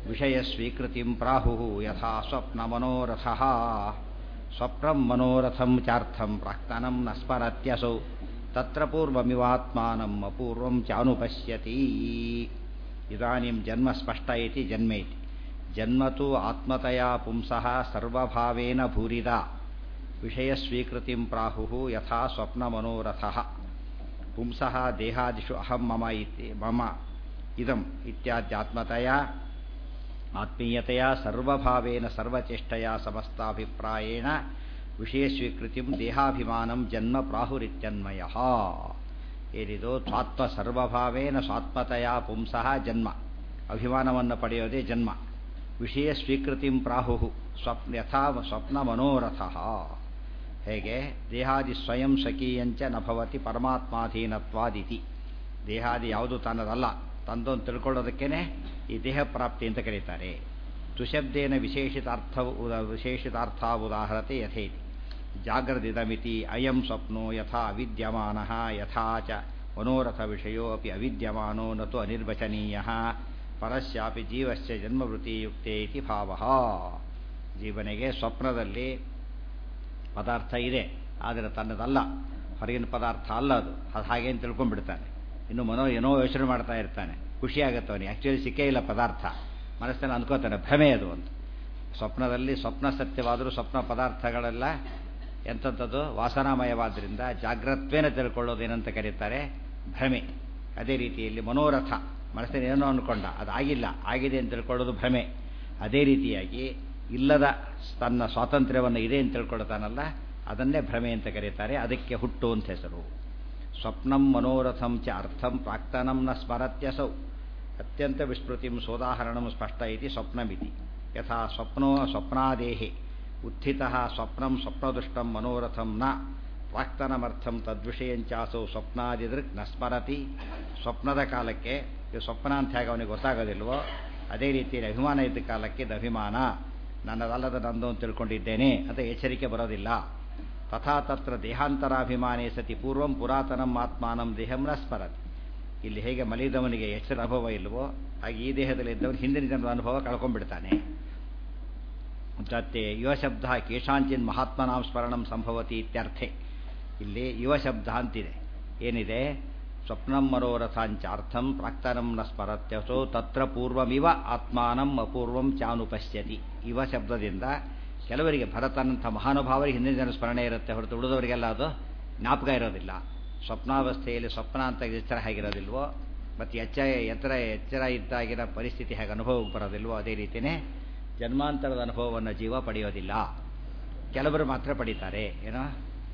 ವಿಷಯಸ್ವೀಕೃತಿಂ ಪ್ರಾಹುಃ ಯಥಾ ಸ್ವಪ್ನಮನೋರಥಃ ಸ್ವಪ್ನಂ ಮನೋರಥಂ ಚಾರ್ಥಂ ಪ್ರಾಕ್ತನಂ ನ ಸ್ಮರತ್ಯಸೌ ತತ್ರ ಪೂರ್ವಮಿವಾತ್ಮಾನಂ ಅಪೂರ್ವಂ ಚಾನುಪಶ್ಯತಿ ಇದಾನಿಂ ಜನ್ಮ ಸ್ಪಷ್ಟ ಇತಿ ಜನ್ಮೇತಿ ಜನ್ಮತು ಆತ್ಮತಯಾ ಪುಂಸಃ ಸರ್ವಭಾವೇನ ಭೂರಿದ ವಿಷಯಸ್ವೀಕೃತಿಂ ಪ್ರಾಹುಃ ಯಥಾ ಸ್ವಪ್ನಮನೋರಥಃ ಪುಂಸಃ ದೇಹಾದಿಷು ಅಹಂ ಮಮ ಇತಿ ಮಮ ಇದಂ ಇತ್ಯಾದ್ಯಾತ್ಮತೆಯ ಆತ್ಮೀಯತೆಯ ಸರ್ವಭಾವೇನ ಸರ್ವಚೇಷ್ಟಯ ಸಮಸ್ತಾಭಿಪ್ರಾಯೇಣ ವಿಷಯಸ್ವೀಕೃತಿಂ ದೇಹಾಭಿಮಾನಂ ಜನ್ಮ ಪ್ರಾಹುರಿತ್ಯನ್ಮಯ ಏನಿದು ಸ್ವಾತ್ಮ ಸರ್ವಭಾವೇನ ಸ್ವಾತ್ಮತೆಯ ಪುಂಸಃ ಜನ್ಮ ಅಭಿಮಾನವನ್ನು ಪಡೆಯೋದೇ ಜನ್ಮ ವಿಷಯ ಸ್ವೀಕೃತಿಂ ಪ್ರಾಹು ಸ್ವಪ್ನ ಯಥಾ ಸ್ವಪ್ನ ಮನೋರಥಃ ಹೇಗೆ ದೇಹಾದಿ ಸ್ವಯಂ ಸ್ವಕೀಯಂಚ ನಭವತಿ ಪರಮಾತ್ಮಾಧೀನತ್ವಾದಿತಿ ದೇಹಾದಿ ಯಾವುದು ತನ್ನದಲ್ಲ ತಂದೊಂದು ತಿಳ್ಕೊಳ್ಳೋದಕ್ಕೇನೆ ಈ ದೇಹ ಪ್ರಾಪ್ತಿ ಅಂತ ಕರೀತಾರೆ ತುಶಬ್ದೇನ ವಿಶೇಷಿತಾರ್ಥ ವಿಶೇಷಿತಾರ್ಥ ಉದಾಹರತೆ ಯಥೇತಿ ಜಾಗ್ರದಿದಮಿತಿ ಅಯಂ ಸ್ವಪ್ನೋ ಯಥಾ ಅವಿದ್ಯಮಾನ ಯಥಾ ಚ ಮನೋರಥ ವಿಷಯೋ ಅಪಿ ಅವಿದ್ಯಮಾನೋ ನತು ಅನಿರ್ವಚನೀಯ ಪರಸ್ಯಾಪಿ ಜೀವಸ್ಯ ಜನ್ಮವೃತ್ತಿಯುಕ್ತೆ ಇತಿ ಭಾವ ಜೀವನಿಗೆ ಸ್ವಪ್ನದಲ್ಲಿ ಪದಾರ್ಥ ಇದೆ ಆದರೆ ತನ್ನದಲ್ಲ ಹೊರಗಿನ ಪದಾರ್ಥ ಅಲ್ಲ ಅದು ಅದು ಹಾಗೆ ಅಂತ ತಿಳ್ಕೊಂಡ್ಬಿಡ್ತಾನೆ ಇನ್ನು ಮನೋ ಏನೋ ಯೋಚನೆ ಮಾಡ್ತಾ ಇರ್ತಾನೆ ಖುಷಿ ಆಗುತ್ತೆ ಅವನಿಗೆ ಆ್ಯಕ್ಚುಲಿ ಸಿಕ್ಕೇ ಇಲ್ಲ ಪದಾರ್ಥ ಮನಸ್ಸನ್ನು ಅನ್ಕೋತಾನೆ ಭ್ರಮೆ ಅದು ಅಂತ ಸ್ವಪ್ನದಲ್ಲಿ ಸ್ವಪ್ನ ಸತ್ಯವಾದರೂ ಸ್ವಪ್ನ ಪದಾರ್ಥಗಳೆಲ್ಲ ಎಂಥದ್ದು ವಾಸನಾಮಯವಾದ್ದರಿಂದ ಜಾಗ್ರತ್ವೇನ ತಿಳ್ಕೊಳ್ಳೋದೇನಂತ ಕರೀತಾರೆ ಭ್ರಮೆ ಅದೇ ರೀತಿಯಲ್ಲಿ ಮನೋರಥ ಮನಸ್ಸಿನ ಏನೋ ಅಂದ್ಕೊಂಡ ಅದು ಆಗಿಲ್ಲ ಆಗಿದೆ ಅಂತ ತಿಳ್ಕೊಳ್ಳೋದು ಭ್ರಮೆ ಅದೇ ರೀತಿಯಾಗಿ ಇಲ್ಲದ ತನ್ನ ಸ್ವಾತಂತ್ರ್ಯವನ್ನು ಇದೆ ಅಂತ ತಿಳ್ಕೊಳ್ತಾನಲ್ಲ ಅದನ್ನೇ ಭ್ರಮೆ ಅಂತ ಕರೀತಾರೆ ಅದಕ್ಕೆ ಹುಟ್ಟು ಅಂತ ಹೆಸರು ಸ್ವಪ್ನಂ ಮನೋರಥಂ ಚ ಅರ್ಥಂ ಪ್ರಾಕ್ತನಂ ನ ಸ್ಮರತ್ಯಸೌ ಅತ್ಯಂತ ವಿಸ್ಮೃತಿಂ ಸೋದಾಹರಣಂ ಸ್ಪಷ್ಟ ಇತಿ ಸ್ವಪ್ನಮಿತಿ ಯಥಾ ಸ್ವಪ್ನೋ ಸ್ವಪ್ನಾದೇಹೆ ಉತ್ಥಿತಃ ಸ್ವಪ್ನಂ ಸ್ವಪ್ನದುಷ್ಟಂ ಮನೋರಥಂ ನ ಪ್ರಾಕ್ತನಮರ್ಥಂ ತದ್ವಿಷಯಂಚಾಸೌ ಸ್ವಪ್ನಾದಿದೃಕ್ ನ ಸ್ಮರತಿ ಸ್ವಪ್ನದ ಕಾಲಕ್ಕೆ ಇದು ಸ್ವಪ್ನ ಅಂತ ಹೇಗೆ ಅವನಿಗೆ ಗೊತ್ತಾಗೋದಿಲ್ವೋ ಅದೇ ರೀತಿಯಲ್ಲಿ ಅಭಿಮಾನ ಇದ್ದ ಕಾಲಕ್ಕೆ ಇದು ಅಭಿಮಾನ ನನ್ನದಲ್ಲದ ನಂದು ಅಂತ ತಿಳ್ಕೊಂಡಿದ್ದೇನೆ ಅಂತ ಎಚ್ಚರಿಕೆ ಬರೋದಿಲ್ಲ ತಥಾ ತತ್ರ ದೇಹಾಂತರಾಭಿಮಾನೇ ಸತಿ ಪೂರ್ವಂ ಪುರಾತನಂ ಆತ್ಮಾನಂ ದೇಹಂ ನ ಸ್ಮರತಿ ಇಲ್ಲಿ ಹೇಗೆ ಮಲಿದವನಿಗೆ ಎಚ್ಚರ ಅನುಭವ ಇಲ್ವೋ ಹಾಗೆ ಈ ದೇಹದಲ್ಲಿ ಇದ್ದವನು ಹಿಂದಿನ ಜನರ ಅನುಭವ ಕಳ್ಕೊಂಡ್ಬಿಡ್ತಾನೆ ಮತ್ತೆ ಯುವ ಶಬ್ದ ಕೇಶಾಂಚಿನ್ ಮಹಾತ್ಮನಾಂ ಸ್ಮರಣಂ ಸಂಭವತಿ ಇತ್ಯರ್ಥೆ ಇಲ್ಲಿ ಯುವ ಶಬ್ದ ಅಂತಿದೆ ಏನಿದೆ ಸ್ವಪ್ನಂ ಮನೋರಥಾಂಚಾರ್ಥಂ ಪ್ರಾಕ್ತನಂ ನ ಸ್ಮರತ್ಯಸೋ ತತ್ರ ಪೂರ್ವಮಿವ ಆತ್ಮಾನಂ ಅಪೂರ್ವಂ ಚಾನುಪಶ್ಯತಿ ಯುವ ಶಬ್ದದಿಂದ ಕೆಲವರಿಗೆ ಭರತನಂಥ ಮಹಾನುಭಾವರಿಗೆ ಹಿಂದಿನ ಜನ ಸ್ಮರಣೆ ಇರುತ್ತೆ ಹೊರತು ಉಳಿದವರಿಗೆಲ್ಲ ಅದು ಜ್ಞಾಪಕ ಇರೋದಿಲ್ಲ ಸ್ವಪ್ನಾವಸ್ಥೆಯಲ್ಲಿ ಸ್ವಪ್ನ ಅಂತ ಎಚ್ಚರ ಹೇಗಿರೋದಿಲ್ವೋ ಮತ್ತು ಎಚ್ಚ ಎತ್ತರ ಎಚ್ಚರ ಇದ್ದಾಗಿರೋ ಪರಿಸ್ಥಿತಿ ಹೇಗೆ ಅನುಭವಕ್ಕೆ ಬರೋದಿಲ್ವೋ ಅದೇ ರೀತಿಯೇ ಜನ್ಮಾಂತರದ ಅನುಭವವನ್ನು ಜೀವ ಪಡೆಯೋದಿಲ್ಲ ಕೆಲವರು ಮಾತ್ರ ಪಡೀತಾರೆ ಏನೋ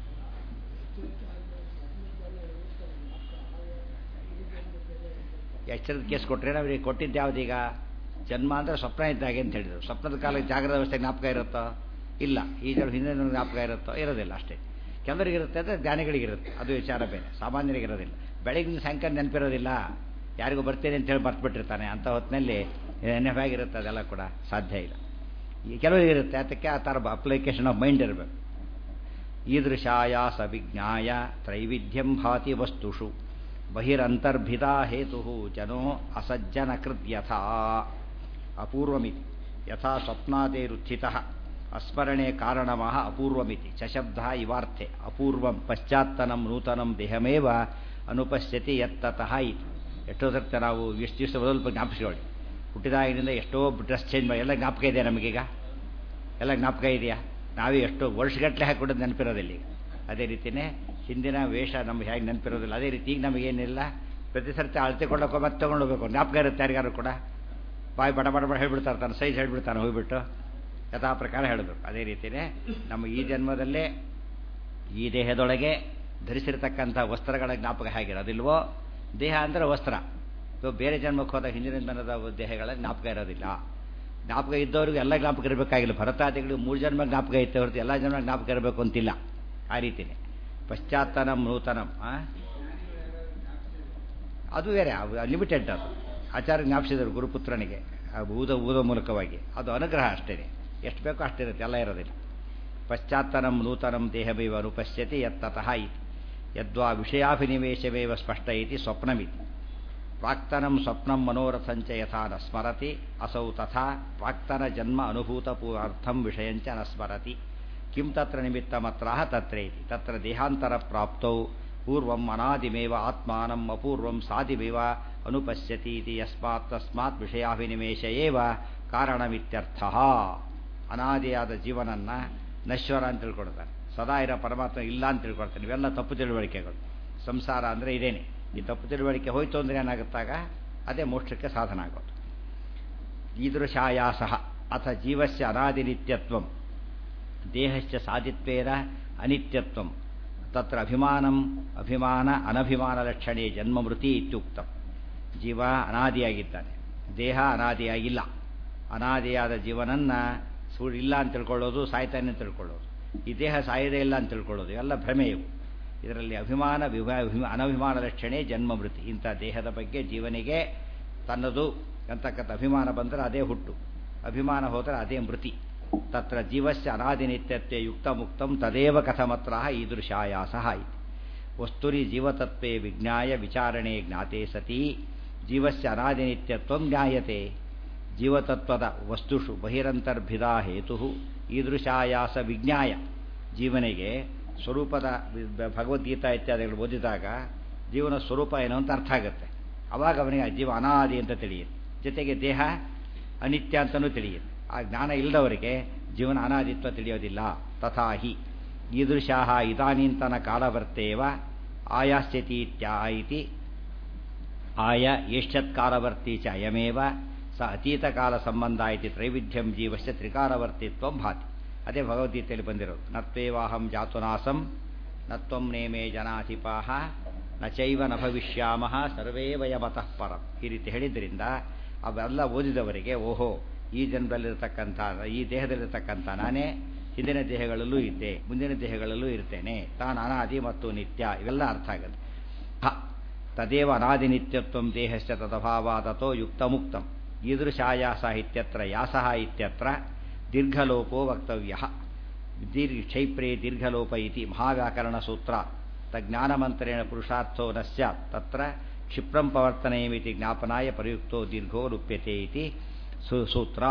ಎಚ್ಚರದ ಕೇಸ್ ಕೊಟ್ಟರೆ ಅವ್ರಿಗೆ ಕೊಟ್ಟಿದ್ದು ಯಾವುದೀಗ ಜನ್ಮ ಅಂದರೆ ಸ್ವಪ್ನ ಇದ್ದಾಗೆ ಅಂತ ಹೇಳಿದರು ಸ್ವಪ್ನದ ಕಾಲಕ್ಕೆ ಜಾಗ್ರದ ಅವಸ್ಥೆ ಜ್ಞಾಪಕ ಇರುತ್ತೋ ಇಲ್ಲ ಈ ಜನ ಹಿಂದಿನ ಜ್ಞಾಪಕ ಇರುತ್ತೋ ಇರೋದಿಲ್ಲ ಅಷ್ಟೇ ಕೆಲವರಿಗಿರುತ್ತೆ ಅಂದರೆ ಜ್ಞಾನಿಗಳಿಗಿರುತ್ತೆ ಅದು ವಿಚಾರ ಬೇರೆ ಸಾಮಾನ್ಯರಿಗಿರೋದಿಲ್ಲ ಬೆಳಗಿನ ಸಾಯಂಕಾಲ ನೆನಪಿರೋದಿಲ್ಲ ಯಾರಿಗೂ ಬರ್ತೇನೆ ಅಂತ ಹೇಳಿ ಮರ್ತ್ಬಿಟ್ಟಿರ್ತಾನೆ ಅಂಥ ಹೊತ್ತಿನಲ್ಲಿ ನೆನಪಾಗಿರುತ್ತೆ ಅದೆಲ್ಲ ಕೂಡ ಸಾಧ್ಯ ಇಲ್ಲ ಈ ಕೆಲವರಿಗಿರುತ್ತೆ ಅದಕ್ಕೆ ಆ ಥರ ಅಪ್ಲಿಕೇಶನ್ ಆಫ್ ಮೈಂಡ್ ಇರಬೇಕು ಈದೃಶಾಯ ಸವಿಜ್ಞಾಯ ತ್ರೈವಿಧ್ಯಂ ಭಾತಿ ವಸ್ತುಷು ಬಹಿರಂತರ್ಭಿದ ಹೇತು ಜನೋ ಅಸಜ್ಜನ ಕೃದ್ಯಥಾ ಅಪೂರ್ವಮಿತಿ ಯಥಾ ಸ್ವಪ್ನಾದೇರುತ್ಥಿತ ಅಸ್ಮರಣೆ ಕಾರಣಮಃ ಅಪೂರ್ವಮಿತಿ ಚಶಬ್ದ ಇವಾರ್ಥೆ ಅಪೂರ್ವಂ ಪಶ್ಚಾತ್ತನಂ ನೂತನಂ ದೇಹಮೇವ ಅನುಪಶ್ಯತಿ ಎತ್ತತಃ ಇತಿ ಎಷ್ಟೋ ಸರ್ತಿ ನಾವು ಎಷ್ಟು ದಿವಸ ಸ್ವಲ್ಪ ಜ್ಞಾಪಿಸ್ಕೊಳ್ಳಿ ಹುಟ್ಟಿದಾಗಿನಿಂದ ಎಷ್ಟೋ ಡ್ರೆಸ್ ಚೇಂಜ್ ಮಾಡಿ ಎಲ್ಲ ಜ್ಞಾಪಕ ಇದೆ ನಮಗೀಗ ಎಲ್ಲ ಜ್ಞಾಪಕ ಇದೆಯಾ ನಾವೇ ಎಷ್ಟೋ ವರ್ಷಗಟ್ಟಲೆ ಹಾಕಿಕೊಡೋದು ನೆನಪಿರೋದಿಲ್ಲ ಈಗ ಅದೇ ರೀತಿಯೇ ಹಿಂದಿನ ವೇಷ ನಮ್ಗೆ ಹೇಗೆ ನೆನಪಿರೋದಿಲ್ಲ ಅದೇ ರೀತಿ ಈಗ ನಮಗೇನಿಲ್ಲ ಪ್ರತಿ ಸರ್ತಿ ಅಳತೆ ಕೊಡೋಕೆ ಮತ್ತೆ ತೊಗೊಂಡೋಗ್ಬೇಕು ಜ್ಞಾಪಕ ಇರುತ್ತೆ ಯಾರಿಗಾರು ಕೂಡ ಬಾಯಿ ಬಡ ಬಡ ಬಡ ಹೇಳ್ಬಿಡ್ತಾರೆ ತಾನು ಸೈಜ್ ಹೇಳ್ಬಿಡ್ತಾನೆ ಹೋಗ್ಬಿಟ್ಟು ಯಥಾ ಪ್ರಕಾರ ಹೇಳಬೇಕು ಅದೇ ರೀತಿಯೇ ನಮ್ಮ ಈ ಜನ್ಮದಲ್ಲೇ ಈ ದೇಹದೊಳಗೆ ಧರಿಸಿರ್ತಕ್ಕಂಥ ವಸ್ತ್ರಗಳ ಜ್ಞಾಪಕ ಹೇಗಿರೋದಿಲ್ವೋ ದೇಹ ಅಂದರೆ ವಸ್ತ್ರ ಬೇರೆ ಜನ್ಮಕ್ಕೆ ಹೋದ ಹಿಂದಿನ ಜನ್ಮದ ದೇಹಗಳ ಜ್ಞಾಪಕ ಇರೋದಿಲ್ಲ ಜ್ಞಾಪಕ ಇದ್ದವ್ರಿಗೆ ಎಲ್ಲ ಜ್ಞಾಪಕ ಇರಬೇಕಾಗಿಲ್ಲ ಭರತಾದಿಗಳು ಮೂರು ಜನ್ಮ ಜ್ಞಾಪಕ ಇತ್ತು ಹೊರತು ಎಲ್ಲ ಜನ್ಮ ಜ್ಞಾಪಕ ಇರಬೇಕು ಅಂತಿಲ್ಲ ಆ ರೀತಿಯೇ ಪಶ್ಚಾತ್ತನಂ ನೂತನಂ ಅದು ಬೇರೆ ಲಿಮಿಟೆಡ್ ಅದು ಆಚಾರ್ಯ ಜ್ಞಾಪಿಸಿದರು ಗುರುಪುತ್ರನಿಗೆ ಊದ ಊದ ಮೂಲಕವಾಗಿ ಅದು ಅನುಗ್ರಹ ಅಷ್ಟೇ ಎಷ್ಟು ಬೇಕೋ ಅಷ್ಟಿರುತ್ತೆ ಎಲ್ಲ ಇರೋದಿಲ್ಲ ಪಶ್ಚಾತ್ತನಂ ನೂತನಂ ದೇಹಮೇವ ಅನುಪಶ್ಯತಿ ಯತ್ತತಃ ಇತಿ ಯದ್ವಾ ವಿಷಯಾಭಿನಿವೇಶಮೇವ ಸ್ಪಷ್ಟ ಇತಿ ಸ್ವಪ್ನಮಿತಿ ಪ್ರಾಕ್ತನಂ ಸ್ವಪ್ನಂ ಮನೋರಥಂಚ ಯಥಾ ನ ಸ್ಮರತಿ ಅಸೌ ತಥಾ ಪ್ರಾಕ್ತನ ಜನ್ಮ ಅನುಭೂತಪೂರ್ಣಾರ್ಥಂ ವಿಷಯಂಚ ನ ಸ್ಮರತಿ ಕಿಂ ತತ್ರ ನಿಮಿತ್ತಮತ್ರಾಹ ತತ್ರೇತಿ ತತ್ರ ದೇಹಾಂತರ ಪ್ರಾಪ್ತೌ ಪೂರ್ವಂ ಅನಾದಿಮೇವ ಆತ್ಮಾನಂ ಅಪೂರ್ವಂ ಸಾದಿಮೇವ ಅನುಪಶ್ಯತಿ ಇತಿ ಯಸ್ಮಾತ್ ತಸ್ಮಾತ್ ವಿಷಯಾಭಿನಿವೇಶ ಏವ ಕಾರಣಮಿತ್ಯರ್ಥ ಅನಾದಿಯಾದ ಜೀವನನ್ನ ನಶ್ವರ ಅಂತ ತಿಳ್ಕೊಳ್ತಾನೆ ಸದಾ ಇರೋ ಪರಮಾತ್ಮ ಇಲ್ಲ ಅಂತ ತಿಳ್ಕೊಳ್ತಾನೆ ಇವೆಲ್ಲ ತಪ್ಪು ತಿಳುವಳಿಕೆಗಳು ಸಂಸಾರ ಅಂದರೆ ಇದೇನೆ ಈ ತಪ್ಪು ತಿಳುವಳಿಕೆ ಹೋಯ್ತು ಅಂದರೆ ಏನಾಗುತ್ತಾಗ ಅದೇ ಮೋಕ್ಷಕ್ಕೆ ಸಾಧನ ಆಗೋದು ಈದೃಶಾಯಾಸ ಅಥ ಜೀವಸ್ಯ ಅನಾದಿನಿತ್ಯತ್ವಂ ದೇಹಶ್ಚ ಸಾಧಿತ್ವೇನ ಅನಿತ್ಯತ್ವಂ ತತ್ರ ಅಭಿಮಾನಂ ಅಭಿಮಾನ ಅನಭಿಮಾನ ಲಕ್ಷಣೆ ಜನ್ಮ ಮೃತಿ ಇತ್ಯುಕ್ತಂ ಜೀವ ಅನಾದಿಯಾಗಿದ್ದಾನೆ ದೇಹ ಅನಾದಿಯಾಗಿಲ್ಲ ಅನಾದಿಯಾದ ಜೀವನನ್ನ ಸುಳ್ಳು ಇಲ್ಲ ಅಂತ ತಿಳ್ಕೊಳ್ಳೋದು ಸಾಯ್ತಾನೆ ಅಂತ ತಿಳ್ಕೊಳ್ಳೋದು ಈ ದೇಹ ಸಾಯದೇ ಇಲ್ಲ ಅಂತ ತಿಳ್ಕೊಳ್ಳೋದು ಎಲ್ಲ ಭ್ರಮೆ ಇವು ಇದರಲ್ಲಿ ಅಭಿಮಾನ ವಿಭಾ ಅನಭಿಮಾನ ಲಕ್ಷಣೆ ಜನ್ಮ ಮೃತಿ ಇಂಥ ದೇಹದ ಬಗ್ಗೆ ಜೀವನಿಗೆ ತನ್ನದು ಅಂತಕ್ಕಂಥ ಅಭಿಮಾನ ಬಂದರೆ ಅದೇ ಹುಟ್ಟು ಅಭಿಮಾನ ಹೋದರೆ ಅದೇ ಮೃತಿ ತತ್ರ ಜೀವಸ್ಯ ಅನಾದಿನಿತ್ಯತ್ವೇ ಯುಕ್ತ ಮುಕ್ತಂ ತದೇವ ಕಥಮತ್ರ ಈದೃಶಾಯಾಸ ಇತಿ ವಸ್ತುರಿ ಜೀವತತ್ವೇ ವಿಜ್ಞಾಯ ವಿಚಾರಣೆ ಜ್ಞಾತೆ ಸತಿ ಜೀವಸ್ಯ ಅನಾದಿನಿತ್ಯತ್ವ ಜ್ಞಾಯತೆ ಜೀವತತ್ವದ ವಸ್ತುಷು ಬಹಿರಂತರ್ಭಿದಾ ಹೇತು ಈದೃಶಾಯಾಸ ವಿಜ್ಞಾಯ ಜೀವನಿಗೆ ಸ್ವರೂಪದ ಭಗವದ್ಗೀತಾ ಇತ್ಯಾದಿಗಳು ಓದಿದಾಗ ಜೀವನ ಸ್ವರೂಪ ಏನು ಅಂತ ಅರ್ಥ ಆಗುತ್ತೆ ಅವಾಗ ಅವನಿಗೆ ಜೀವ ಅನಾದಿ ಅಂತ ತಿಳಿಯುತ್ತೆ ಜೊತೆಗೆ ದೇಹ ಅನಿತ್ಯ ಅಂತಲೂ ತಿಳಿಯುತ್ತೆ ಆ ಜ್ಞಾನ ಇಲ್ಲದವರಿಗೆ ಜೀವನ ಅನಾದಿತ್ವ ತಿಳಿಯೋದಿಲ್ಲ ತಥಾಹಿ ಈದೃಶಾಹ ಇದಾನೀಂತನ ಕಾಲವರ್ತೇವ ಆಯಾಸ್ಯತಿ ಇತ್ಯಾ ಇತಿ ಆಯ ಏಷ್ಯತ್ಕಾಲವರ್ತಿ ಚ ಅಯಮೇವ ಸ ಅತೀತಕಾಲ ಸಂಬಂಧ ಇತಿ ತ್ರೈವಿಧ್ಯಂ ಜೀವಸ್ಯ ತ್ರಿಕಾಲವರ್ತಿತ್ವ ಭಾತಿ ಅದೇ ಭಗವದ್ಗೀತೆಯಲ್ಲಿ ಬಂದಿರೋದು ನತ್ವೇವಾಹಂ ಜಾತುನಾಸಂ ನತ್ವಂ ನೇಮೇ ಜನಾಧಿಪಾಹ ನ ಚೈವ ನ ಭವಿಷ್ಯಾಮಃ ಸರ್ವೇ ವಯಮತಃ ಪರಂ ಈ ರೀತಿ ಹೇಳಿದ್ರಿಂದ ಅವೆಲ್ಲ ಓದಿದವರಿಗೆ ಓಹೋ ಈ ಜನ್ಮದಲ್ಲಿರತಕ್ಕಂಥ ಈ ದೇಹದಲ್ಲಿರತಕ್ಕಂಥ ನಾನೇ ಹಿಂದಿನ ದೇಹಗಳಲ್ಲೂ ಇದ್ದೆ ಮುಂದಿನ ದೇಹಗಳಲ್ಲೂ ಇರ್ತೇನೆ ತಾನು ಅನಾದಿ ಮತ್ತು ನಿತ್ಯ ಇವೆಲ್ಲ ಅರ್ಥ ಆಗುತ್ತೆ ಹ ತದೇವ ಅನಾದಿ ನಿತ್ಯತ್ವ ದೇಹಶ್ಚ ತದಭಾವಾದತೋ ಯುಕ್ತ ಮುಕ್ತಂ ಈದೃಶಾಯಾಸ ಇತ್ಯತ್ರ ಯಾಸಃ ಇತ್ಯತ್ರ ದೀರ್ಘಲೋಪೋ ವಕ್ತವ್ಯ ದೀರ್ಘ ಕ್ಷೈಪ್ರೇ ದೀರ್ಘಲೋಪ ಇತಿ ಮಹಾವ್ಯಾಕರಣಸೂತ್ರ ತಜ್ಞಾನಮಂತ್ರೇಣ ಪುರುಷಾರ್ಥೋ ನ ಸ್ಯಾತ್ ತತ್ರ ಕ್ಷಿಪ್ರಂ ಪ್ರವರ್ತನೆಯಮಿತಿ ಜ್ಞಾಪನಾಯ ಪ್ರಯುಕ್ತೋ ದೀರ್ಘೋ ಲುಪ್ಯತೆ ಇತಿ ಸೂತ್ರ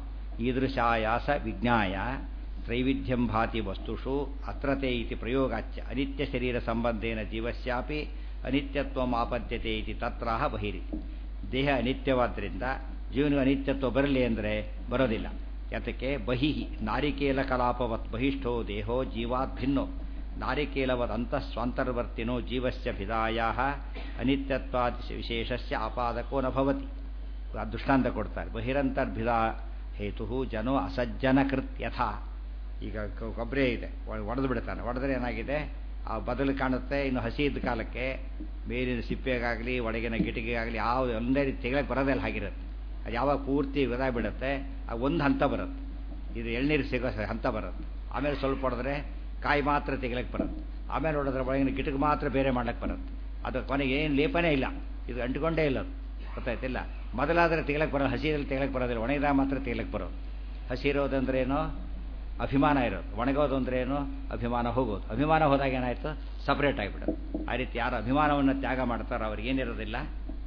ಈದೃಶಾಯಾಸ ವಿಜ್ಞಾಯ ತ್ರೈವಿಧ್ಯಂ ಭಾತಿ ವಸ್ತುಷು ಅತ್ರತೆ ಇತಿ ಪ್ರಯೋಗಾಚ್ಯ ಅನಿತ್ಯ ಶರೀರ ಸಂಬಂಧೇನ ಜೀವಸ್ಯಾಪಿ ಅನಿತ್ಯತ್ವ ಆಪದ್ಯತೆ ಇತಿ ತತ್ರಾಹ ಬಹಿರಿತಿ ದೇಹ ಅನಿತ್ಯವಾದ್ದರಿಂದ ಜೀವನಿಗೆ ಅನಿತ್ಯತ್ವ ಬರಲಿ ಅಂದರೆ ಬರೋದಿಲ್ಲ ಯಾತಕ್ಕೆ ಬಹಿ ನಾರಿಕೇಲ ಕಲಾಪವತ್ ಬಹಿಷ್ಠೋ ದೇಹೋ ಜೀವಾತ್ ಭಿನ್ನೋ ನಾರಿಕೇಲವದ್ ಅಂತಃಸ್ವಾಂತರ್ವರ್ತಿನೋ ಜೀವಸ್ಯ ಭಿದಾಯ ಅನಿತ್ಯತ್ವಾದಿ ವಿಶೇಷಸ್ಯ ಆಪಾದಕೋ ನ ಭವತಿ ದೃಷ್ಟಾಂತ ಕೊಡ್ತಾರೆ ಬಹಿರಂತರ್ಭಿದಾ ಹೇತು ಜನೋ ಅಸಜ್ಜನಕೃತ್ ಯಥಾ ಈಗ ಕೊಬ್ಬರಿ ಇದೆ ಒಡೆದು ಬಿಡ್ತಾನೆ ಒಡೆದ್ರೆ ಏನಾಗಿದೆ ಆ ಬದಲು ಕಾಣುತ್ತೆ ಇನ್ನು ಹಸಿ ಇದ್ದ ಕಾಲಕ್ಕೆ ಮೇಲಿನ ಸಿಪ್ಪೆಗಾಗಲಿ ಒಳಗಿನ ಗಿಟಿಗೆಗಾಗಲಿ ಯಾವ ಒಂದೇ ರೀತಿ ತೆಗಿಳಕ್ಕೆ ಬರೋದೆಲ್ಲ ಹಾಗಿರುತ್ತೆ ಅದು ಯಾವಾಗ ಪೂರ್ತಿ ವಿದ ಬಿಡುತ್ತೆ ಆ ಒಂದು ಹಂತ ಬರುತ್ತೆ ಇದು ಎಳ್ನೀರು ಸಿಗೋ ಹಂತ ಬರುತ್ತೆ ಆಮೇಲೆ ಸ್ವಲ್ಪ ಹೊಡೆದ್ರೆ ಕಾಯಿ ಮಾತ್ರ ತೆಗಿಲಕ್ಕೆ ಬರುತ್ತೆ ಆಮೇಲೆ ಹೊಡೆದ್ರೆ ಒಳಗಿನ ಗಿಟಕ್ಕೆ ಮಾತ್ರ ಬೇರೆ ಮಾಡ್ಲಿಕ್ಕೆ ಬರುತ್ತೆ ಅದು ಕೊನೆಗೆ ಏನು ಲೇಪನೇ ಇಲ್ಲ ಇದು ಅಂಟ್ಕೊಂಡೇ ಇಲ್ಲ ಅದು ಗೊತ್ತಾಯ್ತಿಲ್ಲ ಮೊದಲಾದರೆ ತೆಗಿಲಕ್ಕೆ ಬರೋದು ಹಸಿರಲ್ಲಿ ತೆಗಿಲಕ್ಕೆ ಬರೋದಿಲ್ಲ ಒಣಗಿದಾಗ ಮಾತ್ರ ತೆಗಿಲಕ್ಕೆ ಬರೋದು ಹಸಿ ಇರೋದಂದ್ರೆ ಏನೋ ಅಭಿಮಾನ ಇರೋದು ಒಣಗೋದು ಅಂದ್ರೆ ಏನು ಅಭಿಮಾನ ಹೋಗೋದು ಅಭಿಮಾನ ಹೋದಾಗ ಏನಾಯಿತು ಸಪ್ರೇಟ್ ಆಗಿಬಿಡೋದು ಆ ರೀತಿ ಯಾರು ಅಭಿಮಾನವನ್ನು ತ್ಯಾಗ ಮಾಡ್ತಾರೋ ಅವ್ರಿಗೆ ಏನಿರೋದಿಲ್ಲ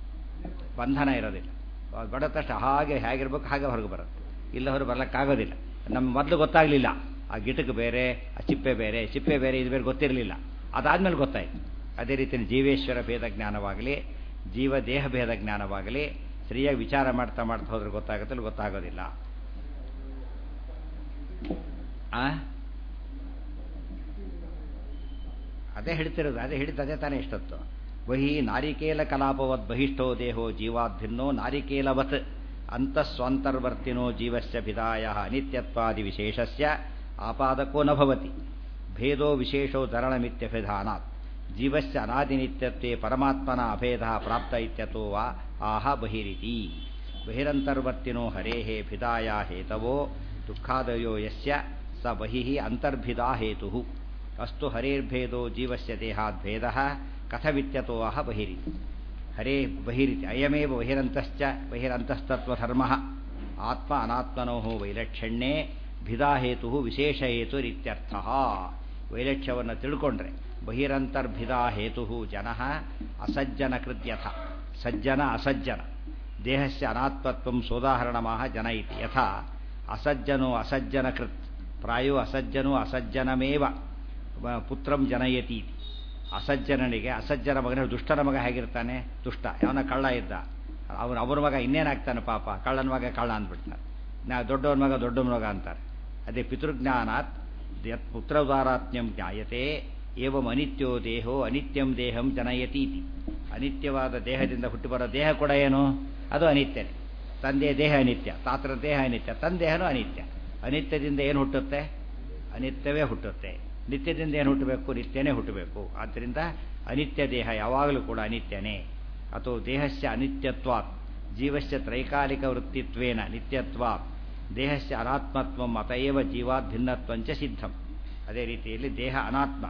ಬಂಧನ ಇರೋದಿಲ್ಲ ಬಡ ತಕ್ಷಣ ಹಾಗೆ ಹೇಗಿರ್ಬೇಕು ಹಾಗೆ ಹೊರಗೆ ಬರುತ್ತೆ ಇಲ್ಲ ಹೊರಗೆ ಬರ್ಲಿಕ್ಕಾಗೋದಿಲ್ಲ ನಮ್ಮ ಮೊದಲು ಗೊತ್ತಾಗಲಿಲ್ಲ ಆ ಗಿಟಕ್ಕೆ ಬೇರೆ ಆ ಚಿಪ್ಪೆ ಬೇರೆ ಚಿಪ್ಪೆ ಬೇರೆ ಇದು ಬೇರೆ ಗೊತ್ತಿರಲಿಲ್ಲ ಅದಾದಮೇಲೆ ಗೊತ್ತಾಯ್ತು ಅದೇ ರೀತಿ ಜೀವೇಶ್ವರ ಭೇದ ಜ್ಞಾನವಾಗಲಿ ಜೀವ ದೇಹ ಭೇದ ಜ್ಞಾನವಾಗಲಿ ಸರಿಯಾಗಿ ವಿಚಾರ ಮಾಡ್ತಾ ಮಾಡ್ತಾ ಹೋದ್ರೆ ಗೊತ್ತಾಗುತ್ತಲ್ಲ ಗೊತ್ತಾಗೋದಿಲ್ಲ ಆ ಅದೇ ಹೇಳ್ತಿರೋದು ಅದೇ ಹೇಳಿದ್ದು ಅದೇ ತಾನೇ ಇಷ್ಟೊತ್ತು ಬಹಿ ನಾರಿಕೇಲ ಕಲಾಪವತ್ ಬಹಿಷ್ಠೋ ದೇಹೋ ಜೀವಾದ್ಭಿನ್ನೋ ನಾರಿಕೇಲವತ್ ಅಂತಸ್ವಾಂತರ್ವರ್ತಿನೋ ಜೀವಸ್ಯ ಭಿದಾಯ ಅನಿತ್ಯತ್ವಾದಿ ವಿಶೇಷಸ್ಯ ಆಪಾದಕೋ ನ ಭವತಿ ಭೇದೋ ವಿಶೇಷೋ ಧರಣಮಿತ್ಯಭಿಧಾನಾತ್ ಜೀವಸ್ಯ ಅನಾದಿನಿತ್ಯತ್ವೇ ಪರಮಾತ್ಮನ ಅಭೇದ ಪ್ರಾಪ್ತ ಇತ್ಯತೋ ವಾ ಆಹ ಬಹಿರಿತಿ ಬಹಿರಂತರ್ವರ್ತಿನೋ ಹರೇಹೇ ಭಿದಾಯ ಹೇತವೋ ದುಃಖಾದಯೋ ಯಸ್ಯ ಸ ಬಹಿಃ ಅಂತರ್ಭಿದಾ ಹೇತು ಅಸ್ತು ಹರೇರ್ಭೇದೋ ಜೀವಸ್ಯ ದೇಹಾದ್ಭೇದ ಕಥವಿತ್ಯತೋ ಅಹ ಬಹಿರಿತಿ ಹರೇ ಬಹಿರಿತಿ ಅಯಮೇವ ಬಹಿರಂತಶ್ಚ ಬಹಿರಂತಸ್ತತ್ವಧರ್ಮ ಆತ್ಮ ಅನಾತ್ಮನೋ ವೈಲಕ್ಷಣ್ಯೇ ಭಿದಾ ಹೇತು ವಿಶೇಷ ಹೇತುರಿತ್ಯರ್ಥ ವೈಲಕ್ಷ್ಯವನ್ನು ತಿಳ್ಕೊಂಡ್ರೆ ಬಹಿರಂತರ್ಭಿದಾ ಹೇತು ಜನ ಅಸಜ್ಜನ ಕೃತ್ಯಥ ಸಜ್ಜನ ಅಸಜ್ಜನ ದೇಹಸ್ಯ ಅನಾತ್ಮತ್ವಂ ಸೋದಾಹರಣಮಾಹ ಜನ ಇತಿ ಯಥಾ ಅಸಜ್ಜನೋ ಅಸಜ್ಜನ ಕೃತ್ ಪ್ರಾಯೋ ಅಸಜ್ಜನೋ ಅಸಜ್ಜನಮೇವ ಪುತ್ರಂ ಜನಯತಿ ಇತಿ. ಅಸಜ್ಜನನಿಗೆ ಅಸಜ್ಜನ ಮಗನ ದುಷ್ಟನ ಮಗ ಹೇಗಿರ್ತಾನೆ ದುಷ್ಟ ಅವನ ಕಳ್ಳ ಇದ್ದ ಅವನು ಅವನ ಮಗ ಇನ್ನೇನಾಗ್ತಾನೆ ಪಾಪ ಕಳ್ಳನ ಮಗ ಕಳ್ಳ ಅಂದ್ಬಿಡ್ತಾನೆ ನಾ ದೊಡ್ಡವನ ಮಗ ದೊಡ್ಡವನ ಮಗ ಅಂತಾರೆ ಅದೇ ಪಿತೃಜ್ಞಾನಾತ್ ಯತ್ ಪುತ್ರದಾರಾತ್ಮ್ಯಂ ಜ್ಞಾಯತೆ ಏವಂ ಅನಿತ್ಯೋ ದೇಹೋ ಅನಿತ್ಯಂ ದೇಹಂ ಜನಯತಿ ಇತಿ. ಅನಿತ್ಯವಾದ ದೇಹದಿಂದ ಹುಟ್ಟಿ ಬರೋ ದೇಹ ಕೂಡ ಏನು ಅದು ಅನಿತ್ಯನೇ ತಂದೆಯ ದೇಹ ಅನಿತ್ಯ ತಾತರ ದೇಹ ಅನಿತ್ಯ ತನ್ನ ದೇಹನೂ ಅನಿತ್ಯ ಅನಿತ್ಯದಿಂದ ಏನು ಹುಟ್ಟುತ್ತೆ ಅನಿತ್ಯವೇ ಹುಟ್ಟುತ್ತೆ ನಿತ್ಯದಿಂದ ಏನು ಹುಟ್ಟಬೇಕು ನಿತ್ಯನೇ ಹುಟ್ಟಬೇಕು ಆದ್ದರಿಂದ ಅನಿತ್ಯ ದೇಹ ಯಾವಾಗಲೂ ಕೂಡ ಅನಿತ್ಯನೇ ಅಥವಾ ದೇಹಸ್ಯ ಅನಿತ್ಯತ್ವ ಜೀವಸ್ಯ ತ್ರೈಕಾಲಿಕ ವೃತ್ತಿತ್ವೇನ ನಿತ್ಯತ್ವ ದೇಹಸ್ಯ ಅನಾತ್ಮತ್ವ ಅತಯವ ಜೀವಾತ್ ಭಿನ್ನತ್ವಂಚ ಸಿದ್ಧಂ ಅದೇ ರೀತಿಯಲ್ಲಿ ದೇಹ ಅನಾತ್ಮ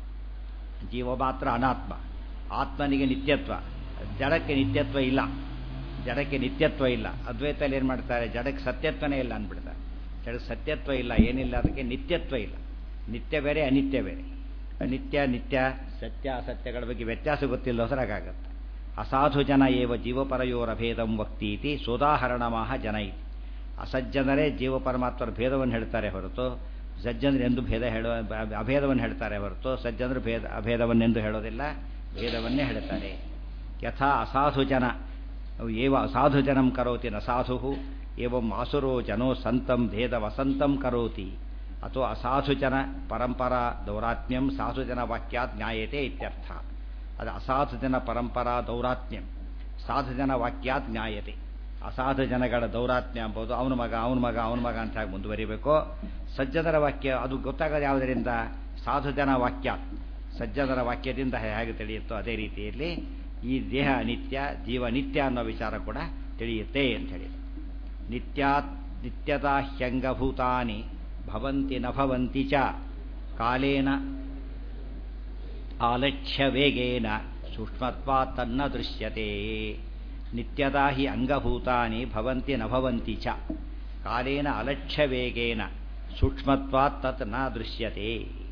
ಜೀವ ಮಾತ್ರ ಅನಾತ್ಮ ಆತ್ಮನಿಗೆ ನಿತ್ಯತ್ವ ಜಡಕ್ಕೆ ನಿತ್ಯತ್ವ ಇಲ್ಲ ಜಡಕ್ಕೆ ನಿತ್ಯತ್ವ ಇಲ್ಲ ಅದ್ವೈತಲ್ಲಿ ಏನು ಮಾಡ್ತಾರೆ ಜಡಕ್ಕೆ ಸತ್ಯತ್ವನೇ ಇಲ್ಲ ಅಂದ್ಬಿಡ್ತಾರೆ ಜಡಕ್ಕೆ ಸತ್ಯತ್ವ ಇಲ್ಲ ಏನಿಲ್ಲ ಅದಕ್ಕೆ ನಿತ್ಯತ್ವ ಇಲ್ಲ ನಿತ್ಯ ಬೇರೆ ಅನಿತ್ಯ ಬೇರೆ ಅನಿತ್ಯ ನಿತ್ಯ ಸತ್ಯ ಅಸತ್ಯಗಳ ಬಗ್ಗೆ ವ್ಯತ್ಯಾಸ ಗೊತ್ತಿಲ್ಲ ಹೊಸರಾಗುತ್ತೆ ಅಸಾಧು ಜನ ಏವ ಜೀವಪರಯೋರಭೇದಂ ವಕ್ತೀತಿ ಸೋದಾಹರಣಮಾಹ ಜನ ಇತಿ ಅಸಜ್ಜನರೇ ಜೀವ ಪರಮಾತ್ಮರ ಭೇದವನ್ನು ಹೇಳ್ತಾರೆ ಹೊರತು ಸಜ್ಜನರು ಎಂದು ಭೇದ ಹೇಳೋ ಅಭೇದವನ್ನು ಹೇಳ್ತಾರೆ ಹೊರತು ಸಜ್ಜನರು ಭೇದ ಅಭೇದವನ್ನೆಂದು ಹೇಳೋದಿಲ್ಲ ಭೇದವನ್ನೇ ಹೇಳ್ತಾರೆ ಯಥಾ ಅಸಾಧು ಜನ ಏವ ಅಸಾಧು ಜನಂ ಕರೋತಿ ನ ಸಾಧು ಏವಂ ಆಸುರೋ ಜನೋ ಸಂತಂ ಭೇದ ವಸಂತಂ ಕರೋತಿ ಅಥವಾ ಅಸಾಧು ಜನ ಪರಂಪರಾ ದೌರಾತ್ಮ್ಯಂ ಸಾಧು ಜನ ವಾಕ್ಯಾತ್ ಜ್ಞಾಯತೆ ಇತ್ಯರ್ಥ ಅದು ಅಸಾಧು ಜನ ಪರಂಪರಾ ದೌರಾತ್ಮ್ಯಂ ಸಾಧು ಜನ ವಾಕ್ಯಾತ್ ಜ್ಞಾಯತೆ ಅಸಾಧು ಜನಗಳ ದೌರಾತ್ಮ್ಯ ಎಂಬುದು ಅವನ ಮಗ ಅವನ ಮಗ ಅವನ ಮಗ ಅಂತ ಹಾಗೆ ಮುಂದುವರಿಬೇಕು ಸಜ್ಜನರ ವಾಕ್ಯ ಅದು ಗೊತ್ತಾಗೋದು ಯಾವುದರಿಂದ ಸಾಧು ಜನ ವಾಕ್ಯ ಸಜ್ಜನರ ವಾಕ್ಯದಿಂದ ಹೇಗೆ ತಿಳಿಯುತ್ತೋ ಅದೇ ರೀತಿಯಲ್ಲಿ ಈ ದೇಹ ಅನಿತ್ಯ ಜೀವ ನಿತ್ಯ ಅನ್ನೋ ವಿಚಾರ ಕೂಡ ತಿಳಿಯುತ್ತೆ ಅಂತ ಹೇಳಿ ನಿತ್ಯಾತ್ ನಿತ್ಯತಾ ಹ್ಯಂಗಭೂತಾನಿ ಭವಂತಿ ನ ಭವಂತಿ ಚ ಕಾಲೇನ ಆಲಕ್ಷ್ಯ ವೇಗೇನ ಸೂಕ್ಷ್ಮತ್ವಾ ತನ್ನ ದೃಶ್ಯತೆ ನಿತ್ಯದಾ ಹಿ ಅಂಗಭೂತಾನಿ ಭವಂತಿ ನ ಭವಂತಿ ಚ ಕಾಲೇನ ಅಲಕ್ಷ್ಯ ವೇಗೇನ ಸೂಕ್ಷ್ಮತ್ವಾತ್ ತತ್ ನ ದೃಶ್ಯತೆ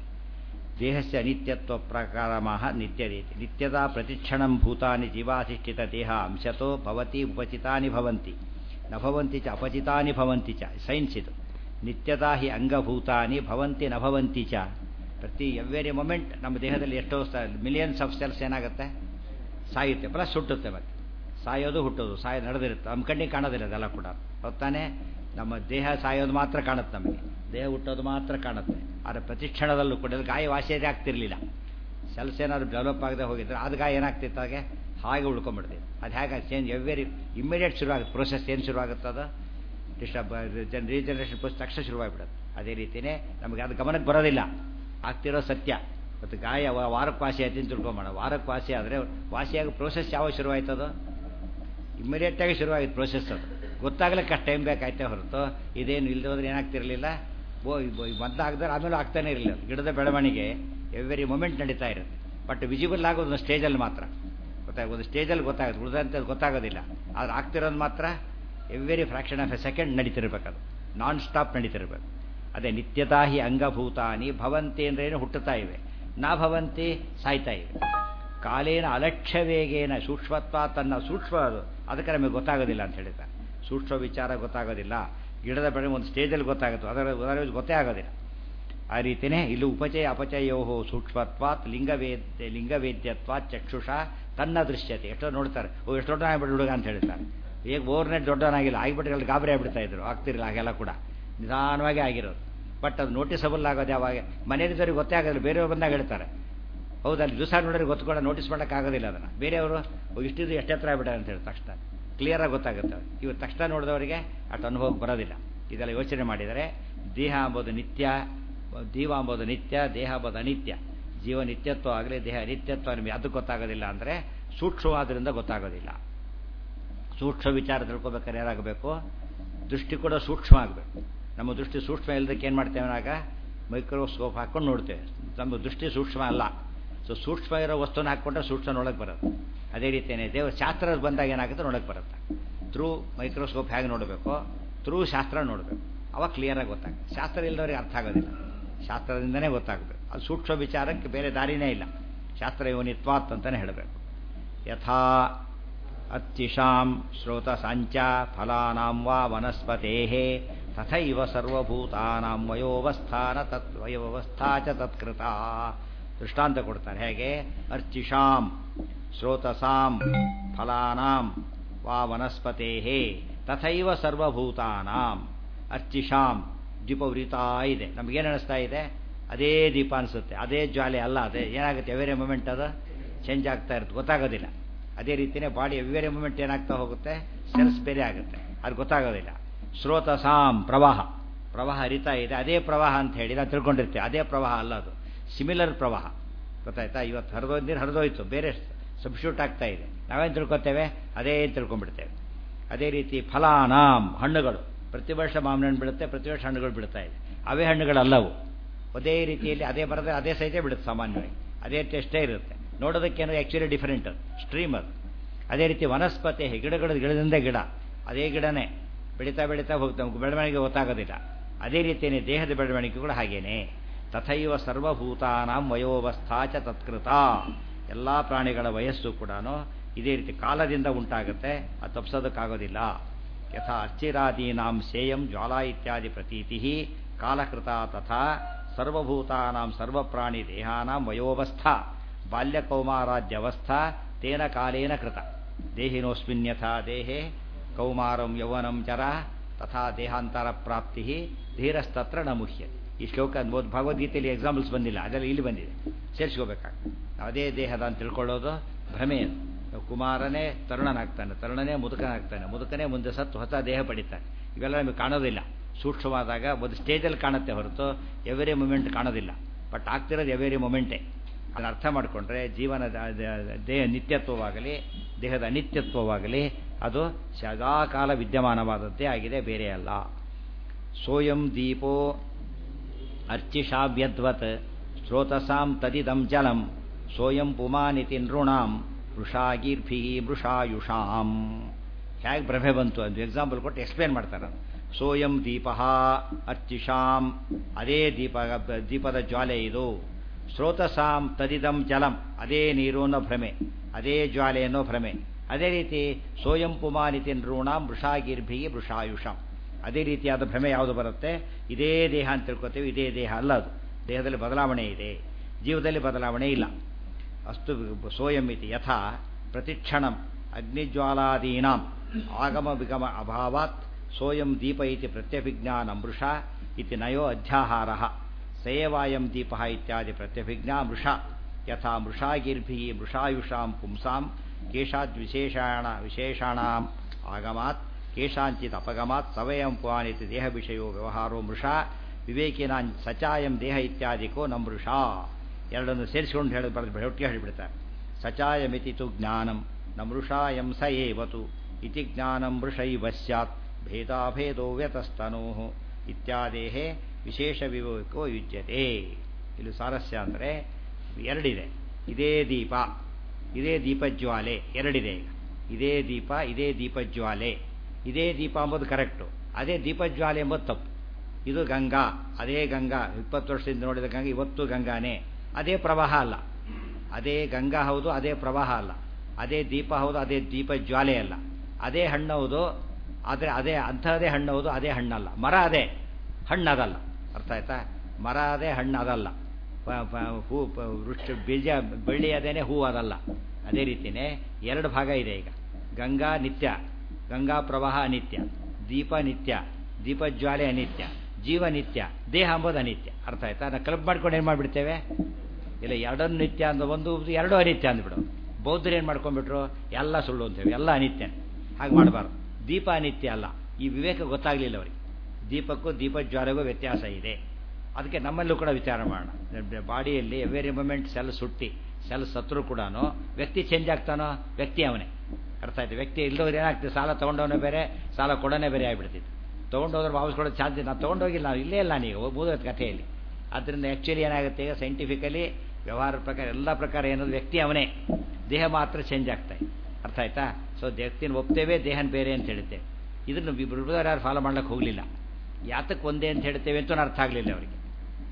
ದೇಹಸ್ಯ ಅನಿತ್ಯತ್ವ ಪ್ರಕಾರಮಃ ನಿತ್ಯರೀತಿ ನಿತ್ಯದಾ ಪ್ರತಿಕ್ಷಣಂ ಭೂತಾನಿ ಜೀವಾಧಿಷ್ಠಿತ ದೇಹ ಅಂಶತೋ ಭವತಿ ಉಪಚಿತಾನಿ ಭವಂತಿ ನ ಭವಂತಿ ಚ ಅಪಚಿತಾನಿ ಭವಂತಿ ಚ ಸೈನ್ಸ್ ಇದು ನಿತ್ಯದಾ ಹಿ ಅಂಗಭೂತಾನಿ ಭವಂತಿ ನ ಭವಂತಿ ಚ ಪ್ರತಿ ಎವ್ರಿ ಮೊಮೆಂಟ್ ನಮ್ಮ ದೇಹದಲ್ಲಿ ಎಷ್ಟೋ ಮಿಲಿಯನ್ಸ್ ಆಫ್ ಸೆಲ್ಸ್ ಏನಾಗುತ್ತೆ ಸಾಯುತ್ತೆ ಪ್ಲಸ್ ಹುಟ್ಟುತ್ತೆ ಮತ್ತೆ ಸಾಯೋದು ಹುಟ್ಟೋದು ಸಾಯ ನಡೆದಿರುತ್ತೆ ನಮ್ಮ ಕಣ್ಣಿಗೆ ಕಾಣೋದಿಲ್ಲ ಅದೆಲ್ಲ ಕೂಡ ಹೊತ್ತಾನೆ ನಮ್ಮ ದೇಹ ಸಾಯೋದು ಮಾತ್ರ ಕಾಣುತ್ತೆ ನಮಗೆ ದೇಹ ಹುಟ್ಟೋದು ಮಾತ್ರ ಕಾಣುತ್ತೆ ಆದರೆ ಪ್ರತಿ ಕ್ಷಣದಲ್ಲೂ ಕೂಡ ಗಾಯ ವಾಸಿಯದೇ ಆಗ್ತಿರ್ಲಿಲ್ಲ ಸೆಲ್ಸ್ ಏನಾದ್ರು ಡೆವಲಪ್ ಆಗದೆ ಹೋಗಿದ್ರೆ ಅದು ಗಾಯ ಏನಾಗ್ತಿತ್ತು ಹಾಗೆ ಹಾಗೆ ಉಳ್ಕೊಂಡ್ಬಿಡ್ತೀವಿ ಅದು ಹೇಗೆ ಚೇಂಜ್ ಎವ್ರಿ ಇಮ್ಮಿಡಿಯೇಟ್ ಶುರುವಾಗುತ್ತೆ ಪ್ರೋಸೆಸ್ ಏನು ಶುರುವಾಗುತ್ತೆ ಅದು ಡಿಸ್ಟರ್ಬ್ ಜನ್ ರೀಜನರೇಷನ್ ಪ್ರೋಸೆಸ್ ತಕ್ಷಣ ಶುರುವಾಗಿಬಿಡುತ್ತೆ ಅದೇ ರೀತಿಯೇ ನಮಗೆ ಅದು ಗಮನಕ್ಕೆ ಬರೋದಿಲ್ಲ ಆಗ್ತಿರೋ ಸತ್ಯ ಮತ್ತು ಗಾಯ ವಾರಕ್ಕೆ ವಾಸಿ ಆಯ್ತು ಅಂತ ತಿಳ್ಕೊಂಬೋಣ ವಾರಕ್ಕೆ ವಾಸಿ ಆದರೆ ವಾಸಿಯಾಗಿ ಪ್ರೋಸೆಸ್ ಯಾವಾಗ ಶುರುವಾಯ್ತದು ಇಮ್ಮಿಡಿಯೇಟಾಗಿ ಶುರುವಾಗಿತ್ತು ಪ್ರೋಸೆಸ್ ಅದು ಗೊತ್ತಾಗ್ಲಿಕ್ಕೆ ಅಷ್ಟು ಟೈಮ್ ಬೇಕಾಯ್ತೇ ಹೊರತು ಇದೇನು ಇಲ್ಲದೆ ಹೋದ್ರೆ ಏನಾಗ್ತಿರಲಿಲ್ಲ ಬೋ ಮದ್ದಾಗದ್ರೆ ಆಮೇಲೆ ಆಗ್ತಾನೆ ಇರಲಿಲ್ಲ ಗಿಡದ ಬೆಳವಣಿಗೆ ಎವ್ರಿ ಮೊಮೆಂಟ್ ನಡೀತಾ ಇರುತ್ತೆ ಬಟ್ ವಿಸಿಬಲ್ ಆಗೋದು ಒಂದು ಸ್ಟೇಜಲ್ಲಿ ಮಾತ್ರ ಗೊತ್ತಾಗ ಒಂದು ಸ್ಟೇಜಲ್ಲಿ ಗೊತ್ತಾಗುತ್ತೆ ಉಳಿದಂತೆ ಗೊತ್ತಾಗೋದಿಲ್ಲ ಆದ್ರೆ ಆಗ್ತಿರೋದು ಮಾತ್ರ every fraction of a second ನಡೀತಿರ್ಬೇಕದು ನಾನ್ ಸ್ಟಾಪ್ ನಡೀತಿರ್ಬೇಕು ಅದೇ ನಿತ್ಯತಾ ಹಿ ಅಂಗಭೂತಾನಿ ಭವಂತಿ ಅಂದ್ರೆ ಏನು ಹುಟ್ಟುತ್ತಾ ಇವೆ ನಾ ಭವಂತಿ ಸಾಯ್ತಾ ಇವೆ ಕಾಲೇನ ಅಲಕ್ಷ್ಯ ವೇಗೇನ ಸೂಕ್ಷ್ಮತ್ವ ತನ್ನ ಸೂಕ್ಷ್ಮ ಅದು ಅದಕ್ಕೆ ನಮಗೆ ಗೊತ್ತಾಗೋದಿಲ್ಲ ಅಂತ ಹೇಳಿದ್ದಾರೆ ಸೂಕ್ಷ್ಮ ವಿಚಾರ ಗೊತ್ತಾಗೋದಿಲ್ಲ ಗಿಡದ ಬೆಳೆ ಒಂದು ಸ್ಟೇಜಲ್ಲಿ ಗೊತ್ತಾಗುತ್ತೆ ಅದರ ಉದಾಹರಣೆ ಗೊತ್ತೇ ಆಗೋದಿಲ್ಲ ಆ ರೀತಿಯೇ ಇಲ್ಲಿ ಉಪಚಯ ಅಪಚಯೋ ಸೂಕ್ಷ್ಮತ್ವಾತ್ ಲಿಂಗವೇದ್ಯ ಲಿಂಗವೇದ್ಯತ್ವಾತ್ ಚಕ್ಷುಷ ತನ್ನ ದೃಶ್ಯತೆ ಎಷ್ಟೋ ನೋಡ್ತಾರೆ ಓ ಎಷ್ಟು ದೊಡ್ಡ ಆಗ್ಬಿಟ್ಟು ಹುಡುಗ ಅಂತ ಹೇಳ್ತಾರೆ ಈಗ ಓವರ್ನೇ ದೊಡ್ಡವನಾಗಿಲ್ಲ ಆಗಿಬಿಟ್ಟು ಅಲ್ಲಿ ಗಾಬರಿ ಆಗ್ಬಿಡ್ತಾ ಇದ್ರು ಆಗ್ತಿರಲಿಲ್ಲ ಹಾಗೆಲ್ಲ ಕೂಡ ನಿಧಾನವಾಗಿ ಆಗಿರೋದು ಬಟ್ ಅದು ನೋಟಿಸಬಲ್ ಆಗೋದು ಯಾವಾಗ ಮನೆಯಲ್ಲಿದ್ದವ್ರಿಗೆ ಗೊತ್ತೇ ಆಗೋದಿಲ್ಲ ಬೇರೆಯವ್ರು ಬಂದಾಗ ಹೇಳ್ತಾರೆ ಹೌದು ಅಲ್ಲಿ ದಿವಸ ನೋಡಿದ್ರೆ ಗೊತ್ತುಕೊಂಡು ನೋಟಿಸ್ ಮಾಡೋಕ್ಕಾಗೋದಿಲ್ಲ ಅದನ್ನು ಬೇರೆಯವರು ಇಷ್ಟಿದ್ದು ಎಷ್ಟು ಹತ್ರ ಆಗ್ಬಿಟ್ಟಾರೆ ಅಂತ ಹೇಳಿ ತಕ್ಷಣ ಕ್ಲಿಯರಾಗಿ ಗೊತ್ತಾಗುತ್ತೆ ಇವರು ತಕ್ಷಣ ನೋಡಿದವರಿಗೆ ಅಷ್ಟು ಅನುಭವಕ್ಕೆ ಬರೋದಿಲ್ಲ ಇದೆಲ್ಲ ಯೋಚನೆ ಮಾಡಿದರೆ ದೇಹ ಅಂಬೋದು ನಿತ್ಯ ಜೀವ ಅಂಬೋದು ನಿತ್ಯ ದೇಹ ಅಂಬೋದು ಅನಿತ್ಯ ಜೀವ ನಿತ್ಯತ್ವ ಆಗಲಿ ದೇಹ ಅನಿತ್ಯತ್ವ ನಿಮಗೆ ಅದು ಗೊತ್ತಾಗೋದಿಲ್ಲ ಅಂದರೆ ಸೂಕ್ಷ್ಮವಾದ್ರಿಂದ ಗೊತ್ತಾಗೋದಿಲ್ಲ ಸೂಕ್ಷ್ಮ ವಿಚಾರ ತಿಳ್ಕೊಬೇಕಾದ್ರೆ ಏನಾಗಬೇಕು ದೃಷ್ಟಿ ಕೂಡ ಸೂಕ್ಷ್ಮ ಆಗಬೇಕು ನಮ್ಮ ದೃಷ್ಟಿ ಸೂಕ್ಷ್ಮ ಇಲ್ಲದಕ್ಕೆ ಏನು ಮಾಡ್ತೇವೆ ಆಗ ಮೈಕ್ರೋಸ್ಕೋಪ್ ಹಾಕ್ಕೊಂಡು ನೋಡ್ತೇವೆ ನಮ್ಮ ದೃಷ್ಟಿ ಸೂಕ್ಷ್ಮ ಅಲ್ಲ ಸೊ ಸೂಕ್ಷ್ಮ ಇರೋ ವಸ್ತುನ ಹಾಕ್ಕೊಂಡ್ರೆ ಸೂಕ್ಷ್ಮ ನೋಡಕ್ಕೆ ಬರುತ್ತೆ ಅದೇ ರೀತಿಯೇ ದೇವ ಶಾಸ್ತ್ರ ಬಂದಾಗ ಏನಾಗುತ್ತೆ ನೋಡಕ್ಕೆ ಬರುತ್ತೆ ಥ್ರೂ ಮೈಕ್ರೋಸ್ಕೋಪ್ ಹೇಗೆ ನೋಡಬೇಕು ಥ್ರೂ ಶಾಸ್ತ್ರ ನೋಡಬೇಕು ಅವಾಗ ಕ್ಲಿಯರಾಗಿ ಗೊತ್ತಾಗುತ್ತೆ ಶಾಸ್ತ್ರ ಇಲ್ಲದವ್ರಿಗೆ ಅರ್ಥ ಆಗೋದಿಲ್ಲ ಶಾಸ್ತ್ರದಿಂದನೇ ಗೊತ್ತಾಗಬೇಕು ಅದು ಸೂಕ್ಷ್ಮ ವಿಚಾರಕ್ಕೆ ಬೇರೆ ದಾರಿನೇ ಇಲ್ಲ ಶಾಸ್ತ್ರ ಯೋನಿತ್ವಾತ್ ಅಂತಲೇ ಹೇಳಬೇಕು ಯಥಾ ಅರ್ಚಿಷಾಂ ಶ್ರೋತಸಾಂಚ ಫಲಾನಾಂ ವಾ ವನಸ್ಪತೇಃ ತಥೈವ ಸರ್ವಭೂತಾನಾಂ ವಯೋವಸ್ಥಾನ ತತ್ ವಯೋವಸ್ಥಾ ಚ ತತ್ಕೃತ ದೃಷ್ಟಾಂತ ಕೊಡ್ತಾರೆ ಹೇಗೆ ಅರ್ಚಿಷಾಂ ಶ್ರೋತಸಾಂ ಫಲಾನಾಂ ವಾ ವನಸ್ಪತೇಃ ತಥೈವ ಸರ್ವಭೂತಾನಾಂ ಅರ್ಚಿಷಾಂ ದೀಪ ಉರಿತಾ ಇದೆ ನಮಗೇನು ಅನಿಸ್ತಾ ಇದೆ ಅದೇ ದೀಪ ಅನಿಸುತ್ತೆ ಅದೇ ಜ್ವಾಲೆ ಅಲ್ಲ ಅದೇ ಏನಾಗುತ್ತೆ ಎವರಿ ಮೂಮೆಂಟ್ ಅದು ಚೇಂಜ್ ಆಗ್ತಾ ಇರುತ್ತೆ ಗೊತ್ತಾಗೋದಿಲ್ಲ ಅದೇ ರೀತಿಯೇ ಬಾಡಿ ಎವರಿ ಮೂಮೆಂಟ್ ಏನಾಗ್ತಾ ಹೋಗುತ್ತೆ ಸೆಲ್ಸ್ ಬೇರೆ ಆಗುತ್ತೆ ಅದು ಗೊತ್ತಾಗೋದಿಲ್ಲ ಸ್ರೋತಸಾಂ ಪ್ರವಾಹ ಪ್ರವಾಹ ಹರಿತಾ ಇದೆ ಅದೇ ಪ್ರವಾಹ ಅಂತ ಹೇಳಿ ನಾವು ತಿಳ್ಕೊಂಡಿರ್ತೇವೆ ಅದೇ ಪ್ರವಾಹ ಅಲ್ಲ ಅದು ಸಿಮಿಲರ್ ಪ್ರವಾಹ ಗೊತ್ತಾಯ್ತಾ ಇವತ್ತು ಹರಿದೋದ್ ನೀರು ಹರಿದೋಯ್ತು ಬೇರೆ ಸಬ್ಸ್ಟ್ಯೂಟ್ ಆಗ್ತಾ ಇದೆ ನಾವೇನು ತಿಳ್ಕೊತೇವೆ ಅದೇ ತಿಳ್ಕೊಂಡ್ಬಿಡ್ತೇವೆ ಅದೇ ರೀತಿ ಫಲಾನಾಂ ಹಣ್ಣುಗಳು ಪ್ರತಿ ವರ್ಷ ಮಾವಿನ ಹಣ್ಣು ಬಿಡುತ್ತೆ ಪ್ರತಿ ವರ್ಷ ಹಣ್ಣುಗಳು ಬಿಡ್ತಾ ಇದೆ ಅವೇ ಹಣ್ಣುಗಳಲ್ಲವು ಅದೇ ರೀತಿಯಲ್ಲಿ ಅದೇ ಬರದೆ ಅದೇ ಸಹಿತ ಬಿಡುತ್ತೆ ಸಾಮಾನ್ಯವಾಗಿ ಅದೇ ಟೆಸ್ಟೇ ಇರುತ್ತೆ ನೋಡೋದಕ್ಕೇನೋ ಆ್ಯಕ್ಚುಲಿ ಡಿಫರೆಂಟ್ ಅದು ಸ್ಟ್ರೀಮ್ ಅದು ಅದೇ ರೀತಿ ವನಸ್ಪತಿ ಗಿಡಗಳ ಗಿಡದಿಂದ ಗಿಡ ಅದೇ ಗಿಡನೇ ಬೆಳೀತಾ ಬೆಳೀತಾ ಹೋಗ್ತಾ ಬೆಳವಣಿಗೆ ಗೊತ್ತಾಗೋದಿಲ್ಲ ಅದೇ ರೀತಿಯೇ ದೇಹದ ಬೆಳವಣಿಗೆ ಕೂಡ ಹಾಗೇನೆ ತಥೈವ ಸರ್ವಭೂತಾನಾಂ ವಯೋವಸ್ಥಾ ಚ ತತ್ಕೃತ ಎಲ್ಲ ಪ್ರಾಣಿಗಳ ವಯಸ್ಸು ಕೂಡ ಇದೇ ರೀತಿ ಕಾಲದಿಂದ ಉಂಟಾಗುತ್ತೆ ಅದು ತಪ್ಪಿಸೋದಕ್ಕಾಗೋದಿಲ್ಲ ಯಥಾ ಅರ್ಚಿರಾದೀನಾಂ ಸೇಯಂ ಜ್ವಾಲಾ ಇತ್ಯಾದಿ ಪ್ರತೀತಿ ಕಾಲಕೃತ ತಥಾ ಸರ್ವಭೂತಾನಾಂ ಸರ್ವಪ್ರಾಣಿ ದೇಹಾನಾಂ ವಯೋವಸ್ಥಾ ಬಾಲ್ಯಕೌಮಾರಾದ್ಯವಸ್ಥಾ ತೇನ ಕಾಲೇನ ಕೃತ ದೇಹಿನೋಸ್ಮಿನ್ಯಥಾ ದೇಹೆ ಕೌಮಾರಂ ಯೌವನಂ ಚರ ತಥಾ ದೇಹಾಂತರ ಪ್ರಾಪ್ತಿ ಧೀರಸ್ತತ್ರ ನ ಮುಹ್ಯ ಈ ಶ್ಲೋಕ ಅನ್ಬೋದು ಭಗವದ್ಗೀತೆಯಲ್ಲಿ ಎಕ್ಸಾಂಪಲ್ಸ್ ಬಂದಿಲ್ಲ ಅದೆಲ್ಲ ಇಲ್ಲಿ ಬಂದಿದೆ ಸೇರಿಸ್ಕೋಬೇಕಾಗ್ತದೆ ಅದೇ ದೇಹದ ಅಂತ ತಿಳ್ಕೊಳ್ಳೋದು ಭ್ರಮೆ ಅದು ಕುಮಾರನೇ ತರುಣನಾಗ್ತಾನೆ ತರುಣನೇ ಮುದುಕನಾಗ್ತಾನೆ ಮುದುಕನೇ ಮುಂದೆ ಸತ್ತು ಹೊಸ ದೇಹ ಪಡಿತಾನೆ ಇವೆಲ್ಲ ನಮಗೆ ಕಾಣೋದಿಲ್ಲ ಸೂಕ್ಷ್ಮವಾದಾಗ ಒಂದು ಸ್ಟೇಜಲ್ಲಿ ಕಾಣುತ್ತೆ ಹೊರತು ಎವರಿ ಮೂಮೆಂಟ್ ಕಾಣೋದಿಲ್ಲ ಬಟ್ ಆಗ್ತಿರೋದು ಎವರಿ ಮೂಮೆಂಟೇ ಅದನ್ನು ಅರ್ಥ ಮಾಡಿಕೊಂಡ್ರೆ ಜೀವನದ ದೇಹ ನಿತ್ಯತ್ವವಾಗಲಿ ದೇಹದ ಅನಿತ್ಯತ್ವವಾಗಲಿ ಅದು ಸದಾಕಾಲ ವಿದ್ಯಮಾನವಾದದ್ದೇ ಆಗಿದೆ ಬೇರೆ ಅಲ್ಲ ಸೋಯಂ ದೀಪೋ ಅರ್ಚಿಷಾವ್ಯದ್ವತ್ ಸ್ರೋತಸಾಂ ತದಿದಂ ಜಲಂ ಸೋಯಂ ಪುಮಾನಿತಿ ನೃಣಾಂ ವೃಷಾಗೀರ್ಭಿ ಮೃಷಾಯುಷಾಂ ಹೇಗೆ ಭ್ರಮೆ ಬಂತು ಅಂತ ಎಕ್ಸಾಂಪಲ್ ಕೊಟ್ಟು ಎಕ್ಸ್ಪ್ಲೇನ್ ಮಾಡ್ತಾರೆ ಸೋಯಂ ದೀಪ ಅರ್ಚಿಷಾಂ ಅದೇ ದೀಪ ದೀಪದ ಜ್ವಾಲೆ ಇದು ಸ್ರೋತಸಾಂ ತದಿದಂ ಜಲಂ ಅದೇ ನೀರು ಅನ್ನೋ ಭ್ರಮೆ ಅದೇ ಜ್ವಾಲೆ ಅನ್ನೋ ಭ್ರಮೆ ಅದೇ ರೀತಿ ಸೋಯಂ ಪುಮಾನಿತಿ ನೃಣಾಂ ವೃಷಾಗಿರ್ಭಿ ವೃಷಾಯುಷಾಂ ಅದೇ ರೀತಿಯಾದ ಭ್ರಮೆ ಯಾವುದು ಬರುತ್ತೆ ಇದೇ ದೇಹ ಅಂತ ತಿಳ್ಕೊತೇವೆ ಇದೇ ದೇಹ ಅಲ್ಲ ಅದು ದೇಹದಲ್ಲಿ ಬದಲಾವಣೆ ಇದೆ ಜೀವದಲ್ಲಿ ಬದಲಾವಣೆ ಇಲ್ಲ ಅಷ್ಟು ಸೋಯಂ ಇತಿ ಯಥಾ ಪ್ರತಿಕ್ಷಣಂ ಅಗ್ನಿಜ್ವಾಲಾದೀನಾಂ ಆಗಮ ವಿಗಮ ಅಭಾವಾತ್ ಸೋಯಂ ದೀಪ ಇತಿ ಪ್ರತ್ಯಭಿಜ್ಞಾನ ಮೃಷ ಇತಿ ನಯೋ ಅಧ್ಯಾಹಾರ ಸೇವಾಯಂ ದೀಪ ಇತ್ಯಾದಿ ಪ್ರತ್ಯಭಿಜ್ಞಾ ಮೃಷ ಯಥಾ ಮೃಷಾಗಿರ್ಭಿ ಮೃಷಾಯುಷಾಂ ಪುಂಸಾಂ ಕೇಶಾದ್ವಿಶೇಷಾಣ ವಿಶೇಷಾಣಾಂ ಆಗಮಾತ್ ಕೇಶಾಂಚಿತ್ ಅಪಗಮಾತ್ ಸವಯಂ ಪುವಾನಿತಿ ದೇಹ ವಿಷಯೋ ವ್ಯವಹಾರೋ ಮೃಷಾ ವಿವೇಕಿನಾಂ ಸಚಾಯಂ ದೇಹ ಇತ್ಯಾದಿಕೋ ನಮೃಷಾ ಎರಡನ್ನು ಸೇರಿಸಿಕೊಂಡು ಹೇಳಿ ಬರೆದು ಒಟ್ಟಿಗೆ ಹೇಳಿಬಿಡ್ತಾರೆ ಸಚಾಯಮಿತಿ ತು ಜ್ಞಾನಂ ನಮೃಷಾಯಂ ಸ ಏವತು ಇತಿ ಜ್ಞಾನಂ ಮೃಷೈವ ಸ್ಯಾತ್ ಭೇದಾಭೇದೋ ವ್ಯತಸ್ತನೋ ಇತ್ಯಾದೇಹ ವಿಶೇಷ ವಿವೇಕೋ ಯುಜ್ಯತೆ ಇಲ್ಲಿ ಸಾರಸ್ಯ ಅಂದರೆ ಎರಡಿದೆ ಇದೇ ದೀಪ ಇದೇ ದೀಪಜ್ವಾಲೆ ಎರಡಿದೆ ಈಗ ಇದೇ ದೀಪ ಇದೇ ದೀಪಜ್ವಾಲೆ ಇದೇ ದೀಪ ಎಂಬುದು ಕರೆಕ್ಟು ಅದೇ ದೀಪಜ್ವಾಲೆ ಎಂಬುದು ತಪ್ಪು ಇದು ಗಂಗಾ ಅದೇ ಗಂಗಾ ಇಪ್ಪತ್ತು ವರ್ಷದಿಂದ ನೋಡಿದ ಗಂಗಾ ಇವತ್ತು ಗಂಗಾನೇ ಅದೇ ಪ್ರವಾಹ ಅಲ್ಲ ಅದೇ ಗಂಗಾ ಹೌದು ಅದೇ ಪ್ರವಾಹ ಅಲ್ಲ ಅದೇ ದೀಪ ಹೌದು ಅದೇ ದೀಪ ಜ್ವಾಲೆ ಅಲ್ಲ ಅದೇ ಹಣ್ಣು ಹೌದು ಆದರೆ ಅದೇ ಅಂಥದೇ ಹಣ್ಣು ಹೌದು ಅದೇ ಹಣ್ಣಲ್ಲ ಮರ ಅದೇ ಹಣ್ಣು ಅದಲ್ಲ ಅರ್ಥ ಆಯ್ತಾ ಮರ ಅದೇ ಹಣ್ಣು ಅದಲ್ಲ ಹೂ ವೃಕ್ಷ ಬೀಜ ಬೆಳ್ಳಿ ಅದೇನೆ ಹೂ ಅದಲ್ಲ ಅದೇ ರೀತಿಯೇ ಎರಡು ಭಾಗ ಇದೆ ಈಗ ಗಂಗಾ ನಿತ್ಯ ಗಂಗಾ ಪ್ರವಾಹ ಅನಿತ್ಯ ದೀಪ ನಿತ್ಯ ದೀಪಜ್ವಾಲೆ ಅನಿತ್ಯ ಜೀವ ನಿತ್ಯ ದೇಹ ಅಂಬೋದು ಅನಿತ್ಯ ಅರ್ಥ ಆಯ್ತಾ ನಾವು ಕ್ಲಬ್ ಮಾಡ್ಕೊಂಡು ಏನು ಮಾಡಿಬಿಡ್ತೇವೆ ಇಲ್ಲ ಎರಡನ್ನು ನಿತ್ಯ ಅಂದ ಒಂದು ಎರಡು ಅನಿತ್ಯ ಅಂದ್ಬಿಡು ಬೌದ್ಧರು ಏನು ಮಾಡ್ಕೊಂಡ್ಬಿಟ್ರು ಎಲ್ಲ ಸುಳ್ಳು ಅಂತೇವೆ ಎಲ್ಲ ಅನಿತ್ಯ ಹಾಗೆ ಮಾಡಬಾರ್ದು ದೀಪ ಅನಿತ್ಯ ಅಲ್ಲ ಈ ವಿವೇಕ ಗೊತ್ತಾಗಲಿಲ್ಲ ಅವರಿಗೆ ದೀಪಕ್ಕೂ ದೀಪಜ್ವಾಲೆಗೂ ವ್ಯತ್ಯಾಸ ಇದೆ ಅದಕ್ಕೆ ನಮ್ಮಲ್ಲೂ ಕೂಡ ವಿಚಾರ ಮಾಡೋಣ ಬಾಡಿಯಲ್ಲಿ ಎವರಿ ಮೂಮೆಂಟ್ ಸೆಲ್ ಸುಟ್ಟಿ ಸೆಲ್ ಸತ್ರು ಕೂಡ ವ್ಯಕ್ತಿ ಚೇಂಜ್ ಆಗ್ತಾನೋ ವ್ಯಕ್ತಿ ಅವನೇ ಅರ್ಥ ಆಯ್ತು ವ್ಯಕ್ತಿ ಇಲ್ಲದವ್ರು ಏನಾಗ್ತದೆ ಸಾಲ ತೊಗೊಂಡವನೇ ಬೇರೆ ಸಾಲ ಕೊಡೋನೇ ಬೇರೆ ಆಗಿಬಿಡ್ತಿತ್ತು ತೊಗೊಂಡೋದ್ರೆ ವಾಪಸ್ ಕೊಡೋದು ಚಾನ್ಸ್ ನಾನು ತೊಗೊಂಡೋಗಿಲ್ಲ ನಾವು ಇಲ್ಲೇ ಇಲ್ಲ ನೀವು ಮೂದೋದು ಕಥೆಯಲ್ಲಿ ಆದ್ದರಿಂದ ಆ್ಯಕ್ಚುಲಿ ಏನಾಗುತ್ತೆ ಈಗ ಸೈಂಟಿಫಿಕಲಿ ವ್ಯವಹಾರ ಪ್ರಕಾರ ಎಲ್ಲ ಪ್ರಕಾರ ಏನದು ವ್ಯಕ್ತಿ ಅವನೇ ದೇಹ ಮಾತ್ರ ಚೇಂಜ್ ಆಗ್ತಾಯಿ ಅರ್ಥ ಆಯ್ತಾ ಸೊ ವ್ಯಕ್ತಿನ ಒಪ್ತೇವೆ ದೇಹನ ಬೇರೆ ಅಂತ ಹೇಳ್ತೇವೆ ಇದನ್ನು ಬಿಡುಗಡೆ ಯಾರು ಫಾಲೋ ಮಾಡ್ಲಿಕ್ಕೆ ಹೋಗಲಿಲ್ಲ ಯಾತಕ್ಕೆ ಒಂದೇ ಅಂತ ಹೇಳ್ತೇವೆ ಅಂತ ಅರ್ಥ ಆಗಲಿಲ್ಲ ಅವರಿಗೆ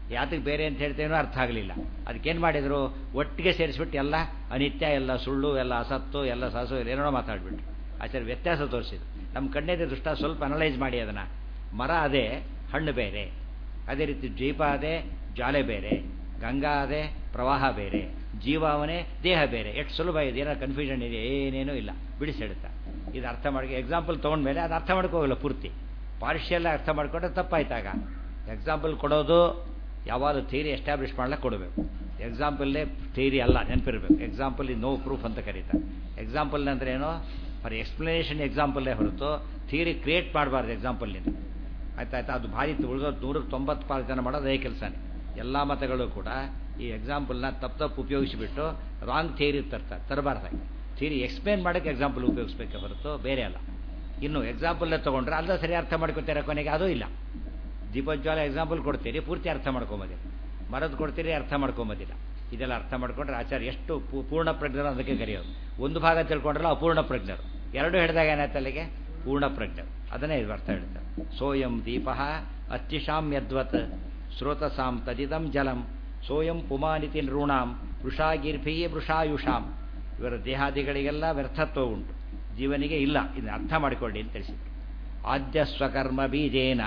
ಯಾತಕ್ಕೆ ಬೇರೆ ಅಂತ ಹೇಳ್ತೇನೋ ಅರ್ಥ ಆಗಲಿಲ್ಲ ಅದಕ್ಕೇನು ಮಾಡಿದರು ಒಟ್ಟಿಗೆ ಸೇರಿಸ್ಬಿಟ್ಟು ಎಲ್ಲ ಅನಿತ್ಯ ಎಲ್ಲ ಸುಳ್ಳು ಎಲ್ಲ ಅಸತ್ತು ಎಲ್ಲ ಸಸು ಏನೇನೋ ಮಾತಾಡ್ಬಿಟ್ರು ಆಚಾರ್ಯ ವ್ಯತ್ಯಾಸ ತೋರಿಸಿದ್ರು ನಮ್ಮ ಕಣ್ಣೆದೆ ದೃಷ್ಟ ಸ್ವಲ್ಪ ಅನಲೈಸ್ ಮಾಡಿ ಅದನ್ನು ಮರ ಅದೇ ಹಣ್ಣು ಬೇರೆ ಅದೇ ರೀತಿ ದ್ವೀಪ ಅದೇ ಜ್ವಾಲೆ ಬೇರೆ ಗಂಗಾ ಅದೇ ಪ್ರವಾಹ ಬೇರೆ ಜೀವ ಅವನೇ ದೇಹ ಬೇರೆ ಎಷ್ಟು ಸುಲಭ ಇದೆ ಏನೋ ಕನ್ಫ್ಯೂಷನ್ ಇದೆ ಏನೇನೂ ಇಲ್ಲ ಬಿಡಿಸಿ ಹೇಳ್ತಾ ಇದು ಅರ್ಥ ಮಾಡಿ ಎಕ್ಸಾಂಪಲ್ ತೊಗೊಂಡ್ಮೇಲೆ ಅದು ಅರ್ಥ ಮಾಡ್ಕೋಗಿಲ್ಲ ಪೂರ್ತಿ ಪಾರ್ಷಿಯಲ್ ಅರ್ಥ ಮಾಡ್ಕೊಂಡ್ರೆ ತಪ್ಪಾಯ್ತಾಗ ಎಕ್ಸಾಂಪಲ್ ಕೊಡೋದು ಯಾವಾಗಲೂ ಥಿಯರಿ ಎಸ್ಟಾಬ್ಲಿಷ್ ಮಾಡ್ಲಿಕ್ಕೆ ಕೊಡಬೇಕು ಎಕ್ಸಾಂಪಲ್ಲೇ ಥಿಯರಿ ಅಲ್ಲ ನೆನಪಿರಬೇಕು ಎಕ್ಸಾಂಪಲ್ ಇಸ್ ನೋ ಪ್ರೂಫ್ ಅಂತ ಕರೀತಾರೆ ಎಕ್ಸಾಂಪಲ್ ಅಂದ್ರೆ ಏನೋ ಫಾರ್ ಎಕ್ಸ್ಪ್ಲನೇಷನ್ ಎಕ್ಸಾಂಪಲ್ಲೇ ಹೊರತು ಥಿಯರಿ ಕ್ರಿಯೇಟ್ ಮಾಡಬಾರ್ದು ಎಕ್ಸಾಂಪಲ್ನಿಂದ ಆಯ್ತಾಯ್ತಾ ಅದು ಭಾರಿ ಉಳಿದೋದು ನೂರಕ್ಕೆ ತೊಂಬತ್ತು ಪಾಲು ಜನ ಮಾಡೋದು ಅದೇ ಕೆಲಸನೇ ಎಲ್ಲ ಮತಗಳು ಕೂಡ ಈ ಎಕ್ಸಾಂಪಲ್ನ ತಪ್ಪು ತಪ್ಪು ಉಪಯೋಗಿಸಿಬಿಟ್ಟು ರಾಂಗ್ ಥಿಯರಿ ತರ್ತಾರೆ ತರಬಾರ್ದಾಗಿ ಥಿಯರಿ ಎಕ್ಸ್ಪ್ಲೇನ್ ಮಾಡೋಕ್ಕೆ ಎಕ್ಸಾಂಪಲ್ ಉಪಯೋಗಿಸ್ಬೇಕೆ ಹೊರತು ಬೇರೆ ಅಲ್ಲ ಇನ್ನು ಎಕ್ಸಾಂಪಲ್ನ ತೊಗೊಂಡ್ರೆ ಅಲ್ಲ ಸರಿ ಅರ್ಥ ಮಾಡ್ಕೊತಾರೆ ಕೊನೆಗೆ ಅದೂ ಇಲ್ಲ ದೀಪಜ್ವಾಲ ಎಕ್ಸಾಂಪಲ್ ಕೊಡ್ತೀರಿ ಪೂರ್ತಿ ಅರ್ಥ ಮಾಡ್ಕೊಂಬೋದಿಲ್ಲ ಮರದ್ದು ಕೊಡ್ತೀರಿ ಅರ್ಥ ಮಾಡ್ಕೊಂಬೋದಿಲ್ಲ ಇದೆಲ್ಲ ಅರ್ಥ ಮಾಡ್ಕೊಂಡ್ರೆ ಆಚಾರ್ಯ ಎಷ್ಟು ಪೂರ್ಣ ಪ್ರಜ್ಞರು ಅದಕ್ಕೆ ಕರೆಯೋದು ಒಂದು ಭಾಗ ತಿಳ್ಕೊಂಡ್ರಲ್ಲ ಅಪೂರ್ಣ ಪ್ರಜ್ಞರು ಎರಡು ಹಿಡಿದಾಗ ಏನಾಯ್ತು ಅಲ್ಲಿಗೆ ಪೂರ್ಣ ಪ್ರಜ್ಞರು ಅದನ್ನೇ ಇದು ಅರ್ಥ ಹೇಳ್ತಾರೆ ಸೋಯಂ ದೀಪ ಅತ್ಯಶಾಂ ಯದ್ವತ್ ಸ್ರೋತಸಾಂ ತದಿದಂ ಜಲಂ ಸೋಯಂ ಪುಮಾನಿತಿ ನೃಣಾಂ ವೃಷಾಗಿರ್ಭಿಯೇ ವೃಷಾಯುಷಾಂ ಇವರ ದೇಹಾದಿಗಳಿಗೆಲ್ಲ ವ್ಯರ್ಥತ್ವ ಉಂಟು ಜೀವನಿಗೆ ಇಲ್ಲ ಇದನ್ನು ಅರ್ಥ ಮಾಡಿಕೊಳ್ಳಿ ಅಂತ ತಿಳಿಸಿದ್ರು ಆದ್ಯ ಸ್ವಕರ್ಮ ಬೀಜೇನ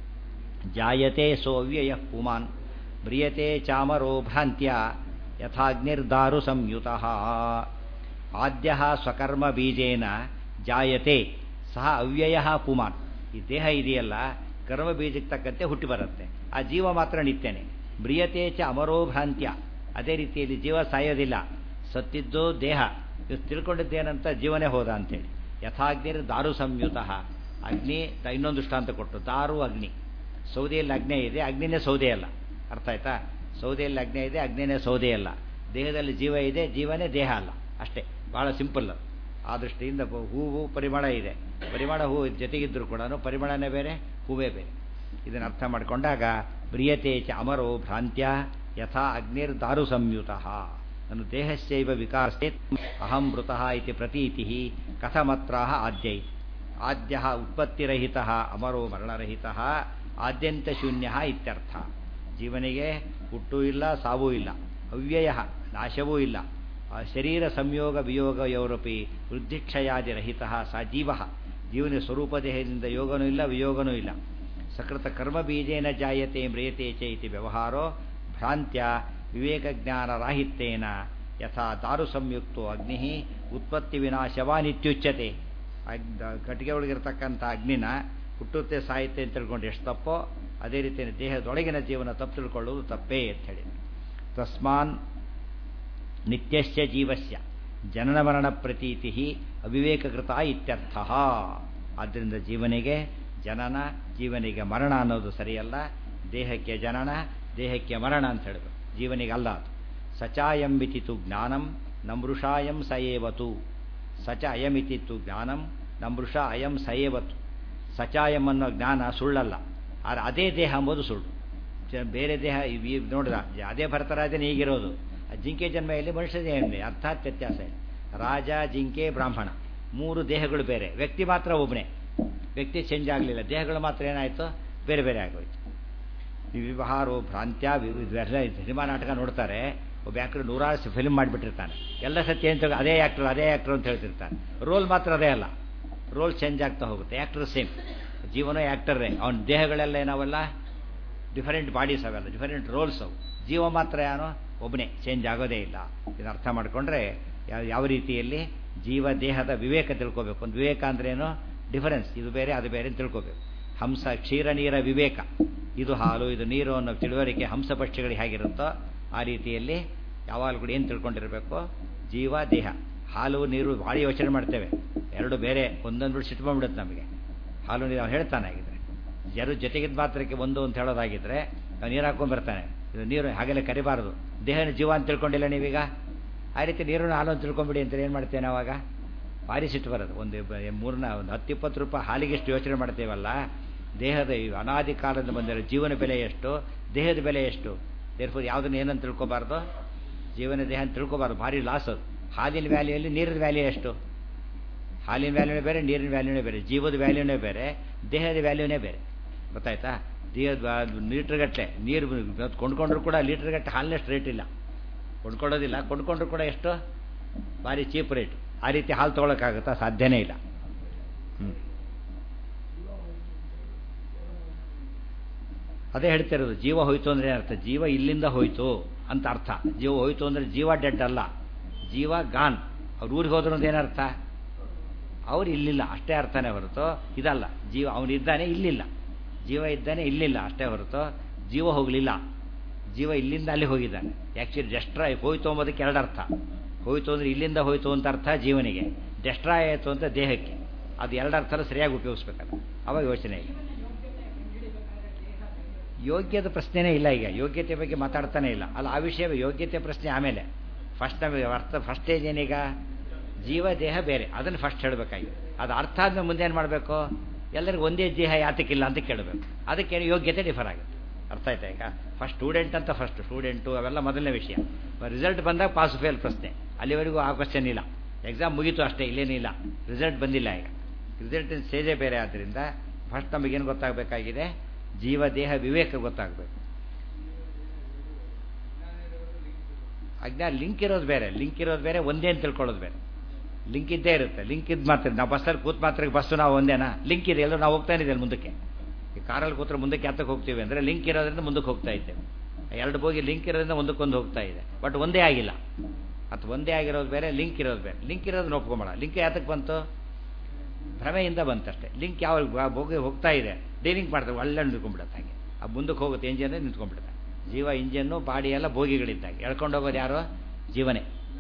ಜಾಯತೆ ಸೋವ್ಯಯ ಪುಮಾನ್ ಮ್ರಿಯತೆ ಚಾಮರೋ ಭ್ರಾಂತ್ಯ ಯಥಾಗ್ನಿರ್ದಾರು ಸಂಯುತ ಆದ್ಯ ಸ್ವಕರ್ಮ ಬೀಜೇನ ಜಾಯತೆ ಸಹ ಅವ್ಯಯ ಪುಮಾನ್ ಈ ದೇಹ ಇದೆಯಲ್ಲ ಕರ್ಮ ಬೀಜಕ್ಕೆ ತಕ್ಕಂತೆ ಹುಟ್ಟಿ ಬರುತ್ತೆ ಆ ಜೀವ ಮಾತ್ರ ನಿತ್ಯನೇ ಮ್ರಿಯತೆ ಚ ಅಮರೋ ಭ್ರಾಂತ್ಯ ಅದೇ ರೀತಿಯಲ್ಲಿ ಜೀವ ಸಾಯೋದಿಲ್ಲ ಸತ್ತಿದ್ದು ದೇಹ ಇದು ತಿಳ್ಕೊಂಡಿದ್ದೇನಂತ ಜೀವನೇ ಹೋದ ಅಂತೇಳಿ ಯಥಾಗ್ನಿರ್ ದಾರು ಸಂಯುತ ಅಗ್ನಿ ಇನ್ನೊಂದು ದೃಷ್ಟಾಂತ ಕೊಟ್ಟು ದಾರು ಅಗ್ನಿ ಸೌದೆಯಲ್ಲಿ ಅಗ್ನಿ ಇದೆ ಅಗ್ನಿನೇ ಸೌದೆ ಅಲ್ಲ ಅರ್ಥ ಆಯ್ತಾ ಸೌದೆಯಲ್ಲಿ ಅಗ್ನಿ ಇದೆ ಅಗ್ನಿನೇ ಸೌದೆ ಅಲ್ಲ ದೇಹದಲ್ಲಿ ಜೀವ ಇದೆ ಜೀವನೇ ದೇಹ ಅಲ್ಲ ಅಷ್ಟೇ ಬಹಳ ಸಿಂಪಲ್ ಆ ದೃಷ್ಟಿಯಿಂದ ಹೂವು ಪರಿಮಳ ಇದೆ ಪರಿಮಳ ಹೂವು ಜೊತೆಗಿದ್ದರೂ ಕೂಡ ಪರಿಮಳನೇ ಬೇರೆ ಹೂವೇ ಬೇರೆ ಇದನ್ನು ಅರ್ಥ ಮಾಡಿಕೊಂಡಾಗ ಪ್ರಿಯತೆ ಚ ಅಮರೋ ಭ್ರಾಂತ್ಯ ಯಥಾ ಅಗ್ನಿರ್ ದಾರು ಸಂಯುತ ನನ್ನ ದೇಹಸ್ಯೈವ ವಿಕಾಸೆ ಅಹಂ ಮೃತಃ ಇತಿ ಪ್ರತೀತಿ ಕಥಮತ್ರ ಆದ್ಯೈ ಆದ್ಯ ಉತ್ಪತ್ತಿರಹಿತ ಅಮರೋ ಮರಣರಹಿತ ಆದ್ಯಂತ ಶೂನ್ಯ ಇತ್ಯರ್ಥ ಜೀವನಿಗೆ ಹುಟ್ಟು ಇಲ್ಲ ಸಾವೂ ಇಲ್ಲ ಅವ್ಯಯ ನಾಶವೂ ಇಲ್ಲ ಶರೀರ ಸಂಯೋಗ ವಿಯೋಗಯೋರಪಿ ವೃದ್ಧಿಕ್ಷಯಾದಿರಹಿತ ಸ ಜೀವ ಜೀವನ ಸ್ವರೂಪ ದೇಹದಿಂದ ಯೋಗನೂ ಇಲ್ಲ ವಿಯೋಗನೂ ಇಲ್ಲ ಸಕೃತ ಕರ್ಮ ಬೀಜೇನ ಜಾಯತೆ ಮ್ರಿಯತೆ ಚ ಇತಿ ವ್ಯವಹಾರೋ ಭ್ರಾಂತ್ಯ ವಿವೇಕಜ್ಞಾನರಾಹಿತ್ಯೇನ ಯಥಾ ದಾರು ಸಂಯುಕ್ತೋ ಅಗ್ನಿ ಉತ್ಪತ್ತಿ ವಿನಾಶವಾನಿತ್ಯುಚ್ಯತೆ ಕಟ್ಟಿಗೆ ಒಳಗಿರ್ತಕ್ಕಂಥ ಅಗ್ನಿನ ಹುಟ್ಟುತ್ತೆ ಸಾಯುತ್ತೆ ಅಂತ ತಿಳ್ಕೊಂಡು ಎಷ್ಟು ತಪ್ಪೋ ಅದೇ ರೀತಿ ದೇಹದೊಳಗಿನ ಜೀವನ ತಪ್ಪು ತಿಳ್ಕೊಳ್ಳೋದು ತಪ್ಪೇ ಅಂತ ಹೇಳಿ ತಸ್ಮಾನ್ ನಿತ್ಯಸ್ಯ ಜೀವಸ್ಯ ಜನನ ಮರಣ ಪ್ರತೀತಿ ಅವಿವೇಕಕೃತ ಇತ್ಯರ್ಥ ಆದ್ದರಿಂದ ಜೀವನಿಗೆ ಜನನ ಜೀವನಿಗೆ ಮರಣ ಅನ್ನೋದು ಸರಿಯಲ್ಲ ದೇಹಕ್ಕೆ ಜನನ ದೇಹಕ್ಕೆ ಮರಣ ಅಂತ ಹೇಳಬೇಕು ಜೀವನಿಗೆ ಅಲ್ಲ ಅದು ಸಚಾಯಂಬಿತಿತು ಜ್ಞಾನಂ ನಮೃಷಾಯಂ ಸಯೇವತು ಸಚ ಅಯಮಿತಿತ್ತು ಜ್ಞಾನಂ ನಮೃಷ ಅಯಂ ಸಯೇವತು ಸಚಾಯಂ ಅನ್ನೋ ಜ್ಞಾನ ಸುಳ್ಳಲ್ಲ ಆದರೆ ಅದೇ ದೇಹ ಎಂಬುದು ಸುಳ್ಳು ಬೇರೆ ದೇಹ ನೋಡಿದ ಅದೇ ಭರತರಾಜನೇ ಈಗಿರೋದು ಜಿಂಕೆ ಜನ್ಮೆಯಲ್ಲಿ ಮನುಷ್ಯ ದೇಹನೇ ಅರ್ಥಾತ್ ವ್ಯತ್ಯಾಸ ಇದೆ ರಾಜ ಜಿಂಕೆ ಬ್ರಾಹ್ಮಣ ಮೂರು ದೇಹಗಳು ಬೇರೆ ವ್ಯಕ್ತಿ ಮಾತ್ರ ಒಬ್ಬನೇ ವ್ಯಕ್ತಿ ಚೇಂಜ್ ಆಗಲಿಲ್ಲ ದೇಹಗಳು ಮಾತ್ರ ಏನಾಯಿತು ಬೇರೆ ಬೇರೆ ಆಗೋಯ್ತು ವಿವಹಾರೋ ಭ್ರಾಂತ್ಯ ಸಿನಿಮಾ ನಾಟಕ ನೋಡ್ತಾರೆ ಒಬ್ಬ ಆ್ಯಕ್ಟರ್ ನೂರಾರು ಫಿಲ್ಮ್ ಮಾಡಿಬಿಟ್ಟಿರ್ತಾನೆ ಎಲ್ಲ ಸತ್ಯ ಅಂತ ಅದೇ ಆ್ಯಕ್ಟರ್ ಅದೇ ಆ್ಯಕ್ಟರ್ ಅಂತ ಹೇಳ್ತಿರ್ತಾನೆ ರೋಲ್ ಮಾತ್ರ ಅದೇ ಅಲ್ಲ ರೋಲ್ ಚೇಂಜ್ ಆಗ್ತಾ ಹೋಗುತ್ತೆ ಆ್ಯಕ್ಟರ್ ಸೇಮ್ ಜೀವನ ಆ್ಯಕ್ಟರ್ರೇ ಅವನ ದೇಹಗಳೆಲ್ಲ ಏನಾವಲ್ಲ ಡಿಫರೆಂಟ್ ಬಾಡೀಸ್ ಅವೆಲ್ಲ ಡಿಫರೆಂಟ್ ರೋಲ್ಸ್ ಅವು ಜೀವ ಮಾತ್ರ ಏನೋ ಒಬ್ಬನೇ ಚೇಂಜ್ ಆಗೋದೇ ಇಲ್ಲ ಇದನ್ನು ಅರ್ಥ ಮಾಡಿಕೊಂಡ್ರೆ ಯಾವ ಯಾವ ರೀತಿಯಲ್ಲಿ ಜೀವ ದೇಹದ ವಿವೇಕ ತಿಳ್ಕೋಬೇಕು ಒಂದು ವಿವೇಕ ಅಂದ್ರೇನು ಡಿಫರೆನ್ಸ್ ಇದು ಬೇರೆ ಅದು ಬೇರೆ ಅಂತ ತಿಳ್ಕೋಬೇಕು ಹಂಸ ಕ್ಷೀರ ನೀರ ವಿವೇಕ ಇದು ಹಾಲು ಇದು ನೀರು ಅನ್ನೋ ತಿಳುವಳಿಕೆ ಹಂಸ ಪಕ್ಷಿಗಳಿಗೆ ಹೇಗಿರುತ್ತೋ ಆ ರೀತಿಯಲ್ಲಿ ಯಾವಾಗಲೂ ಕೂಡ ಏನು ತಿಳ್ಕೊಂಡಿರಬೇಕು ಜೀವ ದೇಹ ಹಾಲು ನೀರು ಭಾಳ ಯೋಚನೆ ಮಾಡ್ತೇವೆ ಎರಡು ಬೇರೆ ಒಂದೊಂದು ಬಿಟ್ಟು ಸಿಟ್ಕೊಂಡ್ಬಿಡುತ್ತೆ ನಮಗೆ ಹಾಲು ನೀರು ಅವ್ನು ಹೇಳ್ತಾನೆ ಆಗಿದ್ರೆ ಯಾರು ಜೊತೆಗಿದ್ದ ಮಾತ್ರಕ್ಕೆ ಒಂದು ಅಂತ ಹೇಳೋದಾಗಿದ್ರೆ ನಾವು ನೀರು ಹಾಕೊಂಡು ಬರ್ತಾನೆ ಇದು ನೀರು ಹಾಗೆಲ್ಲ ಕರಿಬಾರದು ದೇಹನ ಜೀವ ಅಂತ ತಿಳ್ಕೊಂಡಿಲ್ಲ ನೀವೀಗ ಆ ರೀತಿ ನೀರನ್ನು ಹಾಲು ಅಂತ ತಿಳ್ಕೊಂಬಿಡಿ ಅಂತ ಏನು ಮಾಡ್ತೇನೆ ಅವಾಗ ಭಾರಿ ಸಿಟ್ಟು ಬರೋದು ಒಂದು ಮೂರನ್ನ ಒಂದು ಹತ್ತು ಇಪ್ಪತ್ತು ರೂಪಾಯಿ ಹಾಲಿಗೆಷ್ಟು ಯೋಚನೆ ಮಾಡ್ತೇವಲ್ಲ ದೇಹದ ಅನಾದಿ ಕಾಲದಿಂದ ಬಂದಿರೋ ಜೀವನ ಬೆಲೆ ಎಷ್ಟು ದೇಹದ ಬೆಲೆ ಎಷ್ಟು ದೇರ್ಫೋರ್ ಯಾವುದನ್ನು ಏನಂತ ತಿಳ್ಕೊಬಾರ್ದು ಜೀವನ ದೇಹ ಅಂತ ತಿಳ್ಕೊಬಾರ್ದು ಭಾರಿ ಲಾಸ್ ಅದು ಹಾಲಿನ ವ್ಯಾಲ್ಯೂಯಲ್ಲಿ ನೀರಿನ ವ್ಯಾಲ್ಯೂ ಎಷ್ಟು ಹಾಲಿನ ವ್ಯಾಲ್ಯೂನೇ ಬೇರೆ ನೀರಿನ ವ್ಯಾಲ್ಯೂನೇ ಬೇರೆ ಜೀವದ ವ್ಯಾಲ್ಯೂನೇ ಬೇರೆ ದೇಹದ ವ್ಯಾಲ್ಯೂನೇ ಬೇರೆ ಗೊತ್ತಾಯ್ತಾ ಲೀಟ್ರ್ಗಟ್ಟಲೆ ನೀರು ಕೊಂಡ್ಕೊಂಡ್ರು ಕೂಡ ಲೀಟ್ರ್ಗಟ್ಟಲೆ ಹಾಲಿನಷ್ಟು ರೇಟ್ ಇಲ್ಲ ಕೊಂಡ್ಕೊಳ್ಳೋದಿಲ್ಲ ಕೊಂಡ್ಕೊಂಡ್ರು ಕೂಡ ಎಷ್ಟು ಭಾರಿ ಚೀಪ್ ರೇಟ್ ಆ ರೀತಿ ಹಾಲು ತೊಗೊಳಕ್ಕಾಗುತ್ತಾ ಸಾಧ್ಯನೇ ಇಲ್ಲ ಹ್ಞೂ ಅದೇ ಹೇಳ್ತಿರೋದು ಜೀವ ಹೋಯ್ತು ಅಂದರೆ ಅರ್ಥ ಜೀವ ಇಲ್ಲಿಂದ ಹೋಯ್ತು ಅಂತ ಅರ್ಥ ಜೀವ ಹೋಯ್ತು ಅಂದರೆ ಜೀವ ಡೆಡ್ ಅಲ್ಲ ಜೀವ ಗಾನ್ ಅವ್ರು ಊರಿಗೆ ಹೋದ್ರು ಅಂತ ಏನರ್ಥ ಅವ್ರು ಇಲ್ಲಿಲ್ಲ ಅಷ್ಟೇ ಅರ್ಥನೇ ಹೊರತು ಇದಲ್ಲ ಜೀವ ಅವನಿದ್ದಾನೆ ಇಲ್ಲಿಲ್ಲ ಜೀವ ಇದ್ದಾನೆ ಇಲ್ಲಿಲ್ಲ ಅಷ್ಟೇ ಹೊರತು ಜೀವ ಹೋಗಲಿಲ್ಲ ಜೀವ ಇಲ್ಲಿಂದ ಅಲ್ಲಿ ಹೋಗಿದ್ದಾನೆ ಆ್ಯಕ್ಚುಲಿ ಡೆಸ್ಟ್ರಾಯ್ ಹೋಯ್ತು ಅಂಬೋದಕ್ಕೆ ಎರಡು ಅರ್ಥ ಹೋಯ್ತು ಅಂದರೆ ಇಲ್ಲಿಂದ ಹೋಯ್ತು ಅಂತ ಅರ್ಥ ಜೀವನಿಗೆ ಡೆಸ್ಟ್ರಾಯ್ ಆಯಿತು ಅಂತ ದೇಹಕ್ಕೆ ಅದು ಎರಡು ಅರ್ಥನ ಸರಿಯಾಗಿ ಉಪಯೋಗಿಸ್ಬೇಕಲ್ಲ ಅವಾಗ ಯೋಚನೆ ಇಲ್ಲ ಯೋಗ್ಯದ ಪ್ರಶ್ನೆನೇ ಇಲ್ಲ ಈಗ ಯೋಗ್ಯತೆ ಬಗ್ಗೆ ಮಾತಾಡ್ತಾನೆ ಇಲ್ಲ ಅಲ್ಲ ಆ ವಿಷಯ ಯೋಗ್ಯತೆ ಪ್ರಶ್ನೆ ಆಮೇಲೆ ಫಸ್ಟ್ ನಮಗೆ ಅರ್ಥ ಫಸ್ಟ್ ಸ್ಟೇಜ್ ಏನೀಗ ಜೀವ ದೇಹ ಬೇರೆ ಅದನ್ನು ಫಸ್ಟ್ ಹೇಳಬೇಕಾಗಿ ಅದು ಅರ್ಥ ಆದ್ಮೇಲೆ ಮುಂದೆ ಏನು ಮಾಡಬೇಕು ಎಲ್ಲರಿಗೂ ಒಂದೇ ದೇಹ ಯಾತಕ್ಕಿಲ್ಲ ಅಂತ ಕೇಳಬೇಕು ಅದಕ್ಕೆ ಯೋಗ್ಯತೆ ಡಿಫರ್ ಆಗುತ್ತೆ ಅರ್ಥ ಆಯ್ತಾ ಈಗ ಫಸ್ಟ್ ಸ್ಟೂಡೆಂಟ್ ಅಂತ ಫಸ್ಟ್ ಸ್ಟೂಡೆಂಟು ಅವೆಲ್ಲ ಮೊದಲನೇ ವಿಷಯ ರಿಸಲ್ಟ್ ಬಂದಾಗ ಪಾಸ್ ಫೇಲ್ ಪ್ರಶ್ನೆ ಅಲ್ಲಿವರೆಗೂ ಆ ಕ್ವಶನ್ ಇಲ್ಲ ಎಕ್ಸಾಮ್ ಮುಗೀತು ಅಷ್ಟೇ ಇಲ್ಲೇನಿಲ್ಲ ರಿಸಲ್ಟ್ ಬಂದಿಲ್ಲ ಈಗ ರಿಸಲ್ಟಿನ ಸ್ಟೇಜೇ ಬೇರೆ ಆದ್ದರಿಂದ ಫಸ್ಟ್ ನಮಗೇನು ಗೊತ್ತಾಗಬೇಕಾಗಿದೆ ಜೀವ ದೇಹ ವಿವೇಕ ಗೊತ್ತಾಗಬೇಕು ಅಜ್ಞಾನ ಲಿಂಕ್ ಇರೋದು ಬೇರೆ ಲಿಂಕ್ ಇರೋದು ಬೇರೆ ಒಂದೇ ಅಂತ ತಿಳ್ಕೊಳ್ಳೋದು ಬೇರೆ ಲಿಂಕ್ ಇದ್ದೇ ಇರುತ್ತೆ ಲಿಂಕ್ ಇದ್ದು ಮಾತ್ರ ನಾವು ಬಸ್ಸಲ್ಲಿ ಕೂತ್ ಮಾತ್ರ ಬಸ್ಸು ನಾವು ಒಂದೇನಾ ಲಿಂಕ್ ಇದೆ ಎಲ್ಲರೂ ನಾವು ಹೋಗ್ತಾನೆ ಇದೆ ಮುಂದಕ್ಕೆ ಈ ಕಾರಲ್ಲಿ ಕೂತ್ರೆ ಮುಂದಕ್ಕೆ ಯಾತಕ್ಕೆ ಹೋಗ್ತೀವಿ ಅಂದರೆ ಲಿಂಕ್ ಇರೋದ್ರಿಂದ ಮುಂದಕ್ಕೆ ಹೋಗ್ತಾ ಇದ್ದೇವೆ ಎರಡು ಬೋಗಿ ಲಿಂಕ್ ಇರೋದ್ರಿಂದ ಒಂದಕ್ಕೊಂದು ಹೋಗ್ತಾ ಇದೆ ಬಟ್ ಒಂದೇ ಆಗಿಲ್ಲ ಅದು ಒಂದೇ ಆಗಿರೋದು ಬೇರೆ ಲಿಂಕ್ ಇರೋದು ಬೇರೆ ಲಿಂಕ್ ಇರೋದನ್ನ ಒಪ್ಕೊಂಬೇಡ ಲಿಂಕ್ ಯಾತಕ್ಕೆ ಬಂತು ಭ್ರಮೆಯಿಂದ ಬಂತಷ್ಟೇ ಲಿಂಕ್ ಯಾವ ಬೋಗಿ ಹೋಗ್ತಾ ಇದೆ ಡೀಲಿಂಕ್ ಮಾಡ್ತಾರೆ ಒಳ್ಳೆ ನಿಂತ್ಕೊಂಡ್ಬಿಡುತ್ತೆ ಹಾಗೆ ಆ ಮುಂದಕ್ಕೆ ಹೋಗುತ್ತೆ ಇಂಜಿನ್ ನಿಂತ್ಕೊಂಡ್ಬಿಡುತ್ತೆ ಜೀವ ಇಂಜನ್ನು ಬಾಡಿ ಎಲ್ಲ ಬೋಗಿಗಳಿದ್ದಾಗ ಎಳ್ಕೊಂಡು ಹೋಗೋದು ಯಾರು ಜೀವನೇ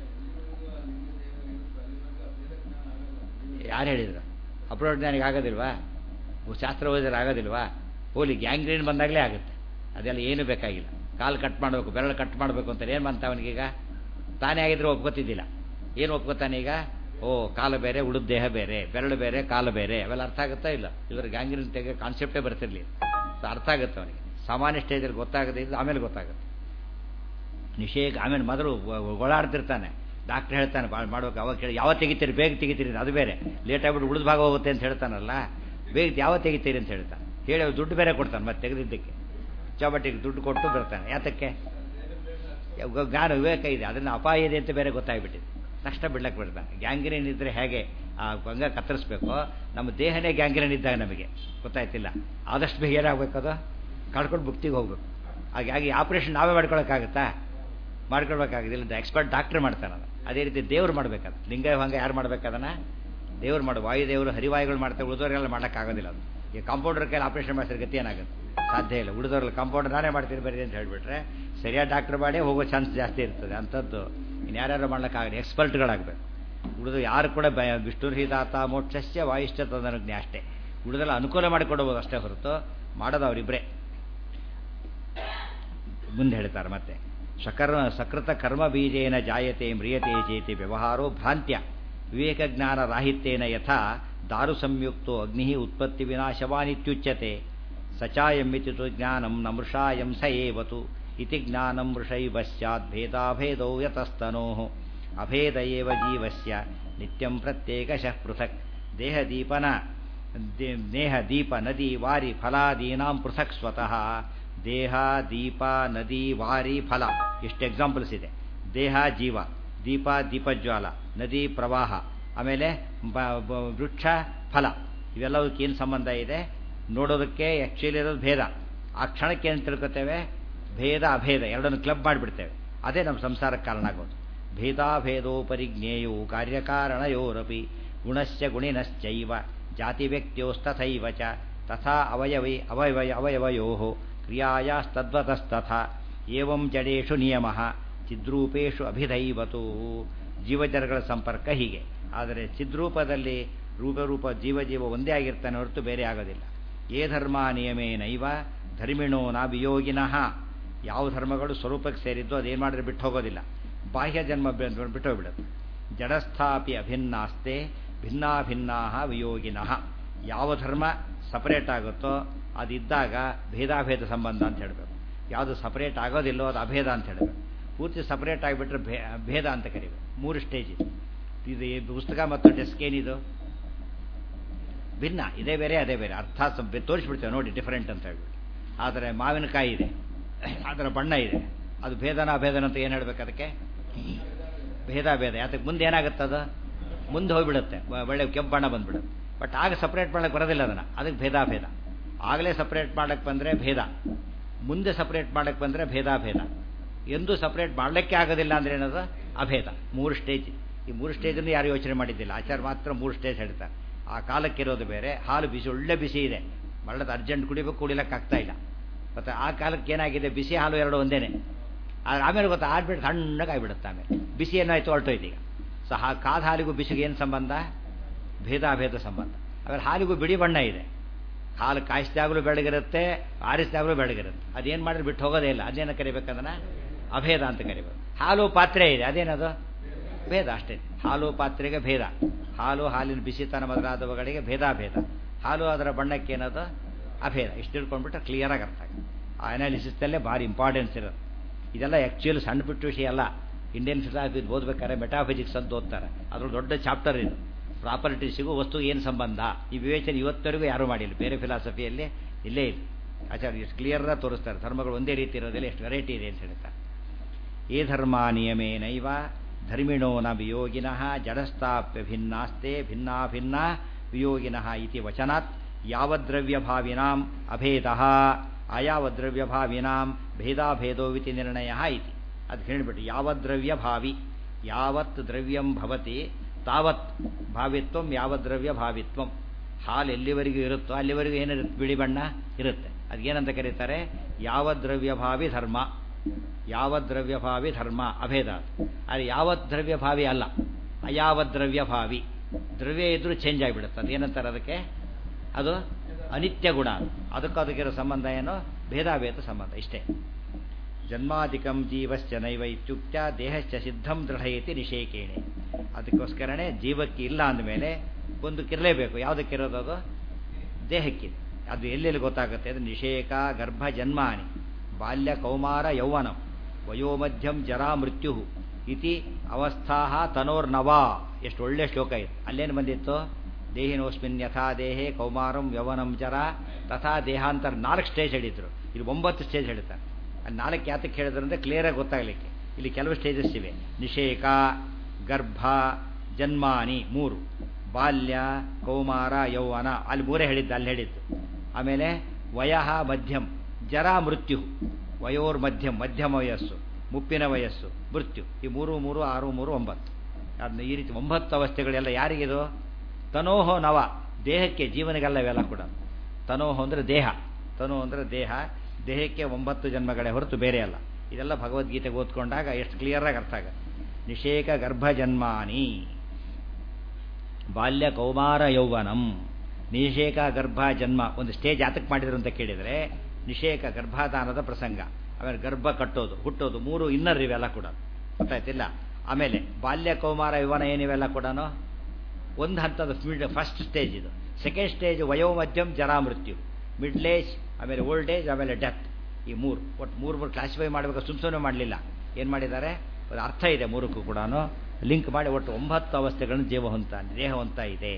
ಯಾರು ಹೇಳಿದ್ರು ಅಪ್ರೋಡ್ ನನಗೆ ಆಗೋದಿಲ್ವಾ ಶಾಸ್ತ್ರ ಓದಿದ್ರೆ ಆಗೋದಿಲ್ವಾ ಹೋಲಿ ಗ್ಯಾಂಗ್ರೀನ್ ಬಂದಾಗಲೇ ಆಗುತ್ತೆ ಅದೆಲ್ಲ ಏನು ಬೇಕಾಗಿಲ್ಲ ಕಾಲು ಕಟ್ ಮಾಡಬೇಕು ಬೆರಳು ಕಟ್ ಮಾಡಬೇಕು ಅಂತ ಏನು ಬಂತ ಅವನಿಗೀಗ ತಾನೇ ಆಗಿದ್ರೆ ಒಪ್ಕೋತಿದ್ದಿಲ್ಲ ಏನು ಒಪ್ಕೋತಾನೆ ಈಗ ಓ ಕಾಲು ಬೇರೆ ಉಳಿದ ದೇಹ ಬೇರೆ ಬೆರಳು ಬೇರೆ ಕಾಲು ಬೇರೆ ಅವೆಲ್ಲ ಅರ್ಥ ಆಗುತ್ತಾ ಇಲ್ಲ ಇವರು ಗ್ಯಾಂಗ್ರೀನ್ ತೆಗೆ ಕಾನ್ಸೆಪ್ಟೇ ಬರ್ತಿರ್ಲಿಲ್ಲ ಸೊ ಅರ್ಥ ಆಗುತ್ತೆ ಅವನಿಗೆ ಸಾಮಾನ್ಯ ಸ್ಟೇಜಲ್ಲಿ ಗೊತ್ತಾಗದೆ ಇದ್ದು ಆಮೇಲೆ ಗೊತ್ತಾಗುತ್ತೆ ನಿಷೇಕ ಆಮೇಲೆ ಮೊದಲು ಓಡಾಡ್ತಿರ್ತಾನೆ ಡಾಕ್ಟ್ರ್ ಹೇಳ್ತಾನೆ ಭಾಳ ಮಾಡ್ಬೇಕು ಅವಾಗ ಕೇಳಿ ಯಾವ ತೆಗಿತೀರಿ ಬೇಗ ತೆಗಿತೀರಿ ಅದು ಬೇರೆ ಲೇಟ್ ಆಗ್ಬಿಟ್ಟು ಉಳಿದ ಭಾಗ ಹೋಗುತ್ತೆ ಅಂತ ಹೇಳ್ತಾನಲ್ಲ ಬೇಗ ಯಾವ ತೆಗಿತೀರಿ ಅಂತ ಹೇಳ್ತಾನೆ ಹೇಳಿ ಅವ್ರು ದುಡ್ಡು ಬೇರೆ ಕೊಡ್ತಾನೆ ಮತ್ತೆ ತೆಗೆದಿದ್ದಕ್ಕೆ ಚೌಬಟ್ಟಿಗೆ ದುಡ್ಡು ಕೊಟ್ಟು ಬರ್ತಾನೆ ಯಾತಕ್ಕೆ ಜ್ಞಾನ ವಿವೇಕ ಇದೆ ಅದನ್ನು ಅಪಾಯ ಇದೆ ಅಂತ ಬೇರೆ ಗೊತ್ತಾಗ್ಬಿಟ್ಟಿದೆ ತಕ್ಷಣ ಬಿಡ್ಲಕ್ಕೆ ಬಿಡ್ತಾನೆ ಗ್ಯಾಂಗ್ರೀನ್ ಇದ್ದರೆ ಹೇಗೆ ಆ ಗಂಗ ಕತ್ತರಿಸ್ಬೇಕು ನಮ್ಮ ದೇಹನೇ ಗ್ಯಾಂಗ್ರೀನ್ ಇದ್ದಾಗ ನಮಗೆ ಗೊತ್ತಾಯ್ತಿಲ್ಲ ಆದಷ್ಟು ಬೇಗ ಏನಾಗಬೇಕದು ಕಳ್ಕೊಂಡು ಮುಕ್ತಿಗೆ ಹೋಗ್ಬೇಕು ಹಾಗಾಗಿ ಆಪ್ರೇಷನ್ ನಾವೇ ಮಾಡ್ಕೊಳಕ್ಕಾಗತ್ತಾ ಮಾಡ್ಕೊಳ್ಬೇಕಾಗಿಲ್ಲ ಎಕ್ಸ್ಪರ್ಟ್ ಡಾಕ್ಟ್ರ್ ಮಾಡ್ತಾನೆ ಅದು ಅದೇ ರೀತಿ ದೇವ್ರು ಮಾಡ್ಬೇಕದ ಲಿಂಗ ಭಂಗ ಯಾರು ಮಾಡ್ಬೇಕದನ್ನ ದೇವ್ರು ಮಾಡು ವಾಯುದೇವರು ಹರಿವಾಯುಗಳು ಮಾಡ್ತಾರೆ ಉಳಿದವರೆಲ್ಲ ಮಾಡೋಕ್ಕಾಗೋದಿಲ್ಲ ಅದು ಈ ಕಾಂಪೌಂಡರ್ ಕೈಲಿ ಆಪರೇಷನ್ ಮಾಡಿಸಿದ್ರೆ ಗತಿ ಏನಾಗುತ್ತೆ ಸಾಧ್ಯ ಇಲ್ಲ ಉಳಿದವ್ರಲ್ಲಿ ಕಾಂಪೌಂಡರ್ ನಾನೇ ಮಾಡ್ತೀನಿ ಬರೀ ಅಂತ ಹೇಳಿಬಿಟ್ರೆ ಸರಿಯಾದ ಡಾಕ್ಟರ್ ಮಾಡಿ ಹೋಗೋ ಚಾನ್ಸ್ ಜಾಸ್ತಿ ಇರ್ತದೆ ಅಂಥದ್ದು ಇನ್ನು ಯಾರ್ಯಾರು ಮಾಡ್ಲಿಕ್ಕಾಗಲ್ಲ ಎಕ್ಸ್ಪರ್ಟ್ಗಳಾಗಬೇಕು ಉಳಿದು ಯಾರು ಕೂಡ ಬ ವಿಷ್ಣುರ್ಹಿತಾತ ಮೋಕ್ಷಸ್ಯ ವಾಯಿಷ್ಠ ತದನುಜ್ಞೆ ಅಷ್ಟೇ ಉಳಿದೆಲ್ಲ ಅನುಕೂಲ ಮಾಡಿಕೊಡ್ಬೋದು ಅಷ್ಟೇ ಹೊರತು ಮಾಡೋದು ಅವರಿಬ್ಬರೇ ಮುಂದೆ ಹೇಳ್ತಾರೆ ಮತ್ತೆ ಸಕರ್ಮ ಸಕೃತ ಕರ್ಮ ಬೀಜೇನ ಜಾಯತೆ ಮ್ರಿಯತೆ ಚೇತಿ ವ್ಯವಹಾರೋ ಭ್ರಾಂತ್ಯ ವಿವೇಕ ಜ್ಞಾನ ರಾಹಿತ್ಯೇನ ಯಥಾ ದಾರು ಸಂಯುಕ್ತೋ ಅಗ್ನಿ ಉತ್ಪತ್ತಿ ವಿನಾಶವಾನಿತ್ಯುಚ್ಯತೆ ಸಚಾಯಮಿತಿ ತು ಜ್ಞಾನಂ ನಮೃಷಾಯಂ ಸ ಏವತು ಇತಿ ಜ್ಞಾನಂ ವೃಷೈವಶ್ಚಾತ್ ಭೇದಾಭೇದೌ ಯತಸ್ತನೋ ಅಭೇದ ಏವ ಜೀವಸ್ಯ ನಿತ್ಯಂ ಪ್ರತ್ಯೇಕಶಃ ಪೃಥಕ್ ದೇಹದೀಪನ ದೇಹ ದೀಪ ನದಿ ವಾರಿ ಫಲಾದೀನಾಂ ಪೃಥಕ್ ಸ್ವತಃ ದೇಹ ದೀಪ ನದಿ ವಾರಿ ಫಲ ಎಷ್ಟು ಎಕ್ಸಾಂಪಲ್ಸ್ ಇದೆ ದೇಹ ಜೀವ ದೀಪ ದೀಪಜ್ವಾಲ ನದಿ ಪ್ರವಾಹ ಆಮೇಲೆ ವೃಕ್ಷ ಫಲ ಇವೆಲ್ಲದಕ್ಕೆ ಏನು ಸಂಬಂಧ ಇದೆ ನೋಡೋದಕ್ಕೆ ಆ್ಯಕ್ಚುಲಿ ಇರೋದು ಭೇದ ಆ ಕ್ಷಣಕ್ಕೆ ಏನು ತಿಳ್ಕೊತೇವೆ ಭೇದ ಅಭೇದ ಎರಡನ್ನು ಕ್ಲಬ್ ಮಾಡಿಬಿಡ್ತೇವೆ ಅದೇ ನಮ್ಮ ಸಂಸಾರಕ್ಕೆ ಕಾರಣ ಆಗೋದು ಭೇದಾಭೇದೋಪರಿಜ್ಞೇಯೋ ಕಾರ್ಯಕಾರಣಯೋರಪಿ ಗುಣಶ್ಚ ಗುಣಿನಶ್ಚೈವ ಜಾತಿ ವ್ಯಕ್ತಿಯೋಸ್ತಥೈವ ಚ ತಥಾ ಅವಯವೈ ಅವಯವಯ ಅವಯವಯೋ ಕ್ರಿಯಾಯಾಸ್ತದ್ವತಸ್ತಥಾ ಏವಂ ಜಡೇಶು ನಿಯಮ ಚಿದ್ರೂಪೇಶು ಅಭಿದೈವತು ಜೀವಜರಗಳ ಸಂಪರ್ಕ ಹೀಗೆ ಆದರೆ ಚಿದ್ರೂಪದಲ್ಲಿ ರೂಪರೂಪ ಜೀವ ಜೀವ ಒಂದೇ ಆಗಿರ್ತಾನೆ ಹೊರತು ಬೇರೆ ಆಗೋದಿಲ್ಲ ಏ ಧರ್ಮ ನಿಯಮೇನೈವ ಧರ್ಮಿಣೋ ನಾ ವಿಯೋಗಿನಃ ಯಾವ ಧರ್ಮಗಳು ಸ್ವರೂಪಕ್ಕೆ ಸೇರಿದ್ದು ಅದೇನು ಮಾಡಿದ್ರೆ ಬಿಟ್ಟು ಹೋಗೋದಿಲ್ಲ ಬಾಹ್ಯ ಜನ್ಮ ಬಿಟ್ಟು ಹೋಗ್ಬಿಡುತ್ತೆ ಜಡಸ್ಥಾಪಿ ಅಭಿನ್ನಾಸ್ತೆ ಭಿನ್ನಾಭಿನ್ನಾ ವಿಯೋಗಿನಃ ಯಾವ ಧರ್ಮ ಸಪರೇಟ್ ಆಗುತ್ತೋ ಅದಿದ್ದಾಗ ಭೇದಾಭೇದ ಸಂಬಂಧ ಅಂತ ಹೇಳಬೇಕು ಯಾವುದು ಸಪರೇಟ್ ಆಗೋದಿಲ್ಲೋ ಅದು ಅಭೇದ ಅಂತ ಹೇಳಬೇಕು ಪೂರ್ತಿ ಸಪರೇಟ್ ಆಗಿಬಿಟ್ರೆ ಭೇ ಭೇದ ಅಂತ ಕರಿಬೇಕು ಮೂರು ಸ್ಟೇಜ್ ಇದೆ ಇದು ಈ ಪುಸ್ತಕ ಮತ್ತು ಡೆಸ್ಕ್ ಏನಿದು ಭಿನ್ನ ಇದೇ ಬೇರೆ ಅದೇ ಬೇರೆ ಅರ್ಥ ಸ್ವಲ್ಪ ತೋರಿಸ್ಬಿಡ್ತೇವೆ ನೋಡಿ ಡಿಫರೆಂಟ್ ಅಂತ ಹೇಳ್ಬಿಟ್ಟು ಆದರೆ ಮಾವಿನಕಾಯಿ ಇದೆ ಅದರ ಬಣ್ಣ ಇದೆ ಅದು ಭೇದನ ಅಭೇದನ ಅಂತ ಏನು ಹೇಳ್ಬೇಕು ಅದಕ್ಕೆ ಭೇದ ಭೇದ ಯಾತಕ್ಕೆ ಮುಂದೆ ಏನಾಗುತ್ತದ ಮುಂದೆ ಹೋಗ್ಬಿಡುತ್ತೆ ಒ- ಒಳ್ಳೆ ಕೆಂಪು ಬಣ್ಣ ಬಂದ್ಬಿಡುತ್ತೆ ಬಟ್ ಆಗ ಸಪ್ರೇಟ್ ಮಾಡಕ್ಕೆ ಬರೋದಿಲ್ಲ ಅದನ್ನು ಅದಕ್ಕೆ ಭೇದಾಭೇದ ಆಗಲೇ ಸಪ್ರೇಟ್ ಮಾಡಕ್ಕೆ ಬಂದರೆ ಭೇದ ಮುಂದೆ ಸಪ್ರೇಟ್ ಮಾಡಕ್ಕೆ ಬಂದರೆ ಭೇದಾಭೇದ ಎಂದು ಸಪ್ರೇಟ್ ಮಾಡಲಿಕ್ಕೆ ಆಗೋದಿಲ್ಲ ಅಂದ್ರೆ ಏನದು ಅಭೇದ ಮೂರು ಸ್ಟೇಜ್ ಈ ಮೂರು ಸ್ಟೇಜನ್ನು ಯಾರು ಯೋಚನೆ ಮಾಡಿದ್ದಿಲ್ಲ ಆಚಾರ ಮಾತ್ರ ಮೂರು ಸ್ಟೇಜ್ ಹೇಳ್ತಾರೆ ಆ ಕಾಲಕ್ಕಿರೋದು ಬೇರೆ ಹಾಲು ಬಿಸಿ ಒಳ್ಳೆ ಬಿಸಿ ಇದೆ ಮಳ್ಳದ ಅರ್ಜೆಂಟ್ ಕುಡಿಬೇಕು ಕುಡಿಲಕ್ಕೆ ಆಗ್ತಾ ಇಲ್ಲ ಮತ್ತು ಆ ಕಾಲಕ್ಕೆ ಏನಾಗಿದೆ ಬಿಸಿ ಹಾಲು ಎರಡು ಒಂದೇನೆ ಆದ್ರೆ ಆಮೇಲೆ ಗೊತ್ತಾ ಆಡ್ಬಿಟ್ಟು ಸಣ್ಣಗೆ ಆಗಿಬಿಡುತ್ತೆ ಆಮೇಲೆ ಬಿಸಿ ಏನಾಯ್ತು ಹೊರಟೋಯ್ತು ಈಗ ಸೊ ಆ ಕಾದ ಹಾಲಿಗೂ ಬಿಸಿಗೆ ಏನು ಸಂಬಂಧ ಭೇದಾಭೇದ ಸಂಬಂಧ ಆಮೇಲೆ ಹಾಲಿಗೂ ಬಿಳಿ ಬಣ್ಣ ಇದೆ ಹಾಲು ಕಾಯಿಸಿದಾಗಲೂ ಬೆಳಗಿರುತ್ತೆ ಆರಿಸಿದಾಗಲೂ ಬೆಳಗಿರುತ್ತೆ ಅದೇನು ಮಾಡಿದ್ರೆ ಬಿಟ್ಟು ಹೋಗೋದೇ ಇಲ್ಲ ಅದೇನು ಕರಿಬೇಕಂದ್ರೆ ಅಭೇದ ಅಂತ ಕರಿಬೇಕು ಹಾಲು ಪಾತ್ರೆ ಇದೆ ಅದೇನದು ಭೇದ ಅಷ್ಟೇ ಹಾಲು ಪಾತ್ರೆಗೆ ಭೇದ ಹಾಲು ಹಾಲಿನ ಬಿಸಿತನ ಮೊದಲಾದವುಗಳಿಗೆ ಭೇದಾಭೇದ ಹಾಲು ಅದರ ಬಣ್ಣಕ್ಕೆ ಏನದು ಅಭೇದ ಇಷ್ಟು ತಿಳ್ಕೊಂಡ್ಬಿಟ್ರೆ ಕ್ಲಿಯರಾಗಿ ಅರ್ಥ ಆಗುತ್ತೆ ಆ ಅನಾಲಿಸಿಸ್ನಲ್ಲೇ ಭಾರಿ ಇಂಪಾರ್ಟೆನ್ಸ್ ಇರೋದು ಇದೆಲ್ಲ ಆ್ಯಕ್ಚುಲಿ ಸಣ್ಣ ಪುಟ್ಟ ವಿಷಯ ಅಲ್ಲ ಇಂಡಿಯನ್ ಫಿಲಾಸಫಿ ಓದ್ಬೇಕಾದ್ರೆ ಮೆಟಾಫಿಸಿಕ್ಸ್ ಅಂತ ಓದ್ತಾರೆ ಅದ್ರ ದೊಡ್ಡ ಚಾಪ್ಟರ್ ಇದು ಪ್ರಾಪರ್ಟೀಸಿಗೂ ವಸ್ತು ಏನು ಸಂಬಂಧ ಈ ವಿವೇಚನೆ ಇವತ್ತರೆಗೂ ಯಾರೂ ಮಾಡಿಲ್ಲ ಬೇರೆ ಫಿಲಾಸಫಿಯಲ್ಲಿ ಇಲ್ಲೇ ಇಲ್ಲ ಆಚಾರ್ಯ ಎಷ್ಟು ಕ್ಲಿಯರಾಗಿ ತೋರಿಸ್ತಾರೆ ಧರ್ಮಗಳು ಒಂದೇ ರೀತಿ ಇರೋದಿಲ್ಲ ಎಷ್ಟು ವೆರೈಟಿ ಇದೆ ಅಂತ ಹೇಳ್ತಾರೆ ಏ ಧರ್ಮ ನಿಯಮೇನೈವ ಧರ್ಮಿಣೋ ನ ವಿಯೋಗಿನಃ ಜಡಸ್ತಾಪ್ಯ ಭಿನ್ನಾಸ್ತೆ ಭಿನ್ನಾ ಭಿನ್ನ ವಿಯೋಗಿನಃ ಇತಿ ವಚನಾತ್ ಯಾವದ್ರವ್ಯಭಾವಿನಾಂ ಅಭೇದ ಅಯಾವದ್ರವ್ಯಭಾವಿನಾಂ ಭೇದಾಭೇದೋವಿತಿ ನಿರ್ಣಯ ಇತಿ ಅದು ಹೇಳಿಬಿಟ್ಟು ಯಾವದ್ರವ್ಯಭಾವಿ ಯಾವತ್ ದ್ರವ್ಯಂ ಭವತಿ ತಾವತ್ ಭಾವಿತ್ವಂ ಯಾವದ್ರವ್ಯ ಭಾವಿತ್ವಂ ಹಾಲು ಎಲ್ಲಿವರೆಗೂ ಇರುತ್ತೋ ಅಲ್ಲಿವರೆಗೂ ಏನಿರುತ್ತೆ ಬಿಳಿ ಬಣ್ಣ ಇರುತ್ತೆ ಅದಕ್ಕೇನಂತ ಕರೀತಾರೆ ಯಾವ ದ್ರವ್ಯಭಾವಿ ಧರ್ಮ ಯಾವ ದ್ರವ್ಯಭಾವಿ ಧರ್ಮ ಅಭೇದ ಅದು ಯಾವ ದ್ರವ್ಯಭಾವಿ ಅಲ್ಲ ಅಯಾವ ದ್ರವ್ಯಭಾವಿ ದ್ರವ್ಯ ಇದ್ರೂ ಚೇಂಜ್ ಆಗಿಬಿಡುತ್ತೆ ಅದೇನಂತಾರೆ ಅದಕ್ಕೆ ಅದು ಅನಿತ್ಯ ಗುಣ ಅದಕ್ಕೂ ಅದಕ್ಕಿರೋ ಸಂಬಂಧ ಏನು ಭೇದಾಭೇದ ಸಂಬಂಧ ಇಷ್ಟೇ ಜನ್ಮಾಧಿಕಂ ಜೀವಶ್ಚ ನೈವ ಇತ್ಯುಕ್ತ ದೇಹಶ್ಚ ಸಿದ್ಧಂ ದೃಢಯತಿ ನಿಷೇಕೇಣೆ ಅದಕ್ಕೋಸ್ಕರನೇ ಜೀವಕ್ಕೆ ಇಲ್ಲ ಅಂದಮೇಲೆ ಒಂದಕ್ಕಿರಲೇಬೇಕು ಯಾವುದಕ್ಕಿರೋದು ಅದು ದೇಹಕ್ಕಿದೆ ಅದು ಎಲ್ಲೆಲ್ಲಿ ಗೊತ್ತಾಗುತ್ತೆ ಅದು ನಿಷೇಕ ಗರ್ಭ ಜನ್ಮಾನಿ ಬಾಲ್ಯ ಕೌಮಾರ ಯೌವನ ವಯೋಮಧ್ಯಂ ಜರಾ ಮೃತ್ಯು ಇತಿ ಅವಸ್ಥಾ ತನೋರ್ನವಾ ಎಷ್ಟು ಒಳ್ಳೆ ಶ್ಲೋಕ ಇದೆ ಅಲ್ಲೇನು ಬಂದಿತ್ತು ದೇಹಿನೋಸ್ಮಿನ್ ಯಥಾ ದೇಹೆ ಕೌಮಾರಂ ಯೌವನಂ ಜರ ತಥಾ ದೇಹಾಂತರ ನಾಲ್ಕು ಸ್ಟೇಜ್ ಹೇಳಿದ್ರು ಇಲ್ಲಿ ಒಂಬತ್ತು ಸ್ಟೇಜ್ ಹೇಳ್ತಾರೆ ಅಲ್ಲಿ ನಾಲ್ಕು ಯಾತಕ್ಕೆ ಹೇಳಿದ್ರು ಅಂದರೆ ಕ್ಲಿಯರಾಗಿ ಗೊತ್ತಾಗಲಿಕ್ಕೆ ಇಲ್ಲಿ ಕೆಲವು ಸ್ಟೇಜಸ್ ಇವೆ ನಿಷೇಕ ಗರ್ಭ ಜನ್ಮಾನಿ ಮೂರು ಬಾಲ್ಯ ಕೌಮಾರ ಯೌವನ ಅಲ್ಲಿ ಮೂರೇ ಹೇಳಿದ್ದು ಅಲ್ಲಿ ಹೇಳಿದ್ದು ಆಮೇಲೆ ವಯಃ ಮಧ್ಯಂ ಜರ ಮೃತ್ಯು ವಯೋರ್ ಮಧ್ಯಂ ಮಧ್ಯಮ ವಯಸ್ಸು ಮುಪ್ಪಿನ ವಯಸ್ಸು ಮೃತ್ಯು ಈ ಮೂರು ಮೂರು ಆರು ಮೂರು ಒಂಬತ್ತು ಅದನ್ನ ಈ ರೀತಿ ಒಂಬತ್ತು ಅವಸ್ಥೆಗಳೆಲ್ಲ ಯಾರಿಗಿದು ತನೋಹೋ ನವ ದೇಹಕ್ಕೆ ಜೀವನಿಗೆಲ್ಲ ಇವೆಲ್ಲ ಕೂಡ ತನೋಹೋ ಅಂದರೆ ದೇಹ ತನೋ ಅಂದರೆ ದೇಹ ದೇಹಕ್ಕೆ ಒಂಬತ್ತು ಜನ್ಮಗಳೇ ಹೊರತು ಬೇರೆ ಅಲ್ಲ ಇದೆಲ್ಲ ಭಗವದ್ಗೀತೆಗೆ ಓದ್ಕೊಂಡಾಗ ಎಷ್ಟು ಕ್ಲಿಯರಾಗಿ ಅರ್ಥ ಆಗುತ್ತೆ ನಿಷೇಕ ಗರ್ಭ ಜನ್ಮಾನಿ ಬಾಲ್ಯ ಕೌಮಾರ ಯೌವನಂ ನಿಷೇಕ ಗರ್ಭ ಜನ್ಮ ಒಂದು ಸ್ಟೇಜ್ ಯಾತಕ್ಕೆ ಮಾಡಿದ್ರು ಅಂತ ಕೇಳಿದರೆ ನಿಷೇಕ ಗರ್ಭಾಧಾನದ ಪ್ರಸಂಗ ಆಮೇಲೆ ಗರ್ಭ ಕಟ್ಟೋದು ಹುಟ್ಟೋದು ಮೂರು ಇನ್ನರ್ ಇವೆಲ್ಲ ಕೂಡ ಗೊತ್ತಾಯ್ತಿಲ್ಲ ಆಮೇಲೆ ಬಾಲ್ಯ ಕೌಮಾರ ಯೌವನ ಏನಿವೆಲ್ಲ ಕೂಡ ಒಂದು ಹಂತದ ಫಸ್ಟ್ ಸ್ಟೇಜ್ ಇದು ಸೆಕೆಂಡ್ ಸ್ಟೇಜ್ ವಯೋ ಮಧ್ಯಂ ಜರಾ ಮೃತ್ಯು ಮಿಡ್ಲ್ ಏಜ್ ಆಮೇಲೆ ಓಲ್ಡ್ ಏಜ್ ಆಮೇಲೆ ಡೆತ್ ಈ ಮೂರು ಒಟ್ಟು ಮೂರು ಮೂರು ಕ್ಲಾಸಿಫೈ ಮಾಡಬೇಕು ಸುಮ್ ಸುಮ್ಮನೆ ಮಾಡಲಿಲ್ಲ ಏನು ಮಾಡಿದ್ದಾರೆ ಒಂದು ಅರ್ಥ ಇದೆ ಮೂರಕ್ಕೂ ಕೂಡ ಲಿಂಕ್ ಮಾಡಿ ಒಟ್ಟು ಒಂಬತ್ತು ಅವಸ್ಥೆಗಳನ್ನು ಜೀವ ಹೊಂತ ದೇಹ ಹೊಂತ ಇದೆ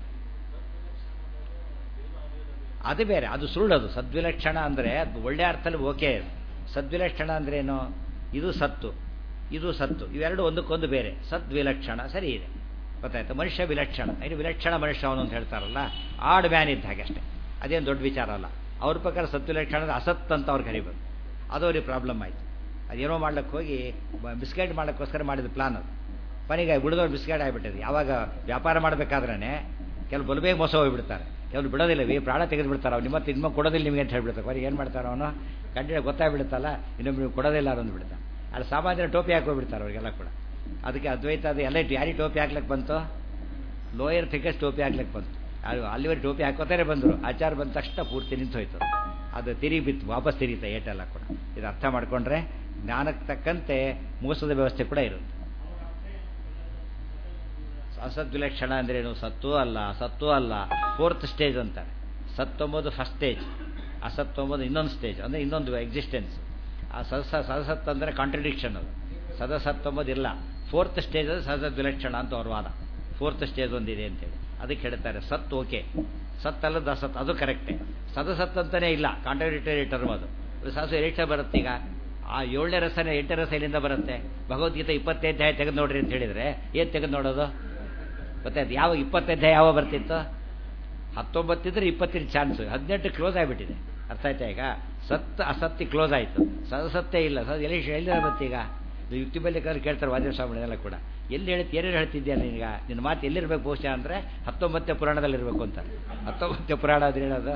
ಅದು ಬೇರೆ ಅದು ಸುಳ್ಳದು ಸದ್ವಿಲಕ್ಷಣ ಅಂದರೆ ಅದು ಒಳ್ಳೆ ಅರ್ಥದಲ್ಲಿ ಓಕೆ ಸದ್ವಿಲಕ್ಷಣ ಅಂದ್ರೆ ಏನು ಇದು ಸತ್ತು ಇದು ಸತ್ತು ಇವೆರಡು ಒಂದಕ್ಕೊಂದು ಬೇರೆ ಸದ್ವಿಲಕ್ಷಣ ಸರಿ ಇದೆ ಗೊತ್ತಾಯ್ತು ಮನುಷ್ಯ ವಿಲಕ್ಷಣ ಇದು ವಿಲಕ್ಷಣ ಮನುಷ್ಯ ಅವನು ಅಂತ ಹೇಳ್ತಾರಲ್ಲ ಆಡ್ ಮ್ಯಾನ್ ಇದ್ದ ಹಾಗೆ ಅಷ್ಟೇ ಅದೇನು ದೊಡ್ಡ ವಿಚಾರ ಅಲ್ಲ ಅವ್ರ ಪ್ರಕಾರ ಸದ್ವಿಲಕ್ಷಣ ಅಂದ್ರೆ ಅಸತ್ ಅಂತ ಅವ್ರು ಕರಿಬೋದು ಅದು ಅವ್ರಿಗೆ ಪ್ರಾಬ್ಲಮ್ ಆಯಿತು ಅದೇನೋ ಮಾಡ್ಲಿಕ್ಕೆ ಹೋಗಿ ಬಿಸ್ಕೆಟ್ ಮಾಡೋಕ್ಕೋಸ್ಕರ ಮಾಡಿದ ಪ್ಲಾನ್ ಅದು ಕೊನೆಗೆ ಬಿಡದವ್ರು ಬಿಸ್ಕೆಟ್ ಆಗಿಬಿಟ್ಟಿದೆ ಯಾವಾಗ ವ್ಯಾಪಾರ ಮಾಡಬೇಕಾದ್ರೇ ಕೆಲವು ಬಲು ಬೇಗ ಮೋಸ ಹೋಗಿಬಿಡ್ತಾರೆ ಕೆಲವರು ಬಿಡೋದಿಲ್ಲ ವಿ ಪ್ರಾಣ ತೆಗೆದು ಬಿಡ್ತಾರೆ ಅವ್ನು ನಿಮ್ಮ ನಿಮ್ಮ ಕೊಡೋದಿಲ್ಲ ನಿಮಗೆ ಅಂತ ಹೇಳ್ಬಿಡ್ತಾರೆ ಕೊನೆಗೆ ಏನು ಮಾಡ್ತಾರೆ ಅವನು ಕಂಟಿನ್ಯೂ ಗೊತ್ತಾಗ್ಬಿಡುತ್ತಲ್ಲ ಇನ್ನೊಬ್ಬರು ಕೊಡೋದಿಲ್ಲ ಅನ್ನೊಂದು ಬಿಡ್ತಾನೆ ಅಲ್ಲಿ ಸಾಮಾನ್ಯರ ಟೋಪಿ ಹಾಕೋಗ್ಬಿಡ್ತಾರೆ ಅವರಿಗೆಲ್ಲ ಕೂಡ ಅದಕ್ಕೆ ಅದ್ವೈತ ಅದು ಎಲ್ಲ ಯಾರಿಗೆ ಟೋಪಿ ಹಾಕ್ಲಿಕ್ಕೆ ಬಂತು ಲೋಯರ್ ಫಿಗರ್ಸ್ ಟೋಪಿ ಹಾಕ್ಲಿಕ್ಕೆ ಬಂತು ಅದು ಅಲ್ಲಿವರೆಗೆ ಟೋಪಿ ಹಾಕೋತಾರೆ ಬಂದರು ಆಚಾರ ಬಂದ ತಕ್ಷಣ ಪೂರ್ತಿ ನಿಂತು ಹೋಯ್ತು ಅದು ತಿರಿ ಬಿತ್ತು ವಾಪಸ್ ತಿರೀತ ಏಟೆಲ್ಲ ಕೂಡ ಇದು ಅರ್ಥ ಮಾಡ್ಕೊಂಡ್ರೆ ಜ್ಞಾನಕ್ಕೆ ತಕ್ಕಂತೆ ಮೋಸದ ವ್ಯವಸ್ಥೆ ಕೂಡ ಇರುತ್ತೆ ಅಸದ್ವಿಲಕ್ಷಣ ಅಂದ್ರೇನು ಸತ್ತು ಅಲ್ಲ ಸತ್ತು ಅಲ್ಲ ಫೋರ್ತ್ ಸ್ಟೇಜ್ ಅಂತಾರೆ ಸತ್ತೊಂಬದು ಫಸ್ಟ್ ಸ್ಟೇಜ್ ಅಸತ್ತೊಂಬದು ಇನ್ನೊಂದು ಸ್ಟೇಜ್ ಅಂದರೆ ಇನ್ನೊಂದು ಎಕ್ಸಿಸ್ಟೆನ್ಸ್ ಆ ಸದಸ ಸದಸತ್ ಅಂದರೆ ಕಾಂಟ್ರಡಿಕ್ಷನ್ ಅದು ಸದಸತ್ತೊಂಬದು ಇಲ್ಲ ಫೋರ್ತ್ ಸ್ಟೇಜ್ ಅದು ಸದಸದ್ ವಿಲಕ್ಷಣ ಅಂತ ಅವ್ರ ವಾದ ಫೋರ್ತ್ ಸ್ಟೇಜ್ ಒಂದಿದೆ ಅಂತೇಳಿ ಅದಕ್ಕೆ ಹೇಳ್ತಾರೆ ಸತ್ ಓಕೆ ಸತ್ತಲ್ಲದ ಅಸತ್ ಅದು ಕರೆಕ್ಟೇ ಸದಸತ್ ಅಂತಾನೆ ಇಲ್ಲ ಕಾಂಟ್ರಡಿಕ್ಟರಿ ಟರ್ಮ್ ಅದು ಸಾಸು ಎರಿಕ್ಷ ಬರುತ್ತೆ ಈಗ ಆ ಏಳನೇ ರಸನೇ ಎಂಟನೇ ರಸ ಎಲ್ಲಿಂದ ಬರುತ್ತೆ ಭಗವದ್ಗೀತೆ ಇಪ್ಪತ್ತೈದು ಅಧ್ಯಾಯ ತೆಗೆದು ನೋಡ್ರಿ ಅಂತ ಹೇಳಿದರೆ ಏನು ತೆಗೆದು ನೋಡೋದು ಗೊತ್ತಾಯ್ತು ಯಾವ ಇಪ್ಪತ್ತೈದು ಅಧ್ಯಾಯ ಯಾವ ಬರ್ತಿತ್ತು ಹತ್ತೊಂಬತ್ತಿದ್ರೆ ಇಪ್ಪತ್ತಿನ ಚಾನ್ಸ್ ಹದಿನೆಂಟು ಕ್ಲೋಸ್ ಆಗಿಬಿಟ್ಟಿದೆ ಅರ್ಥ ಆಯ್ತಾ ಈಗ ಸತ್ ಅಸತ್ತಿ ಕ್ಲೋಸ್ ಆಯಿತು ಸದಸತ್ತೇ ಇಲ್ಲ ಸದ್ ಎಲ್ಲಿ ಎಲ್ಲಿ ಬರುತ್ತೆ ಈಗ ಯುಕ್ತಿ ಬಲ್ಲಿ ಕೇಳ್ತಾರೆ ವಾದ್ಯ ಸ್ವಾಮಿಗಳೆಲ್ಲ ಕೂಡ ಎಲ್ಲಿ ಹೇಳ್ತಿ ಏನೇನು ಹೇಳ್ತಿದ್ಯಾ ನೀನೀಗ ನಿನ್ನ ಮಾತು ಎಲ್ಲಿರ್ಬೇಕು ಬಹುಶಃ ಅಂದರೆ ಹತ್ತೊಂಬತ್ತನೇ ಪುರಾಣದಲ್ಲಿರಬೇಕು ಅಂತ ಹತ್ತೊಂಬತ್ತನೇ ಪುರಾಣ ಅದು ಹೇಳೋದು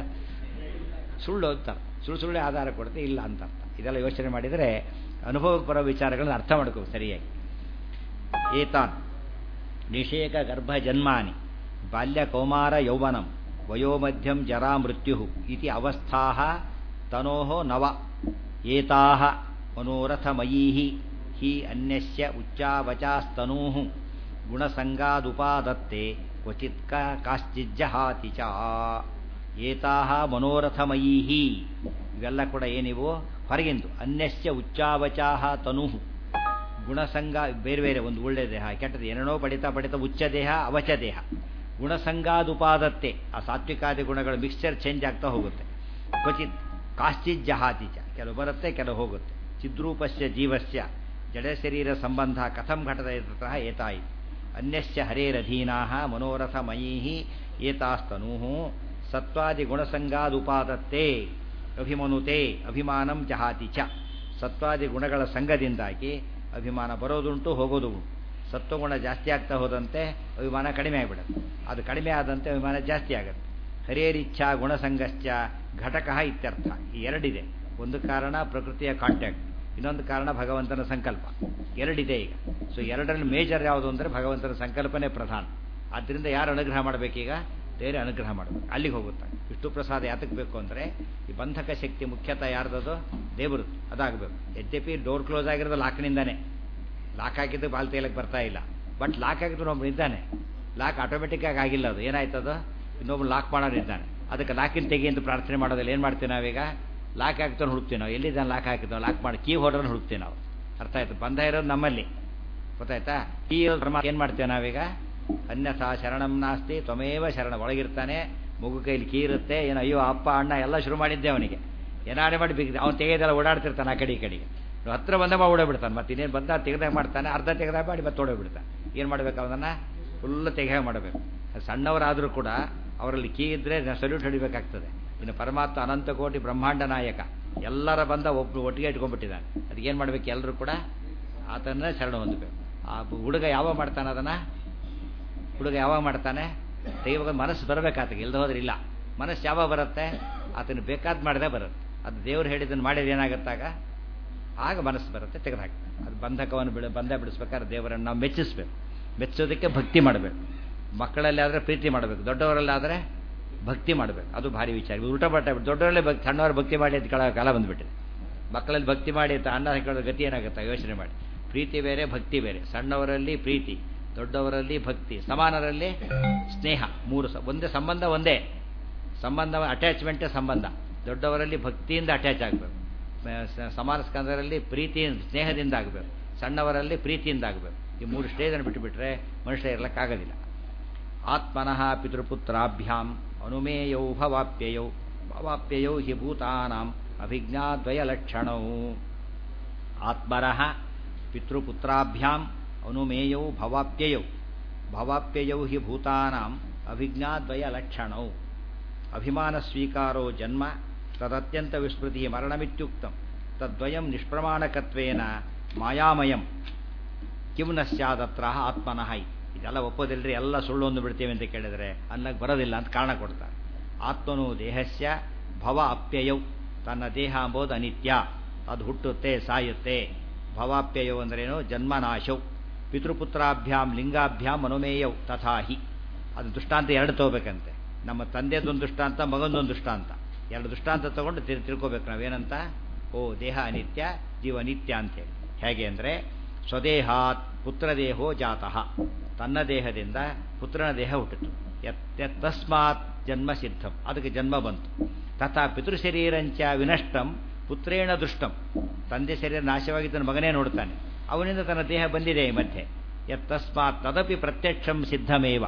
ಸುಳ್ಳು ಅಂತ ಸುಳ್ಳು ಸುಳ್ಳೆ ಆಧಾರ ಕೊಡುತ್ತೆ ಇಲ್ಲ ಅಂತ ಅರ್ಥ ಇದೆಲ್ಲ ಯೋಚನೆ ಮಾಡಿದರೆ ಅನುಭವಕ್ಕೆ ಬರೋ ವಿಚಾರಗಳನ್ನ ಅರ್ಥ ಮಾಡ್ಕೋ ಸರಿಯಾಗಿ ಏತಾನ್ ನಿಷೇಕ ಗರ್ಭ ಜನ್ಮಾನಿ ಬಾಲ್ಯ ಕೌಮಾರ ಯೌವನಂ ವಯೋಮಧ್ಯಂ ಜರಾ ಮೃತ್ಯು ಇತಿ ಅವಸ್ಥಾ ತನೋ ನವ ಏತಾ ಮನೋರಥಮಯೀ ಹಿ ಅನ್ಯಸ್ಯ ಉಚ್ಚಾವಚಾಸ್ತನೂ ಗುಣಸಂಗಾದುಪಾದತ್ತೆ ಕ್ವಚಿತ್ ಕಾಶ್ಚಿಜ್ಜಹಾತಿ ಚ ಏತಾ ಮನೋರಥಮಯೀ ಇವೆಲ್ಲ ಕೂಡ ಏನಿವು ಹೊರಗಿಂದು ಅನ್ಯಸ್ಯ ಉಚ್ಚಾವಚಾಹ ತನು ಗುಣಸಂಗ ಬೇರೆ ಬೇರೆ ಒಂದು ಒಳ್ಳೆ ದೇಹ ಕೆಟ್ಟದ್ದು ಏನೇನೋ ಪಡಿತಾ ಪಡಿತಾ ಉಚ್ಚ ದೇಹ ಅವಚ ದೇಹ ಗುಣಸಂಗಾದುಪಾದತ್ತೆ ಆ ಸಾತ್ವಿಕಾದಿ ಗುಣಗಳು ಮಿಕ್ಸ್ಚರ್ ಚೇಂಜ್ ಆಗ್ತಾ ಹೋಗುತ್ತೆ ಕ್ವಚಿತ್ ಕಾಶ್ಚಿತ್ ಜಹಾತಿಚ ಕೆಲವು ಬರುತ್ತೆ ಕೆಲವು ಹೋಗುತ್ತೆ ಚಿದ್ರೂಪಸ್ಯ ಜೀವಸ್ಯ ಜಡ ಶರೀರ ಸಂಬಂಧ ಕಥಂ ಘಟದ ತತಃ ಏತಾಯಿ ಅನ್ಯಸ್ಯ ಹರೇರಧೀನಾ ಮನೋರಥಮಯೀ ಏತಾಸ್ತನೂ ಸತ್ವಾದಿ ಗುಣಸಂಗಾದುಪಾದತ್ತೆ ಅಭಿಮನುತೆ ಅಭಿಮಾನಂ ಜಹಾತಿ ಚ ಸತ್ವಾದಿ ಗುಣಗಳ ಸಂಘದಿಂದಾಗಿ ಅಭಿಮಾನ ಬರೋದುಂಟು ಹೋಗೋದು ಉಂಟು ಸತ್ವಗುಣ ಜಾಸ್ತಿ ಆಗ್ತಾ ಹೋದಂತೆ ಅಭಿಮಾನ ಕಡಿಮೆ ಆಗಿಬಿಡುತ್ತೆ ಅದು ಕಡಿಮೆ ಆದಂತೆ ಅಭಿಮಾನ ಜಾಸ್ತಿ ಆಗುತ್ತೆ ಹರಿಯರಿಚ್ಛಾ ಗುಣಸಂಗಶ್ಚ ಘಟಕ ಇತ್ಯರ್ಥ ಈ ಎರಡಿದೆ ಒಂದು ಕಾರಣ ಪ್ರಕೃತಿಯ ಕಾಂಟ್ಯಾಕ್ಟ್ ಇನ್ನೊಂದು ಕಾರಣ ಭಗವಂತನ ಸಂಕಲ್ಪ ಎರಡಿದೆ ಈಗ ಸೊ ಎರಡರಲ್ಲಿ ಮೇಜರ್ ಯಾವುದು ಅಂದರೆ ಭಗವಂತನ ಸಂಕಲ್ಪನೇ ಪ್ರಧಾನ ಆದ್ದರಿಂದ ಯಾರು ಅನುಗ್ರಹ ಮಾಡಬೇಕೀಗ ಬೇರೆ ಅನುಗ್ರಹ ಮಾಡಬೇಕು ಅಲ್ಲಿಗೆ ಹೋಗುತ್ತೆ ವಿಷ್ಣು ಪ್ರಸಾದ ಯಾತಕ್ಕೆ ಬೇಕು ಅಂದರೆ ಈ ಬಂಧಕ ಶಕ್ತಿ ಮುಖ್ಯತಃ ಯಾರ್ದದು ದೇವರು ಅದಾಗಬೇಕು ಯದ್ಯಪಿ ಡೋರ್ ಕ್ಲೋಸ್ ಆಗಿರೋದು ಲಾಕ್ನಿಂದಾನೆ ಲಾಕ್ ಹಾಕಿದ್ದು ಬಾಲ್ ತೇಲಕ್ಕೆ ಬರ್ತಾ ಇಲ್ಲ ಬಟ್ ಲಾಕ್ ಹಾಕಿದ್ರು ಒಬ್ಬನು ಇದ್ದಾನೆ ಲಾಕ್ ಆಟೋಮೆಟಿಕ್ ಆಗಿ ಆಗಿಲ್ಲ ಅದು ಏನಾಯ್ತದು ಇನ್ನೊಬ್ಬನು ಲಾಕ್ ಮಾಡೋನು ಇದ್ದಾನೆ ಅದಕ್ಕೆ ಲಾಕಿನ ತೆಗಿ ಅಂತ ಪ್ರಾರ್ಥನೆ ಮಾಡೋದಿಲ್ಲ ಏನು ಮಾಡ್ತೀವಿ ನಾವೀಗ ಲಾಕ್ ಹಾಕ್ತಾನೆ ಹುಡುಕ್ತೀವಿ ನಾವು ಎಲ್ಲಿದ್ದಾನೆ ಲಾಕ್ ಹಾಕಿದ್ವಿ ಲಾಕ್ ಮಾಡಿ ಕೀ ಹೋಡ್ರನ್ನು ಹುಡುಕ್ತೀವಿ ನಾವು ಅರ್ಥ ಆಯ್ತು ಬಂಧ ಇರೋದು ನಮ್ಮಲ್ಲಿ ಗೊತ್ತಾಯ್ತಾ ಕೀ ಏನು ಮಾಡ್ತೇವೆ ನಾವೀಗ ಅನ್ಯಥಾ ಶರಣಂ ನಾಸ್ತಿ ತ್ವಮೇವ ಶರಣ ಒಳಗಿರ್ತಾನೆ ಮಗು ಕೈಲಿ ಕೀ ಇರುತ್ತೆ ಏನೋ ಅಯ್ಯೋ ಅಪ್ಪ ಅಣ್ಣ ಎಲ್ಲ ಶುರು ಮಾಡಿದ್ದೆ ಅವನಿಗೆ ಏನಾಡಿ ಮಾಡಿ ಬಿಗ್ ಅವ್ನು ತೆಗೆದೆಲ್ಲ ಓಡಾಡ್ತಿರ್ತಾನೆ ಆ ಕಡೆ ಈ ಕಡೆಗೆ ಹತ್ರ ಬಂದ ಮಾ ಓಡೋಗ್ಬಿಡ್ತಾನೆ ಮತ್ತೆ ಇನ್ನೇನು ಬಂದ ತೆಗೆದಾಗ ಮಾಡ್ತಾನೆ ಅರ್ಧ ತೆಗೆದಾಗ ಮಾಡಿ ಮತ್ತೆ ಓಡೋಗ್ಬಿಡ್ತಾನೆ ಏನು ಮಾಡ್ಬೇಕು ಅವನನ್ನು ಫುಲ್ ತೆಗೆಯ ಮಾಡಬೇಕು ಸಣ್ಣವರಾದರೂ ಕೂಡ ಅವರಲ್ಲಿ ಕೀ ಇದ್ದರೆ ಸಲ್ಯೂಟ್ ಹೊಡಿಬೇಕಾಗ್ತದೆ ಇನ್ನು ಪರಮಾತ್ಮ ಅನಂತ ಕೋಟಿ ಬ್ರಹ್ಮಾಂಡ ನಾಯಕ ಎಲ್ಲರ ಬಂದ ಒಬ್ಬರು ಒಟ್ಟಿಗೆ ಇಟ್ಕೊಂಡ್ಬಿಟ್ಟಿದ್ದಾನೆ ಅದಕ್ಕೇನು ಮಾಡಬೇಕು ಎಲ್ಲರೂ ಕೂಡ ಆತನ ಶರಣ ಹೊಂದಬೇಕು ಆ ಹುಡುಗ ಯಾವಾಗ ಮಾಡ್ತಾನೆ ಅದನ್ನು ಹುಡುಗ ಯಾವಾಗ ಮಾಡ್ತಾನೆ ತೆಗಿವಾಗ ಮನಸ್ಸು ಬರಬೇಕಾತಗೆ ಇಲ್ದ ಹೋದ್ರೆ ಇಲ್ಲ ಮನಸ್ಸು ಯಾವಾಗ ಬರುತ್ತೆ ಆತನ ಬೇಕಾದ ಮಾಡಿದೆ ಬರುತ್ತೆ ಅದು ದೇವ್ರು ಹೇಳಿದ್ದನ್ನು ಮಾಡಿದ್ರೆ ಏನಾಗುತ್ತಾಗ ಆಗ ಮನಸ್ಸು ಬರುತ್ತೆ ತೆಗೆದು ಹಾಕಿ ಅದು ಬಂಧಕವನ್ನು ಬಿಡ ಬಂಧ ಬಿಡಿಸ್ಬೇಕಾದ್ರೆ ದೇವರನ್ನು ನಾವು ಮೆಚ್ಚಿಸ್ಬೇಕು ಮೆಚ್ಚೋದಕ್ಕೆ ಭಕ್ತಿ ಮಾಡಬೇಕು ಮಕ್ಕಳಲ್ಲಿ ಆದರೆ ಪ್ರೀತಿ ಮಾಡಬೇಕು ದೊಡ್ಡವರಲ್ಲಾದರೆ ಭಕ್ತಿ ಮಾಡಬೇಕು ಅದು ಭಾರಿ ವಿಚಾರ ಉಲ್ಟಾ ಪಟ್ಟ ದೊಡ್ಡವರಲ್ಲೇ ಭಕ್ತಿ ಸಣ್ಣವರು ಭಕ್ತಿ ಮಾಡಿ ಅಂತ ಕಾಲ ಕಾಲ ಬಂದುಬಿಟ್ಟಿದೆ ಮಕ್ಕಳಲ್ಲಿ ಭಕ್ತಿ ಮಾಡಿ ಅಂತ ಅನ್ನ ಕೇಳೋದು ಗತಿ ಏನಾಗುತ್ತೆ ಯೋಚನೆ ಮಾಡಿ ಪ್ರೀತಿ ಬೇರೆ ಭಕ್ತಿ ಬೇರೆ ಸಣ್ಣವರಲ್ಲಿ ಪ್ರೀತಿ ದೊಡ್ಡವರಲ್ಲಿ ಭಕ್ತಿ ಸಮಾನರಲ್ಲಿ ಸ್ನೇಹ ಮೂರು ಸ ಒಂದೇ ಸಂಬಂಧ ಒಂದೇ ಸಂಬಂಧ ಅಟ್ಯಾಚ್ಮೆಂಟೇ ಸಂಬಂಧ ದೊಡ್ಡವರಲ್ಲಿ ಭಕ್ತಿಯಿಂದ ಅಟ್ಯಾಚ್ ಆಗಬೇಕು ಸಮಾನ ಸ್ಕಂದರಲ್ಲಿ ಪ್ರೀತಿಯಿಂದ ಸ್ನೇಹದಿಂದ ಆಗಬೇಕು ಸಣ್ಣವರಲ್ಲಿ ಪ್ರೀತಿಯಿಂದ ಆಗಬೇಕು ಈ ಮೂರು ಸ್ಟೇಜನ್ನು ಬಿಟ್ಟುಬಿಟ್ರೆ ಮನುಷ್ಯ ಇರಲಿಕ್ಕಾಗೋದಿಲ್ಲ ಆತ್ಮನಃ ಪಿತೃಪುತ್ರಾಭ್ಯಾಂ ಅನುಮೇಯೌ ಭವಾಪ್ಯಯೌ ಭವಾಪ್ಯಯೌ ಹಿ ಭೂತಾನಾಂ ಅಭಿಜ್ಞಾದ್ವಯಲಕ್ಷಣೌ ಆತ್ಮನಃ ಪಿತೃಪುತ್ರಾಭ್ಯಾಂ ಅನುಮೇಯೌ ಭವಾಪ್ಯಯೌ ಭವಾಪ್ಯಯೌ ಹಿ ಭೂತಾನಾಂ ಅಭಿಜ್ಞಾದ್ವಯಲಕ್ಷಣೌ ಅಭಿಮಾನ ಸ್ವೀಕಾರೋ ಜನ್ಮ ತದತ್ಯಂತ ವಿಸ್ಮೃತಿ ಮರಣಮಿತ್ಯುಕ್ತಂ ತದ್ವಯಂ ನಿಷ್ಪ್ರಮಾಣಕತ್ವೇನ ಮಾಯಾಮಯಂ ಕಿಂ ನ ಸ್ಯಾದತ್ರ ಆತ್ಮನಃ ಇದೆಲ್ಲ ಒಪ್ಪೋದಿಲ್ಲರಿ ಎಲ್ಲ ಸುಳ್ಳು ಒಂದು ಬಿಡ್ತೇವೆ ಅಂತ ಕೇಳಿದರೆ ಅನ್ನಕ್ಕೆ ಬರೋದಿಲ್ಲ ಅಂತ ಕಾರಣ ಕೊಡ್ತಾರೆ ಆತ್ಮನು ದೇಹಸ್ಯ ಭವ ಅಪ್ಯಯೌ ತನ್ನ ದೇಹ ಅಂಬೋದು ಅನಿತ್ಯ ಅದು ಹುಟ್ಟುತ್ತೆ ಸಾಯುತ್ತೆ ಭವಾಪ್ಯಯೌ ಅಂದ್ರೇನು ಜನ್ಮನಾಶೌ ಪಿತೃಪುತ್ರಾಭ್ಯಾಂ ಲಿಂಗಾಭ್ಯಾಂ ಮನೋಮೇಯೌ ತಥಾಹಿ ಅದು ದೃಷ್ಟಾಂತ ಎರಡು ತಗೋಬೇಕಂತೆ ನಮ್ಮ ತಂದೆದೊಂದು ದೃಷ್ಟಾಂತ ಮಗಂದೊಂದು ದೃಷ್ಟಾಂತ ಎರಡು ದೃಷ್ಟಾಂತ ತಗೊಂಡು ತಿರ್ ತಿಳ್ಕೊಬೇಕು ನಾವೇನಂತ ಓ ದೇಹ ಅನಿತ್ಯ ಜೀವ ನಿತ್ಯ ಅಂತೇಳಿ ಹೇಗೆ ಅಂದರೆ ಸ್ವದೇಹಾತ್ ಪುತ್ರದೇಹೋ ಜಾತಃ ತನ್ನ ದೇಹದಿಂದ ಪುತ್ರನ ದೇಹ ಹುಟ್ಟಿತು ತಸ್ಮಾತ್ ಜನ್ಮ ಸಿದ್ಧಂ ಅದಕ್ಕೆ ಜನ್ಮ ಬಂತು ತಥಾ ಪಿತೃಶರೀರಂಚ ವಿನಷ್ಟಂ ಪುತ್ರೇಣ ದೃಷ್ಟಂ ತಂದೆ ಶರೀರ ನಾಶವಾಗಿ ತನ್ನ ಮಗನೇ ನೋಡ್ತಾನೆ ಅವನಿಂದ ತನ್ನ ದೇಹ ಬಂದಿದೆ ಈ ಮಧ್ಯೆ ಯತ್ ತಸ್ಮಾತ್ ತದಪಿ ಪ್ರತ್ಯಕ್ಷಂ ಸಿದ್ಧಮೇವ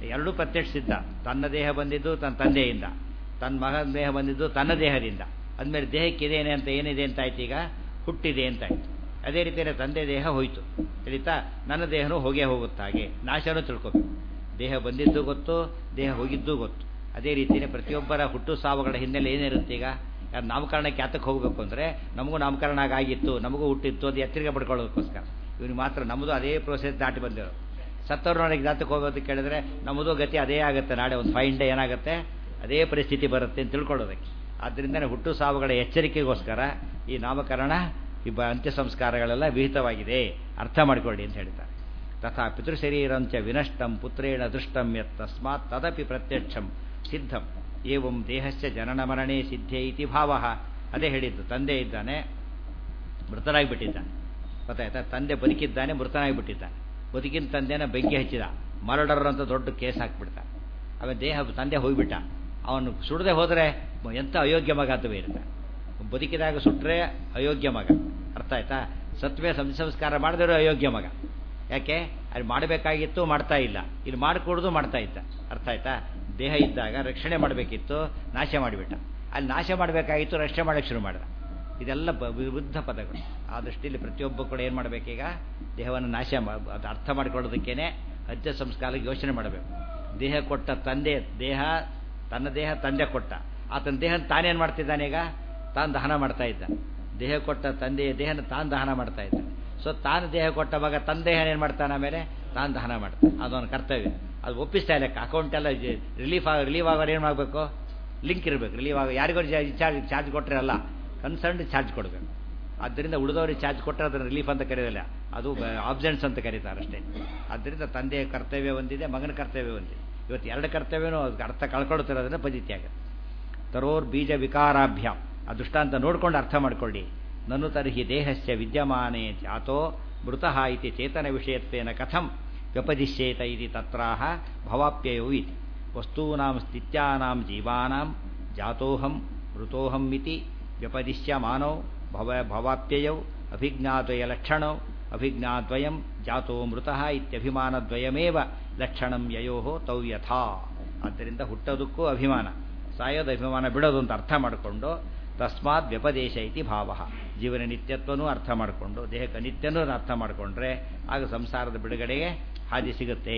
ಎರಡೂ ಪ್ರತ್ಯಕ್ಷ ಸಿದ್ಧ ತನ್ನ ದೇಹ ಬಂದಿದ್ದು ತನ್ನ ತಂದೆಯಿಂದ ತನ್ನ ಮಗನ ದೇಹ ಬಂದಿದ್ದು ತನ್ನ ದೇಹದಿಂದ ಅಂದಮೇಲೆ ದೇಹಕ್ಕಿದೇನೆ ಅಂತ ಏನಿದೆ ಅಂತ ಆಯ್ತು ಈಗ ಹುಟ್ಟಿದೆ ಅಂತ ಆಯ್ತು ಅದೇ ರೀತಿಯೇ ತಂದೆ ದೇಹ ಹೋಯಿತು ತಿಳಿತಾ ನನ್ನ ದೇಹನೂ ಹೋಗೇ ಹೋಗುತ್ತೆ ಹಾಗೆ ನಾಶನೂ ತಿಳ್ಕೊಬೇಕು ದೇಹ ಬಂದಿದ್ದು ಗೊತ್ತು ದೇಹ ಹೋಗಿದ್ದು ಗೊತ್ತು ಅದೇ ರೀತಿಯೇ ಪ್ರತಿಯೊಬ್ಬರ ಹುಟ್ಟು ಸಾವುಗಳ ಹಿನ್ನೆಲೆ ಏನಿರುತ್ತೆ ಈಗ ಯಾರು ನಾಮಕರಣಕ್ಕೆ ಯಾತಕ್ಕೆ ಹೋಗಬೇಕು ಅಂದರೆ ನಮಗೂ ನಾಮಕರಣ ಆಗಿತ್ತು ನಮಗೂ ಹುಟ್ಟಿತ್ತು ಅದು ಎಚ್ಚರಿಕೆ ಪಡ್ಕೊಳ್ಳೋದಕ್ಕೋಸ್ಕರ ಇವನಿಗೆ ಮಾತ್ರ ನಮ್ಮದು ಅದೇ ಪ್ರೋಸೆಸ್ ದಾಟಿ ಬಂದಿರೋ ಸತ್ತವ್ರೊಳಗೆ ಜಾತಕ್ಕೆ ಹೋಗೋದು ಕೇಳಿದ್ರೆ ನಮ್ಮದು ಗತಿ ಅದೇ ಆಗುತ್ತೆ ನಾಳೆ ಒಂದು ಫೈನ್ ಡೇ ಏನಾಗುತ್ತೆ ಅದೇ ಪರಿಸ್ಥಿತಿ ಬರುತ್ತೆ ಅಂತ ತಿಳ್ಕೊಳ್ಳೋದಕ್ಕೆ ಆದ್ದರಿಂದನೇ ಹುಟ್ಟು ಸಾವುಗಳ ಎಚ್ಚರಿಕೆಗೋಸ್ಕರ ಈ ನಾಮಕರಣ ಈ ಬ ಅಂತ್ಯ ಸಂಸ್ಕಾರಗಳೆಲ್ಲ ವಿಹಿತವಾಗಿದೆ ಅರ್ಥ ಮಾಡಿಕೊಳ್ಳಿ ಅಂತ ಹೇಳ್ತಾರೆ ತಥಾ ಪಿತೃಶರೀರಂಚ ವಿನಷ್ಟಂ ಪುತ್ರೇಣ ದೃಷ್ಟಂ ಯತ್ ತಸ್ಮಾತ್ ತದಪಿ ಪ್ರತ್ಯಕ್ಷಂ ಸಿದ್ಧಂ ಏವಂ ದೇಹಸ್ಯ ಜನನ ಮರಣೇ ಸಿದ್ಧೇ ಇತಿ ಭಾವ ಅದೇ ಹೇಳಿದ್ದು ತಂದೆ ಇದ್ದಾನೆ ಮೃತನಾಗಿಬಿಟ್ಟಿದ್ದಾನೆ ಗೊತ್ತಾಯ್ತಾ ತಂದೆ ಬದುಕಿದ್ದಾನೆ ಮೃತನಾಗಿಬಿಟ್ಟಿದ್ದಾನೆ ಬದುಕಿನ ತಂದೆನ ಬೆಂಕಿ ಹಚ್ಚಿದ ಮರಡರ್ ಅಂತ ದೊಡ್ಡ ಕೇಸ್ ಹಾಕ್ಬಿಡ್ತ ಆಮೇಲೆ ದೇಹ ತಂದೆ ಹೋಗ್ಬಿಟ್ಟ ಅವನು ಸುಡದೆ ಹೋದರೆ ಎಂಥ ಅಯೋಗ್ಯ ಮಗ ಅಂತ ಇರುತ್ತೆ ಬದುಕಿದಾಗ ಸುಟ್ಟರೆ ಅಯೋಗ್ಯ ಮಗ ಅರ್ಥ ಆಯ್ತಾ ಸತ್ವೇ ಸಂಸ್ಕಾರ ಮಾಡಿದ್ರೆ ಅಯೋಗ್ಯ ಮಗ ಯಾಕೆ ಅಲ್ಲಿ ಮಾಡಬೇಕಾಗಿತ್ತು ಮಾಡ್ತಾ ಇಲ್ಲ ಇಲ್ಲಿ ಮಾಡಿಕೊಡೋದು ಮಾಡ್ತಾ ಇದ್ದ ಅರ್ಥ ಆಯ್ತಾ ದೇಹ ಇದ್ದಾಗ ರಕ್ಷಣೆ ಮಾಡಬೇಕಿತ್ತು ನಾಶ ಮಾಡಿಬಿಟ್ಟ ಅಲ್ಲಿ ನಾಶ ಮಾಡಬೇಕಾಗಿತ್ತು ರಕ್ಷಣೆ ಮಾಡೋಕ್ಕೆ ಶುರು ಮಾಡಿದ ಇದೆಲ್ಲ ವಿರುದ್ಧ ಪದಗಳು ಆ ದೃಷ್ಟಿಯಲ್ಲಿ ಪ್ರತಿಯೊಬ್ಬ ಕೂಡ ಏನು ಮಾಡಬೇಕೀಗ ದೇಹವನ್ನು ನಾಶ ಅದು ಅರ್ಥ ಮಾಡಿಕೊಳ್ಳೋದಕ್ಕೇನೆ ಅಜ್ಜ ಸಂಸ್ಕಾರಕ್ಕೆ ಯೋಚನೆ ಮಾಡಬೇಕು ದೇಹ ಕೊಟ್ಟ ತಂದೆ ದೇಹ ತನ್ನ ದೇಹ ತಂದೆ ಕೊಟ್ಟ ಆತನ ದೇಹ ತಾನೇನು ಮಾಡ್ತಿದ್ದಾನೆ ಈಗ ತಾನು ದಹನ ಮಾಡ್ತಾ ಇದ್ದ ದೇಹ ಕೊಟ್ಟ ತಂದೆಯ ದೇಹನ ತಾನು ದಹನ ಮಾಡ್ತಾ ಇದ್ದ ಸೊ ತಾನು ದೇಹ ಕೊಟ್ಟ ಮಗ ತನ್ನ ದೇಹ ಏನು ಮಾಡ್ತಾನೆ ಆಮೇಲೆ ತಾನು ದಹನ ಮಾಡ್ತಾನೆ ಅದೊಂದು ಕರ್ತವ್ಯ ಅದು ಒಪ್ಪಿಸ್ತಾ ಇಲ್ಲ ಅಕೌಂಟ್ ಎಲ್ಲ ರಿಲೀಫ್ ಆಗ ರಿಲೀವ್ ಆಗೋರು ಏನು ಮಾಡಬೇಕು ಲಿಂಕ್ ಇರಬೇಕು ರಿಲೀವ್ ಆಗ ಯಾರಿಗೂ ಚಾರ್ಜ್ ಚಾರ್ಜ್ ಕೊಟ್ಟರೆ ಅಲ್ಲ ಕನ್ಸರ್ನ್ಡ್ ಚಾರ್ಜ್ ಕೊಡಬೇಕು ಆದ್ದರಿಂದ ಉಳಿದವರಿಗೆ ಚಾರ್ಜ್ ಕೊಟ್ಟರೆ ಅದನ್ನು ರಿಲೀಫ್ ಅಂತ ಕರೆಯೋದಿಲ್ಲ ಅದು ಆಬ್ಸೆಂಟ್ಸ್ ಅಂತ ಕರೀತಾರೆ ಅಷ್ಟೇ ಆದ್ದರಿಂದ ತಂದೆಯ ಕರ್ತವ್ಯ ಒಂದಿದೆ ಮಗನ ಕರ್ತವ್ಯ ಒಂದಿದೆ ಇವತ್ತು ಎರಡು ಕರ್ತವ್ಯನೂ ಅದಕ್ಕೆ ಅರ್ಥ ಕಳ್ಕೊಳ್ತಿರೋದನ್ನ ಪದ್ಧತಿ ಆಗುತ್ತೆ ತರೋರ್ ಬೀಜ ವಿಕಾರಾಭ್ಯಾಮ್ ಆ ದೃಷ್ಟಾಂತ ನೋಡ್ಕೊಂಡು ಅರ್ಥ ಮಾಡ್ಕೊಳ್ಳಿ ನನು ತರ್ಹಿ ದೇಹಸ್ಯ ವಿದ್ಯಮಾನೇ ಜಾತೋ ಮೃತಃ ಇತಿ ಚೇತನ ವಿಷಯತ್ವೇನ ಕಥಂ ವ್ಯಪದಿಶ್ಯೇತ ಇತಿ ತತ್ರಾಹ ಭವಾಪ್ಯಯೋ ಇತಿ ವಸ್ತೂನಾಂ ಸ್ಥಿತ್ಯಾನಾಂ ಜೀವಾನಾಂ ಜಾತೋಹಂ ಮೃತೋಹಂ ಇತಿ ವ್ಯಪದಿಶ್ಯಮಾನೌ ಭವ ಭವಾಪ್ಯಯೌ ಅಭಿಜ್ಞಾದ್ವಯ ಲಕ್ಷಣೌ ಅಭಿಜ್ಞಾದ್ವಯಂ ಜಾತೋ ಮೃತಃ ಇತ್ಯಭಿಮಾನದ್ವಯಮೇವ ಲಕ್ಷಣಂ ಯಯೋ ತೌ ಯಥಾ ಆದ್ದರಿಂದ ಹುಟ್ಟೋದಕ್ಕೂ ಅಭಿಮಾನ ಸಾಯೋದು ಅಭಿಮಾನ ಬಿಡೋದು ಅಂತ ಅರ್ಥ ಮಾಡಿಕೊಂಡು ತಸ್ಮಾತ್ ವ್ಯಪದೇಶ ಇತಿ ಭಾವ ಜೀವನ ನಿತ್ಯತ್ವನೂ ಅರ್ಥ ಮಾಡಿಕೊಂಡು ದೇಹಕ್ಕೆ ನಿತ್ಯನೂ ಅರ್ಥ ಮಾಡಿಕೊಂಡ್ರೆ ಆಗ ಸಂಸಾರದ ಬಿಡುಗಡೆಗೆ ಹಾದಿ ಸಿಗುತ್ತೆ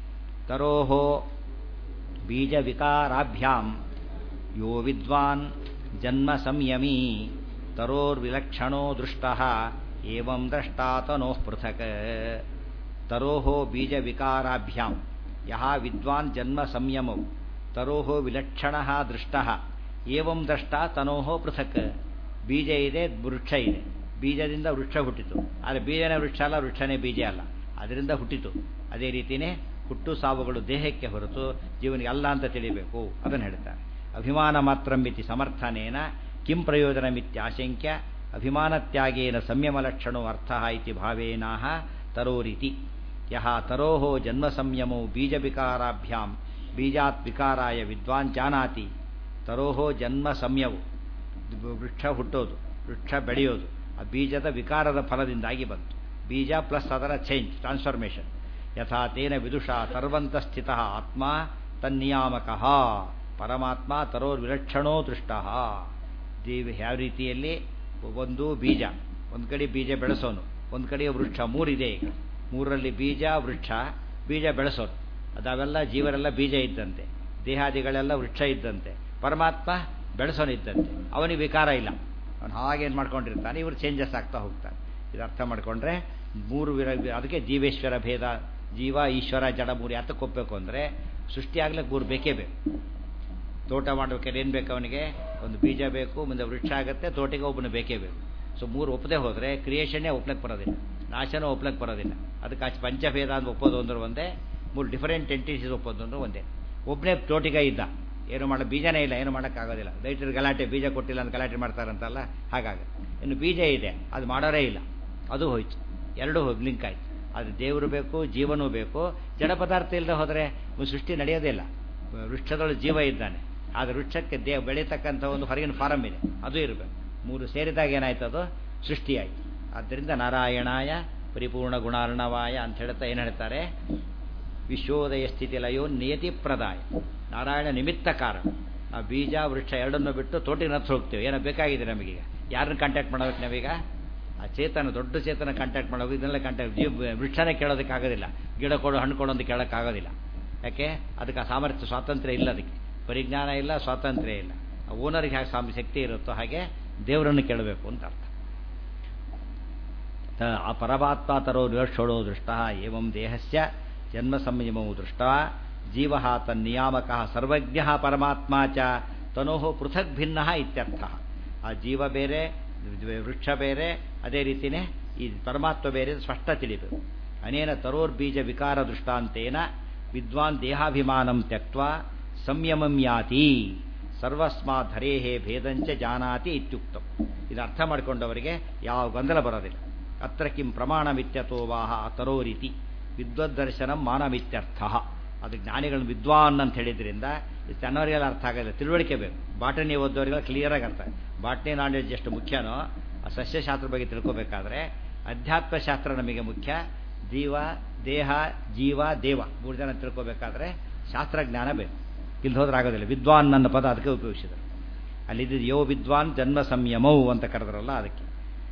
ತರೋಹೋ ಬೀಜ ವಿಕಾರಾಭ್ಯಾಂ ಯೋ ವಿದ್ವಾನ್ ಜನ್ಮ ಸಂಯಮೀ ತರೋರ್ವಿಲಕ್ಷಣೋ ದೃಷ್ಟ ಏವಂ ದ್ರಷ್ಟಾತನೋಃ ಪೃಥಕ್ ತರೋಹೋ ಬೀಜ ವಿಕಾರಾಭ್ಯಾಂ ಯಹ ವಿದ್ವಾನ್ ಜನ್ಮ ಸಂಯಮೌ ತರೋಹೋ ವಿಲಕ್ಷಣ ದೃಷ್ಟ ಏವಂ ದ್ರಷ್ಟ ತನೋಹೋ ಪೃಥಕ್ ಬೀಜ ಇದೆ ವೃಕ್ಷ ಇದೆ ಬೀಜದಿಂದ ವೃಕ್ಷ ಹುಟ್ಟಿತು ಆದರೆ ಬೀಜನೇ ವೃಕ್ಷ ಅಲ್ಲ ವೃಕ್ಷನೇ ಬೀಜ ಅಲ್ಲ ಅದರಿಂದ ಹುಟ್ಟಿತು ಅದೇ ರೀತಿಯೇ ಹುಟ್ಟು ಸಾವುಗಳು ದೇಹಕ್ಕೆ ಹೊರತು ಜೀವನಿಗೆ ಅಲ್ಲ ಅಂತ ತಿಳಿಬೇಕು ಅದನ್ನು ಹೇಳ್ತಾರೆ ಅಭಿಮಾನ ಮಾತ್ರಮಿತಿ ಸಮರ್ಥನೇನ ಕಿಂ ಪ್ರಯೋಜನಮಿತ್ಯಾಶಂಕ್ಯ ಅಭಿಮಾನತ್ಯಾಗೇನ ಸಂಯಮಲಕ್ಷಣೋ ಅರ್ಥ ಇತಿ ಭಾವೇನಾಹ ತರೋರಿತಿ ಯಹ ತರೋಹೋ ಜನ್ಮ ಸಂಯಮೋ ಬೀಜವಿಕಾರಾಭ್ಯಾಂ ಬೀಜಾತ್ ವಿಕಾರಾಯ ವಿದ್ವಾನ್ ಜಾನಾತಿ ತರೋಹೋ ಜನ್ಮ ಸಂಯವು ವೃಕ್ಷ ಹುಟ್ಟೋದು ವೃಕ್ಷ ಬೆಳೆಯೋದು ಆ ಬೀಜದ ವಿಕಾರದ ಫಲದಿಂದಾಗಿ ಬಂತು ಬೀಜ ಪ್ಲಸ್ ಅದರ ಚೇಂಜ್ ಟ್ರಾನ್ಸ್ಫಾರ್ಮೇಷನ್ ಯಥಾ ತೇನ ವಿದುಷ ಸರ್ವಂತ ಸ್ಥಿತ ಆತ್ಮ ತನ್ನಿಯಾಮಕ ಪರಮಾತ್ಮ ತರೋರ್ವಿಲಕ್ಷಣೋ ದೃಷ್ಟ ದೇವಿ ಯಾವ ರೀತಿಯಲ್ಲಿ ಒಂದು ಬೀಜ ಒಂದು ಕಡೆ ಬೀಜ ಬೆಳೆಸೋನು ಒಂದು ಕಡೆ ವೃಕ್ಷ ಮೂರಿದೆ ಈಗ ಮೂರರಲ್ಲಿ ಬೀಜ ವೃಕ್ಷ ಬೀಜ ಬೆಳೆಸೋನು ಅದಾವೆಲ್ಲ ಜೀವರೆಲ್ಲ ಬೀಜ ಇದ್ದಂತೆ ದೇಹಾದಿಗಳೆಲ್ಲ ವೃಕ್ಷ ಇದ್ದಂತೆ ಪರಮಾತ್ಮ ಬೆಳೆಸೋನಿದ್ದಂತೆ ಅವನಿಗೆ ವಿಕಾರ ಇಲ್ಲ ಅವನು ಹಾಗೇನು ಮಾಡ್ಕೊಂಡಿರ್ತಾನೆ ಇವರು ಚೇಂಜಸ್ ಆಗ್ತಾ ಹೋಗ್ತಾನೆ ಇದು ಅರ್ಥ ಮಾಡಿಕೊಂಡ್ರೆ ಮೂರು ವಿರ ಅದಕ್ಕೆ ಜೀವೇಶ್ವರ ಭೇದ ಜೀವ ಈಶ್ವರ ಜಡ ಮೂರು ಯಾತಕ್ಕೆ ಒಪ್ಪಬೇಕು ಅಂದರೆ ಸೃಷ್ಟಿಯಾಗ್ಲಿಕ್ಕೆ ಮೂರು ಬೇಕೇ ಬೇಕು ತೋಟ ಮಾಡ್ಬೇಕಾದ್ರೆ ಏನು ಬೇಕು ಅವನಿಗೆ ಒಂದು ಬೀಜ ಬೇಕು ಮುಂದೆ ವೃಕ್ಷ ಆಗುತ್ತೆ ತೋಟಿಗೆ ಒಬ್ಬನು ಬೇಕೇ ಬೇಕು ಸೊ ಮೂರು ಒಪ್ಪದೆ ಹೋದರೆ ಕ್ರಿಯೇಷನ್ನೇ ಒಪ್ಲಕ್ಕೆ ಬರೋದಿಲ್ಲ ನಾಶನೂ ಒಪ್ಲಕ್ಕೆ ಬರೋದಿಲ್ಲ ಅದಕ್ಕೆ ಆಚೆ ಪಂಚಭೇದ ಅಂತ ಒಪ್ಪೋದು ಅಂದ್ರೆ ಒಂದೇ ಮೂರು ಡಿಫರೆಂಟ್ ಎಂಟಿಟೀಸ್ ಒಪ್ಪೋದು ಅಂದ್ರೆ ಒಂದೇ ಒಬ್ಬನೇ ತೋಟಿಗ ಇದ್ದ ಏನು ಮಾಡೋ ಬೀಜನೇ ಇಲ್ಲ ಏನು ಮಾಡೋಕ್ಕಾಗೋದಿಲ್ಲ ರೈತರು ಗಲಾಟೆ ಬೀಜ ಕೊಟ್ಟಿಲ್ಲ ಅಂತ ಗಲಾಟೆ ಮಾಡ್ತಾರಂತಲ್ಲ ಹಾಗಾಗುತ್ತೆ ಇನ್ನು ಬೀಜ ಇದೆ ಅದು ಮಾಡೋರೇ ಇಲ್ಲ ಅದು ಹೋಯ್ತು ಎರಡೂ ಹೋಗಿ ಲಿಂಕ್ ಆಯ್ತು ಅದು ದೇವರು ಬೇಕು ಜೀವನೂ ಬೇಕು ಜಡ ಪದಾರ್ಥ ಇಲ್ಲದೆ ಹೋದರೆ ಸೃಷ್ಟಿ ನಡೆಯೋದೇ ಇಲ್ಲ ವೃಕ್ಷದೊಳಗೆ ಜೀವ ಇದ್ದಾನೆ ಆದರೆ ವೃಕ್ಷಕ್ಕೆ ದೇ ಬೆಳೀತಕ್ಕಂಥ ಒಂದು ಹೊರಗಿನ ಫಾರಮ್ ಇದೆ ಅದು ಇರಬೇಕು ಮೂರು ಸೇರಿದಾಗ ಏನಾಯ್ತು ಅದು ಸೃಷ್ಟಿಯಾಯಿತು ಆದ್ದರಿಂದ ನಾರಾಯಣಾಯ ಪರಿಪೂರ್ಣ ಗುಣಾರ್ಣವಾಯ ಅಂತ ಹೇಳ್ತಾ ಏನು ಹೇಳ್ತಾರೆ ವಿಶ್ವೋದಯ ಸ್ಥಿತಿ ಲಯೋ ನಿಯತಿ ಪ್ರದಾಯ ನಾರಾಯಣ ನಿಮಿತ್ತ ಕಾರಣ ನಾವು ಬೀಜ ವೃಕ್ಷ ಎರಡನ್ನು ಬಿಟ್ಟು ತೋಟಿನ ಹತ್ರ ಹೋಗ್ತೇವೆ ಏನೋ ಬೇಕಾಗಿದೆ ನಮಗೀಗ ಯಾರನ್ನ ಕಾಂಟ್ಯಾಕ್ಟ್ ಮಾಡೋದಕ್ಕೆ ನಾವೀಗ ಆ ಚೇತನ ದೊಡ್ಡ ಚೇತನ ಕಾಂಟ್ಯಾಕ್ಟ್ ಮಾಡೋದು ಇದನ್ನೆಲ್ಲ ಕಾಂಟ್ಯಾಕ್ಟ್ ಜೀವ ವೃಕ್ಷನೇ ಕೇಳೋದಕ್ಕಾಗೋದಿಲ್ಲ ಗಿಡ ಕೊಡು ಹಣ್ಣು ಕೊಡು ಅಂತ ಕೇಳೋಕ್ಕಾಗೋದಿಲ್ಲ ಯಾಕೆ ಅದಕ್ಕೆ ಆ ಸಾಮರ್ಥ್ಯ ಸ್ವಾತಂತ್ರ್ಯ ಇಲ್ಲ ಅದಕ್ಕೆ ಪರಿಜ್ಞಾನ ಇಲ್ಲ ಸ್ವಾತಂತ್ರ್ಯ ಇಲ್ಲ ಓನರ್ಗೆ ಹೇಗೆ ಸಾಮ ಶಕ್ತಿ ಇರುತ್ತೋ ಹಾಗೆ ದೇವರನ್ನು ಕೇಳಬೇಕು ಅಂತ ಅರ್ಥ ಆ ಪರಮಾತ್ಮ ತರೋ ವಿವಕ್ಷೋಡೋ ದೃಷ್ಟ ಏವಂ ದೇಹಸ್ಯ ಜನ್ಮ ಸಂಯಮವು ದೃಷ್ಟ ಜೀವ ತನ್ನಿಯಾಮಕ ಸರ್ವಜ್ಞ ಪರಮಾತ್ಮ ಚ ತನೋ ಪೃಥಕ್ ಭಿನ್ನ ಇತ್ಯರ್ಥ ಆ ಜೀವ ಬೇರೆ ವೃಕ್ಷ ಬೇರೆ ಅದೇ ರೀತಿಯೇ ಈ ಪರಮಾತ್ಮ ಬೇರೆ ಸ್ಪಷ್ಟ ತಿಳಿಬೇಕು ಅನೇನ ತರೋರ್ಬೀಜ ವಿಕಾರ ದೃಷ್ಟಾಂತೇನ ವಿದ್ವಾನ್ ದೇಹಾಭಿಮಾನಂ ತ್ಯಕ್ವ ಸಂಯಮಂ ಯಾತಿ ಸರ್ವಸ್ಮಾತ್ ಹರೇಹೇ ಭೇದಂಚ ಜಾನಾತಿ ಇತ್ಯುಕ್ತಂ ಇದು ಅರ್ಥ ಮಾಡಿಕೊಂಡವರಿಗೆ ಯಾವ ಗೊಂದಲ ಬರೋದಿಲ್ಲ ಅತ್ರ ಕಿಂ ಪ್ರಮಾಣಮಿತ್ಯತೋ ವಾಹ ತರೋರಿತಿ ವಿದ್ವದ್ದರ್ಶನಂ ಮಾನಮಿತ್ಯರ್ಥ ಅದು ಜ್ಞಾನಿಗಳು ವಿದ್ವಾನ್ ಅಂತ ಹೇಳಿದ್ರಿಂದ ಇದು ಸಣ್ಣವರಿಗೆಲ್ಲ ಅರ್ಥ ಆಗೋದಿಲ್ಲ ತಿಳುವಳಿಕೆ ಬೇಕು ಬಾಟನಿ ಓದೋರಿಗೆಲ್ಲ ಕ್ಲಿಯರಾಗಿ ಅರ್ಥ ಬಾಟನಿ ನಾಲೆಡ್ಜ್ ಎಷ್ಟು ಮುಖ್ಯನೋ ಆ ಸಸ್ಯಶಾಸ್ತ್ರ ಬಗ್ಗೆ ತಿಳ್ಕೋಬೇಕಾದ್ರೆ ಅಧ್ಯಾತ್ಮಶಾಸ್ತ್ರ ನಮಗೆ ಮುಖ್ಯ ಜೀವ ದೇಹ ಜೀವ ದೇವ ಮೂರು ಜನ ತಿಳ್ಕೋಬೇಕಾದ್ರೆ ಶಾಸ್ತ್ರಜ್ಞಾನ ಬೇಕು ಇಲ್ಲಿ ಹೋದ್ರೆ ಆಗೋದಿಲ್ಲ ವಿದ್ವಾನ್ ನನ್ನ ಪದ ಅದಕ್ಕೆ ಉಪಯೋಗಿಸಿದರು ಅಲ್ಲಿದ್ದು ಯೋ ವಿದ್ವಾನ್ ಜನ್ಮ ಸಂಯಮವು ಅಂತ ಕರೆದ್ರಲ್ಲ ಅದಕ್ಕೆ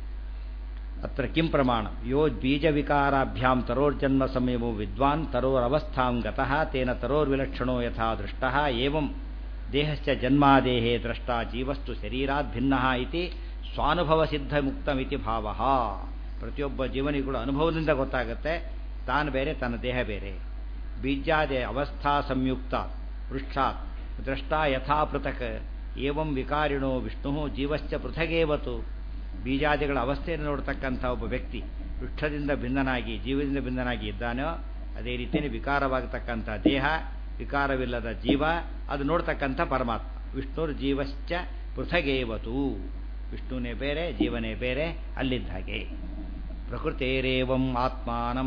ಅತ್ರ ಕಿಂ ಪ್ರಮಾಣ ಯೋ ಬೀಜವಿಕಾರಾಭ್ಯಾಂ ತರೋರ್ಜನ್ಮ ಸಂಯಮೋ ವಿದ್ವಾನ್ ತರೋರವಸ್ಥಾಂ ಗತಃ ತೇನ ತರೋರ್ವಿಲಕ್ಷಣೋ ಯಥಾ ದೃಷ್ಟ ಏವಂ ದೇಹಸ್ಯ ಜನ್ಮಾದೇಹೇ ದ್ರಷ್ಟ ಜೀವಸ್ತು ಶರೀರಾತ್ ಭಿನ್ನ ಇತಿ ಸ್ವಾನುಭವ ಸಿದ್ಧ ಮುಕ್ತಮಿತಿ ಭಾವ ಪ್ರತಿಯೊಬ್ಬ ಜೀವನಿಗಳು ಅನುಭವದಿಂದ ಗೊತ್ತಾಗುತ್ತೆ ತಾನು ಬೇರೆ ತನ್ನ ದೇಹ ಬೇರೆ ಬೀಜಾದೆ ಅವಸ್ಥಾ ಸಂಯುಕ್ತ ವೃಕ್ಷಾತ್ ದ್ರಷ್ಟ ಯಥಾ ಪೃಥಕ್ ಏವಂ ವಿಕಾರಿಣೋ ವಿಷ್ಣು ಜೀವಶ್ಚ ಪೃಥಗೇವತು ಬೀಜಾದಿಗಳ ಅವಸ್ಥೆಯನ್ನು ನೋಡ್ತಕ್ಕಂಥ ಒಬ್ಬ ವ್ಯಕ್ತಿ ವೃಕ್ಷದಿಂದ ಭಿನ್ನನಾಗಿ ಜೀವದಿಂದ ಭಿನ್ನನಾಗಿ ಇದ್ದಾನೋ ಅದೇ ರೀತಿಯಲ್ಲಿ ವಿಕಾರವಾಗತಕ್ಕಂಥ ದೇಹ ವಿಕಾರವಿಲ್ಲದ ಜೀವ ಅದು ನೋಡ್ತಕ್ಕಂಥ ಪರಮಾತ್ಮ ವಿಷ್ಣುರ್ ಜೀವಶ್ಚ ಪೃಥಗೇವತು ವಿಷ್ಣುನೇ ಬೇರೆ ಜೀವನೇ ಬೇರೆ ಅಲ್ಲಿದ್ದ ಹಾಗೆ ಪ್ರಕೃತೇರೇವಂ ಆತ್ಮಾನಂ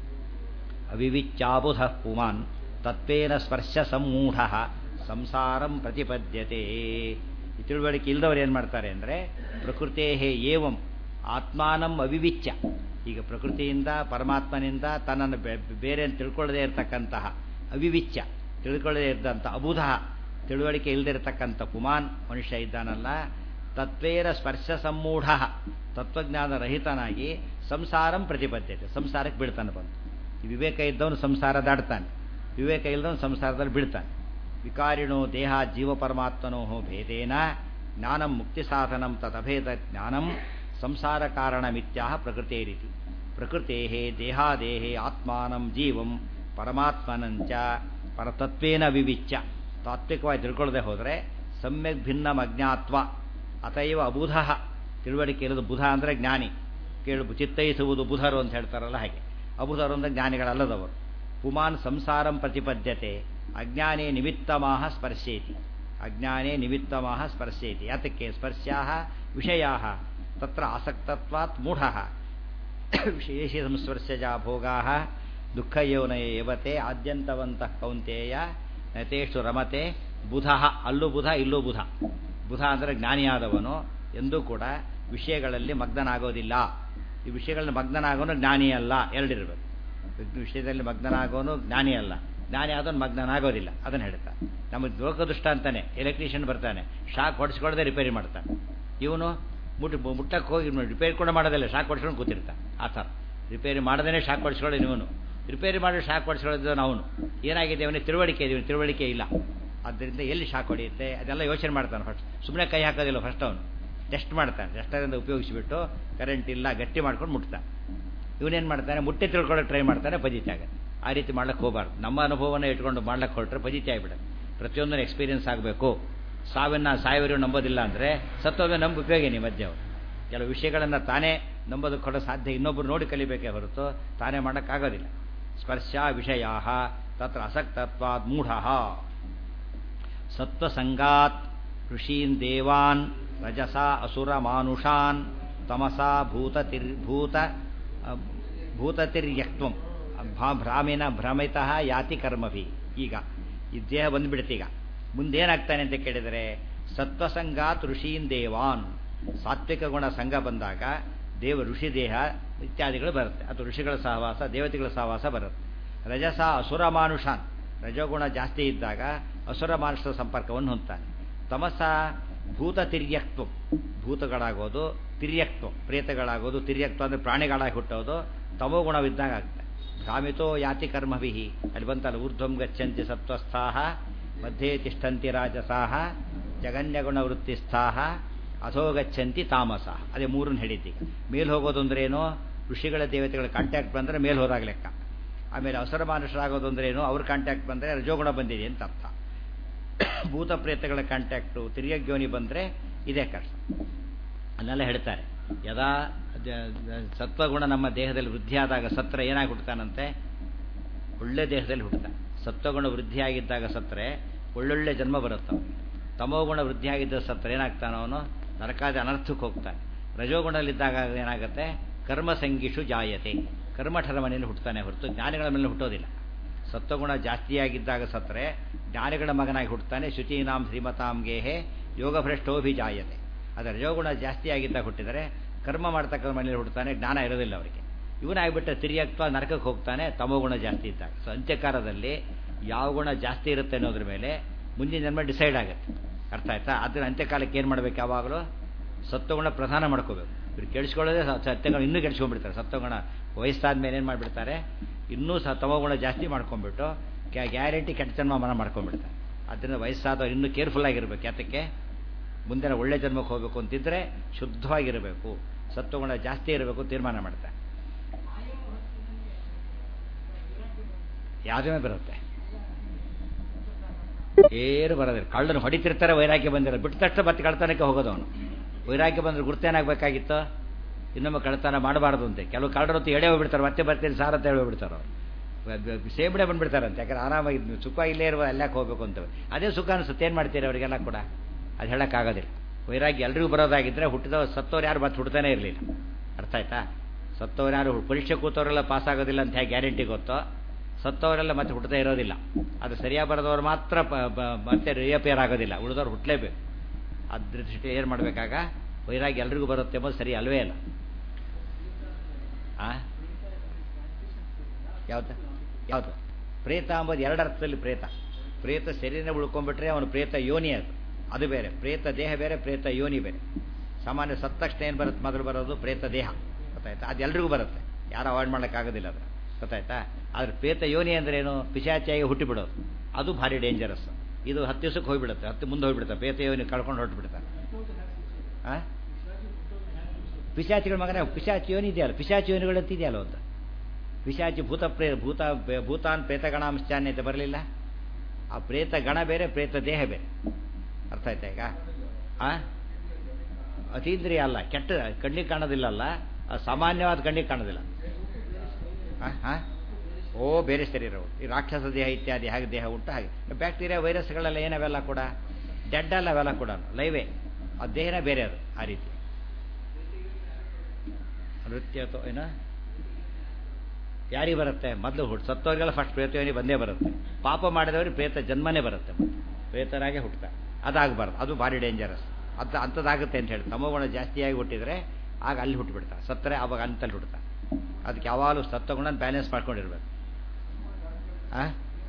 ಅವಿವಿಚ್ಚಾಬುಧ ಪುಮಾನ್ ತತ್ವೇನ ಸ್ಪರ್ಶ ಸಮೂಢ ಸಂಸಾರಂ ಪ್ರತಿಪದ್ಯತೆ ಈ ತಿಳುವಳಿಕೆ ಇಲ್ಲದವ್ರು ಏನು ಮಾಡ್ತಾರೆ ಅಂದರೆ ಪ್ರಕೃತೇ ಏವಂ ಆತ್ಮಾನಂ ಅವಿವಿಚ್ಯ ಈಗ ಪ್ರಕೃತಿಯಿಂದ ಪರಮಾತ್ಮನಿಂದ ತನ್ನನ್ನು ಬೇರೆ ತಿಳ್ಕೊಳ್ಳದೇ ಇರತಕ್ಕಂತಹ ಅವಿವಿಚ್ಯ ತಿಳ್ಕೊಳ್ಳದೇ ಇದ್ದಂಥ ಅಬುಧ ತಿಳುವಳಿಕೆ ಇಲ್ಲದಿರತಕ್ಕಂಥ ಪುಮಾನ್ ಮನುಷ್ಯ ಇದ್ದಾನಲ್ಲ ತತ್ವೇನ ಸ್ಪರ್ಶ ಸಮೂಢ ತತ್ವಜ್ಞಾನ ರಹಿತನಾಗಿ ಸಂಸಾರಂ ಪ್ರತಿಪದ್ಯತೆ ಸಂಸಾರಕ್ಕೆ ಬೀಳ್ತಾನೆ ಬಂದು ಈ ವಿವೇಕ ಇದ್ದವನು ಸಂಸಾರ ದಾಡ್ತಾನೆ ವಿವೇಕ ಇಲ್ಲದವನು ಸಂಸಾರದಲ್ಲಿ ಬೀಳ್ತಾನೆ ವಿಕಾರಿಣೋ ದೇಹ ಜೀವ ಪರಮಾತ್ಮನೋ ಭೇದೇನ ಜ್ಞಾನಂ ಮುಕ್ತಿ ಸಾಧನಂ ತದಭೇದ ಜ್ಞಾನಂ ಸಂಸಾರ ಕಾರಣಮಿತ್ಯಾಹ ಪ್ರಕೃತೇ ರೀತಿ ಪ್ರಕೃತೇ ದೇಹಾದೇಹೇ ಆತ್ಮಾನಂ ಜೀವಂ ಪರಮಾತ್ಮನಂಚ ಪರತತ್ವೇನ ವಿವಿಚ್ಯ ತಾತ್ವಿಕವಾಗಿ ತಿಳ್ಕೊಳ್ಳದೆ ಹೋದರೆ ಸಮ್ಯಕ್ ಭಿನ್ನಂ ಅಜ್ಞಾತ್ವ ಅತೈವ ಅಬುಧ ತಿಳುವಳಿಕೆ ಇರೋದು ಬುಧ ಅಂದರೆ ಜ್ಞಾನಿ ಕೇಳು ಚಿತ್ತೈಸುವುದು ಬುಧರು ಅಂತ ಹೇಳ್ತಾರಲ್ಲ ಹಾಗೆ ಅಬುಧರು ಅಂದರೆ ಜ್ಞಾನಿಗಳಲ್ಲದವರು ಪುಮಾನ್ ಸಂಸಾರಂ ಪ್ರತಿಪದ್ಯತೆ ಅಜ್ಞಾನೇ ನಿಮಿತ್ತಮಾಹ ಸ್ಪರ್ಶೇತಿ ಅಜ್ಞಾನೇ ನಿಮಿತ್ತಮಾಹ ಸ್ಪರ್ಶೇತಿ ಯಾತಕ್ಕೆ ಸ್ಪರ್ಶ್ಯಾ ವಿಷಯಾ ತತ್ರ ಆಸಕ್ತತ್ವಾತ್ ಮೂಢ ವಿಶೇಷ ಸಂಸ್ಪರ್ಶಜ ಭೋಗಾ ದುಃಖಯೋನಯ ಯವತೆ ಆದ್ಯಂತವಂತಃ ಕೌಂತೆಯ ನತೇಶು ರಮತೆ ಬುಧ ಅಲ್ಲೂ ಬುಧ ಇಲ್ಲೂ ಬುಧ ಬುಧ ಅಂದರೆ ಜ್ಞಾನಿಯಾದವನು ಎಂದೂ ಕೂಡ ವಿಷಯಗಳಲ್ಲಿ ಮಗ್ನನಾಗೋದಿಲ್ಲ ಈ ವಿಷಯಗಳಲ್ಲಿ ಮಗ್ನನಾಗೋನು ಜ್ಞಾನಿ ಅಲ್ಲ ಎರಡಿರಬೇಕು ವಿಷಯದಲ್ಲಿ ಮಗ್ನನಾಗೋನು ಜ್ಞಾನಿ ಅಲ್ಲ ಜ್ಞಾನಿ ಆದವನು ಮಗ್ನನಾಗೋದಿಲ್ಲ ಅದನ್ನು ಹೇಳ್ತಾ ನಮಗೆ ಲೋಕದುಷ್ಟ ಅಂತಾನೆ ಎಲೆಕ್ಟ್ರಿಷಿಯನ್ ಬರ್ತಾನೆ ಶಾಕ್ ಹೊಡಿಸ್ಕೊಡದೆ ರಿಪೇರಿ ಮಾಡ್ತಾನೆ ಇವನು ಮುಟ್ಟು ಮುಟ್ಟಕ್ಕೆ ಹೋಗಿ ರಿಪೇರಿ ಕೂಡ ಮಾಡೋದಿಲ್ಲ ಶಾಕ್ ಹೊಡಿಸ್ಕೊಂಡು ಕೂತಿರ್ತಾನೆ ಆ ಥರ ರಿಪೇರಿ ಮಾಡದೇ ಶಾಕ್ ಹೊಡಿಸ್ಕೊಳ್ಳೋದು ಇವನು ರಿಪೇರಿ ಮಾಡಿ ಶಾಕ್ ಹೊಡಿಸ್ಕೊಳ್ಳೋದು ಅವನು ಏನಾಗಿದೆ ಅವನಿಗೆ ತಿಳುವಳಿಕೆ ಇದೆ ತಿಳುವಳಿಕೆ ಇಲ್ಲ ಆದ್ದರಿಂದ ಎಲ್ಲಿ ಶಾಕ್ ಹೊಡೆಯುತ್ತೆ ಅದೆಲ್ಲ ಯೋಚನೆ ಮಾಡ್ತಾನೆ ಫಸ್ಟ್ ಸುಮ್ಮನೆ ಕೈ ಹಾಕೋದಿಲ್ಲ ಫಸ್ಟ್ ಅವನು ಟೆಸ್ಟ್ ಮಾಡ್ತಾನೆ ಟೆಸ್ಟರಿಂದ ಉಪಯೋಗಿಸಿಬಿಟ್ಟು ಕರೆಂಟ್ ಇಲ್ಲ ಗಟ್ಟಿ ಮಾಡ್ಕೊಂಡು ಮುಟ್ತಾನೆ ಇವನೇನು ಮಾಡ್ತಾನೆ ಮುಟ್ಟೆ ತಿಳ್ಕೊಳ್ಳೋಕೆ ಟ್ರೈ ಮಾಡ್ತಾನೆ ಫಜಿತಿ ಆಗುತ್ತೆ ಆ ರೀತಿ ಮಾಡ್ಲಿಕ್ಕೆ ಹೋಗಬಾರ್ದು ನಮ್ಮ ಅನುಭವನ ಇಟ್ಕೊಂಡು ಮಾಡ್ಲಿಕ್ಕೆ ಹೊರಟ್ರೆ ಫಜಿತಿ ಆಗಿಬಿಡುತ್ತೆ ಪ್ರತಿಯೊಂದನ್ನು ಎಕ್ಸ್ಪೀರಿಯನ್ಸ್ ಆಗಬೇಕು ಸಾವಿನ ಸಾಯವರಿಗೂ ನಂಬೋದಿಲ್ಲ ಅಂದರೆ ಸತ್ತೋದ ನಂಬ ಉಪಯೋಗೇನಿ ಮಧ್ಯ ಅವರು ಕೆಲವು ವಿಷಯಗಳನ್ನು ತಾನೇ ನಂಬೋದಕ್ಕೆ ಕೊಡೋ ಸಾಧ್ಯ ಇನ್ನೊಬ್ಬರು ನೋಡಿ ಕಲಿಬೇಕೇ ಹೊರತು ತಾನೇ ಮಾಡೋಕ್ಕಾಗೋದಿಲ್ಲ ಸ್ಪರ್ಶ ವಿಷಯಾ ತತ್ರ ಅಸಕ್ತತ್ವಾದ್ ಮೂಢ ಸತ್ವಸಂಗಾತ್ ಋಷೀನ್ ದೇವಾನ್ ರಜಸಾ ಅಸುರ ಮಾನುಷಾನ್ ತಮಸಾ ಭೂತತಿರ್ ಭೂತ ಭೂತತಿರ್ಯಕ್ತ್ವಂ ಭ್ರಾಮಿನ ಭ್ರಮಿತಃ ಯಾತಿ ಕರ್ಮಭಿ ಈಗ ಈ ದೇಹ ಬಂದ್ಬಿಡುತ್ತೀಗ ಮುಂದೇನಾಗ್ತಾನೆ ಅಂತ ಕೇಳಿದರೆ ಸತ್ವಸಂಗಾತ್ ಋಷೀನ್ ದೇವಾನ್ ಸಾತ್ವಿಕ ಗುಣ ಸಂಘ ಬಂದಾಗ ದೇವ ಋಷಿ ದೇಹ ಇತ್ಯಾದಿಗಳು ಬರುತ್ತೆ ಅಥವಾ ಋಷಿಗಳ ಸಹವಾಸ ದೇವತೆಗಳ ಸಹವಾಸ ಬರುತ್ತೆ ರಜಸ ಅಸುರ ಮಾನುಷಾನ್ ರಜೋಗುಣ ಜಾಸ್ತಿ ಇದ್ದಾಗ ಅಸುರ ಮಾನುಷ ಸಂಪರ್ಕವನ್ನು ಹೊಂದ್ತಾನೆ ತಮಸ ಭೂತ ತಿರ್ಯಕ್ತ್ವ ಭೂತಗಳಾಗೋದು ತಿರ್ಯಕ್ತ್ವ ಪ್ರೇತಗಳಾಗೋದು ತಿರ್ಯಕ್ತ್ವ ಅಂದರೆ ಪ್ರಾಣಿಗಳಾಗಿ ಹುಟ್ಟೋದು ತಮೋಗುಣವಿದ್ದಾಗ ಆಗ್ತದೆ ಭ್ರಾಮಿತೋ ಯಾತಿ ಕರ್ಮಭಿಹಿ ಅಲ್ಲಿ ಬಂತಲ್ಲ ಊರ್ಧ್ವಂ ಗಚ್ಚಂತಿ ಸತ್ವಸ್ಥಾಹ ಮಧ್ಯೆ ತಿಷ್ಠಂತಿ ರಾಜಸಾಹ ಜಗನ್ಯಗುಣ ವೃತ್ತಿಸ್ಥಾಹ ಅಧೋ ಗಚ್ಚಂತಿ ತಾಮಸ ಅದೇ ಮೂರನ್ನು ಹೇಳಿದ್ದೀಗ ಮೇಲ್ ಹೋಗೋದು ಅಂದ್ರೆ ಏನು ಋಷಿಗಳ ದೇವತೆಗಳ ಕಾಂಟ್ಯಾಕ್ಟ್ ಬಂದರೆ ಮೇಲ್ ಹೋದಾಗ ಲೆಕ್ಕ ಆಮೇಲೆ ಅವಸರ ಮಾನುಷರಾಗೋದು ಅಂದ್ರೆ ಏನು ಅವ್ರ ಕಾಂಟ್ಯಾಕ್ಟ್ ಬಂದರೆ ರಜೋಗುಣ ಬಂದಿದೆ ಅಂತ ಅರ್ಥ ಭೂತ ಪ್ರೇತಗಳ ಕಾಂಟ್ಯಾಕ್ಟು ತಿರ್ಯಗ್ಯೋನಿ ಬಂದರೆ ಇದೇ ಕಷ್ಟ ಅಲ್ಲೆಲ್ಲ ಹೇಳ್ತಾರೆ ಯದಾ ಸತ್ವಗುಣ ನಮ್ಮ ದೇಹದಲ್ಲಿ ವೃದ್ಧಿಯಾದಾಗ ಸತ್ರ ಏನಾಗಿ ಹುಟ್ಟುತ್ತಾನಂತೆ ಒಳ್ಳೆ ದೇಹದಲ್ಲಿ ಹುಟ್ಟುತ್ತಾನೆ ಸತ್ವಗುಣ ವೃದ್ಧಿಯಾಗಿದ್ದಾಗ ಸತ್ತರೆ ಒಳ್ಳೊಳ್ಳೆ ಜನ್ಮ ಬರುತ್ತೆ ತಮೋಗುಣ ವೃದ್ಧಿಯಾಗಿದ್ದ ಸತ್ರ ಏನಾಗ್ತಾನೋ ಅವನು ನರಕಾದಿ ಅನರ್ಥಕ್ಕೆ ಹೋಗ್ತಾನೆ ರಜೋಗುಣದಲ್ಲಿದ್ದಾಗ ಏನಾಗುತ್ತೆ ಕರ್ಮ ಸಂಗೀಷು ಜಾಯತೆ ಕರ್ಮಠರ ಮನೆಯಲ್ಲಿ ಹುಟ್ಟುತ್ತಾನೆ ಹೊರತು ಜ್ಞಾನಿಗಳ ಮೇಲೆ ಹುಟ್ಟೋದಿಲ್ಲ ಸತ್ವಗುಣ ಜಾಸ್ತಿಯಾಗಿದ್ದಾಗ ಸತ್ತರೆ ಜ್ಞಾನಿಗಳ ಮಗನಾಗಿ ಹುಟ್ಟುತ್ತಾನೆ ಶುಚೀನಾಂ ಶ್ರೀಮತಾಂ ಗೇಹೆ ಯೋಗಭ್ರಷ್ಟೋಭಿಜಾಯತೆ ಆದರೆ ರಜೋಗುಣ ಜಾಸ್ತಿಯಾಗಿದ್ದಾಗ ಹುಟ್ಟಿದರೆ ಕರ್ಮ ಮಾಡ್ತಕ್ಕ ಮನೆಯಲ್ಲಿ ಹುಟ್ಟುತ್ತಾನೆ ಜ್ಞಾನ ಇರೋದಿಲ್ಲ ಅವರಿಗೆ ಇವನಾಗ್ಬಿಟ್ರೆ ತಿರಿಯಕ್ತ ನರಕಕ್ಕೆ ಹೋಗ್ತಾನೆ ತಮೋಗುಣ ಜಾಸ್ತಿ ಇದ್ದಾಗ ಸೊ ಅಂತ್ಯಕಾಲದಲ್ಲಿ ಯಾವ ಗುಣ ಜಾಸ್ತಿ ಇರುತ್ತೆ ಅನ್ನೋದ್ರ ಮೇಲೆ ಮುಂದಿನ ಜನ್ಮ ಡಿಸೈಡ್ ಆಗುತ್ತೆ ಅರ್ಥ ಆಯ್ತಾ ಅದನ್ನ ಅಂತ್ಯಕಾಲಕ್ಕೆ ಏನು ಮಾಡ್ಬೇಕು ಯಾವಾಗಲೂ ಸತ್ವಗುಣ ಪ್ರಧಾನ ಮಾಡ್ಕೋಬೇಕು ಇವ್ರು ಕೆಡಿಸ್ಕೊಳ್ಳೋದೇ ಸತ್ಯಗುಣ ಇನ್ನೂ ಕೆಡಿಸ್ಕೊಂಡ್ಬಿಡ್ತಾರೆ ಸತ್ವಗುಣ ವಯಸ್ಸಾದ ಮೇಲೆ ಏನು ಮಾಡಿಬಿಡ್ತಾರೆ ಇನ್ನೂ ಸಹ ತಮೋಗುಣ ಜಾಸ್ತಿ ಮಾಡ್ಕೊಂಡ್ಬಿಟ್ಟು ಗ್ಯಾರಂಟಿ ಕೆಟ್ಟ ಜನ್ಮ ಮನ ಮಾಡ್ಕೊಂಡ್ಬಿಡ್ತಾರೆ ಅದರಿಂದ ವಯಸ್ಸಾದವ್ರು ಇನ್ನೂ ಕೇರ್ಫುಲ್ ಆಗಿರ್ಬೇಕು ಯಾತಕ್ಕೆ ಮುಂದಿನ ಒಳ್ಳೆ ಜನ್ಮಕ್ಕೆ ಹೋಗಬೇಕು ಅಂತಿದ್ರೆ ಶುದ್ಧವಾಗಿರಬೇಕು ಸತ್ವಗುಣ ಜಾಸ್ತಿ ಇರಬೇಕು ತೀರ್ಮಾನ ಮಾಡ್ತಾರೆ ಯಾವುದೇ ಬರುತ್ತೆ ಏನು ಬರೋದಿಲ್ಲ ಕಳ್ಳನ್ನು ಹೊಡಿತಿರ್ತಾರೆ ವೈರಾಗ್ಯ ಬಂದಿರೋ ಬಿಟ್ಟ ತಕ್ಷಣ ಮತ್ತೆ ಕಳ್ತನಕ್ಕೆ ಹೋಗೋದು ಅವನು ವೈರಾಗ್ಯ ಬಂದ್ರೆ ಗುರ್ತೇನಾಗಬೇಕಾಗಿತ್ತು ಇನ್ನೊಮ್ಮೆ ಕಳ್ತನ ಮಾಡಬಾರ್ದು ಅಂತೆ ಕೆಲವು ಕಳ್ಳರೊತ್ತು ಎಡೆ ಹೋಗ್ಬಿಡ್ತಾರೆ ಮತ್ತೆ ಬರ್ತೀನಿ ಸಾರ್ ಅಂತ ಹೇಳಿ ಹೋಗ್ಬಿಡ್ತಾರೆ ಅವರು ಸೇಬಡೆ ಬಂದ್ಬಿಡ್ತಾರಂತೆ ಯಾಕಂದ್ರೆ ಆರಾಮಾಗಿ ಸುಖ ಇಲ್ಲೇ ಇರುವ ಅಲ್ಲಾಕೆ ಹೋಗ್ಬೇಕು ಅಂತ ಅದೇ ಸುಖ ಅನಿಸುತ್ತೆ ಏನು ಮಾಡ್ತೀರಿ ಅವರಿಗೆಲ್ಲ ಕೂಡ ಅದು ಹೇಳೋಕ್ಕಾಗೋದಿಲ್ಲ ವೈರಾಗ್ಯ ಎಲ್ರಿಗೂ ಬರೋದಾಗಿದ್ದರೆ ಹುಟ್ಟಿದ ಸತ್ತವ್ರು ಯಾರು ಮತ್ತೆ ಹುಡ್ತಾನೆ ಇರಲಿಲ್ಲ ಅರ್ಥ ಆಯ್ತಾ ಸತ್ತವ್ರು ಯಾರು ಪರೀಕ್ಷೆ ಕೂತವರೆಲ್ಲ ಪಾಸ್ ಆಗೋದಿಲ್ಲ ಅಂತ ಹೇಗೆ ಗ್ಯಾರಂಟಿ ಗೊತ್ತೋ ಸತ್ತವರೆಲ್ಲ ಮತ್ತೆ ಹುಟ್ಟದೇ ಇರೋದಿಲ್ಲ ಅದು ಸರಿಯಾಗಿ ಬರೋದವ್ರು ಮಾತ್ರ ಮತ್ತೆ ರಿಯಪೇರ್ ಆಗೋದಿಲ್ಲ ಉಳಿದವ್ರು ಹುಟ್ಟಲೇಬೇಕು ಅದ್ರ ದೃಷ್ಟಿ ಏನು ಮಾಡಬೇಕಾಗ ವೈರಾಗ್ಯ ಎಲ್ರಿಗೂ ಬರುತ್ತೆ ಎಂಬುದು ಸರಿ ಅಲ್ವೇ ಅಲ್ಲ ಆ ಯಾವ್ದು ಯಾವುದು ಪ್ರೇತ ಅಂಬೋದು ಎರಡು ಅರ್ಥದಲ್ಲಿ ಪ್ರೇತ ಪ್ರೇತ ಶರೀರನೇ ಉಳ್ಕೊಂಡ್ಬಿಟ್ರೆ ಅವನು ಪ್ರೇತ ಯೋನಿ ಅದು ಅದು ಬೇರೆ ಪ್ರೇತ ದೇಹ ಬೇರೆ ಪ್ರೇತ ಯೋನಿ ಬೇರೆ ಸಾಮಾನ್ಯ ಸತ್ತ ತಕ್ಷಣ ಏನು ಬರುತ್ತೆ ಮೊದಲು ಬರೋದು ಪ್ರೇತ ದೇಹ ಗೊತ್ತಾಯ್ತಾ ಅದು ಎಲ್ರಿಗೂ ಬರುತ್ತೆ ಯಾರು ಅವಾಯ್ಡ್ ಮಾಡೋಕ್ಕಾಗೋದಿಲ್ಲ ಅದು ಗೊತ್ತಾಯ್ತಾ ಆದರೆ ಪ್ರೇತ ಯೋನಿ ಅಂದ್ರೇನು ಪಿಶಾಚಿಯಾಗಿ ಹುಟ್ಟಿಬಿಡೋದು ಅದು ಭಾರಿ ಡೇಂಜರಸ್ ಇದು ಹತ್ತು ದಿವಸಕ್ಕೆ ಹೋಗ್ಬಿಡುತ್ತೆ ಹತ್ತು ಮುಂದೆ ಹೋಗ್ಬಿಡುತ್ತೆ ಪ್ರೇತ ಯೋನಿ ಕಳ್ಕೊಂಡು ಹೊರಟುಬಿಡ್ತಾರೆ ಆ ಪಿಶಾಚಿಗಳ ಮಗನೇ ಪಿಶಾಚಿ ಯೋನಿ ಇದೆಯಲ್ಲ ಪಿಶಾಚಿ ಯೋನಿಗಳು ಅಂತಿದೆಯಲ್ಲ ಒಂದು ಪಿಶಾಚಿ ಭೂತ ಪ್ರೇ ಭೂತ ಭೂತಾನ್ ಪ್ರೇತಗಣಾಂಶಾನ್ಯ ಅಂತ ಬರಲಿಲ್ಲ ಆ ಪ್ರೇತ ಗಣ ಬೇರೆ ಪ್ರೇತ ದೇಹ ಬೇರೆ ಅರ್ಥ ಆಯ್ತಾ ಈಗ ಆ ಅತೀಂದ್ರಿಯ ಅಲ್ಲ ಕೆಟ್ಟ ಕಣ್ಣಿಗೆ ಕಾಣೋದಿಲ್ಲ ಅಲ್ಲ ಸಾಮಾನ್ಯವಾದ ಕಣ್ಣಿಗೆ ಕಾಣೋದಿಲ್ಲ ಹಾಂ ಓ ಬೇರೆ ಶರೀರವು ಈ ರಾಕ್ಷಸ ದೇಹ ಇತ್ಯಾದಿ ಹಾಗೆ ದೇಹ ಉಂಟು ಹಾಗೆ ಬ್ಯಾಕ್ಟೀರಿಯಾ ವೈರಸ್ಗಳೆಲ್ಲ ಏನವೆಲ್ಲ ಕೂಡ ಡೆಡ್ ಅಲ್ಲ ಅವೆಲ್ಲ ಕೂಡ ಲೈವೇ ಆ ದೇಹನೇ ಬೇರೆ ಅದು ಆ ರೀತಿ ನೃತ್ಯ ಅಥವಾ ಏನ ಯಾರಿಗೆ ಬರುತ್ತೆ ಮೊದಲು ಹುಟ್ಟು ಸತ್ತವರಿಗೆಲ್ಲ ಫಸ್ಟ್ ಪ್ರೇತಯೋನಿ ಬಂದೇ ಬರುತ್ತೆ ಪಾಪ ಮಾಡಿದವ್ರಿಗೆ ಪ್ರೇತ ಜನ್ಮನೇ ಬರುತ್ತೆ ಪ್ರೇತರಾಗೆ ಹುಟ್ಟುತ್ತಾರೆ ಅದಾಗಬಾರ್ದು ಅದು ಭಾರಿ ಡೇಂಜರಸ್ ಅದು ಅಂಥದ್ದಾಗುತ್ತೆ ಅಂತ ಹೇಳಿ ತಮೋಗುಣ ಜಾಸ್ತಿಯಾಗಿ ಹುಟ್ಟಿದರೆ ಆಗ ಅಲ್ಲಿ ಹುಟ್ಟುಬಿಡ್ತಾರೆ ಸತ್ತರೆ ಆವಾಗ ಅಂತಲ್ಲಿ ಹುಟ್ಟುತ್ತಾರೆ ಅದಕ್ಕೆ ಯಾವಾಗಲೂ ಸತ್ವಗುಣ ಬ್ಯಾಲೆನ್ಸ್ ಮಾಡ್ಕೊಂಡಿರ್ಬೇಕು ಆ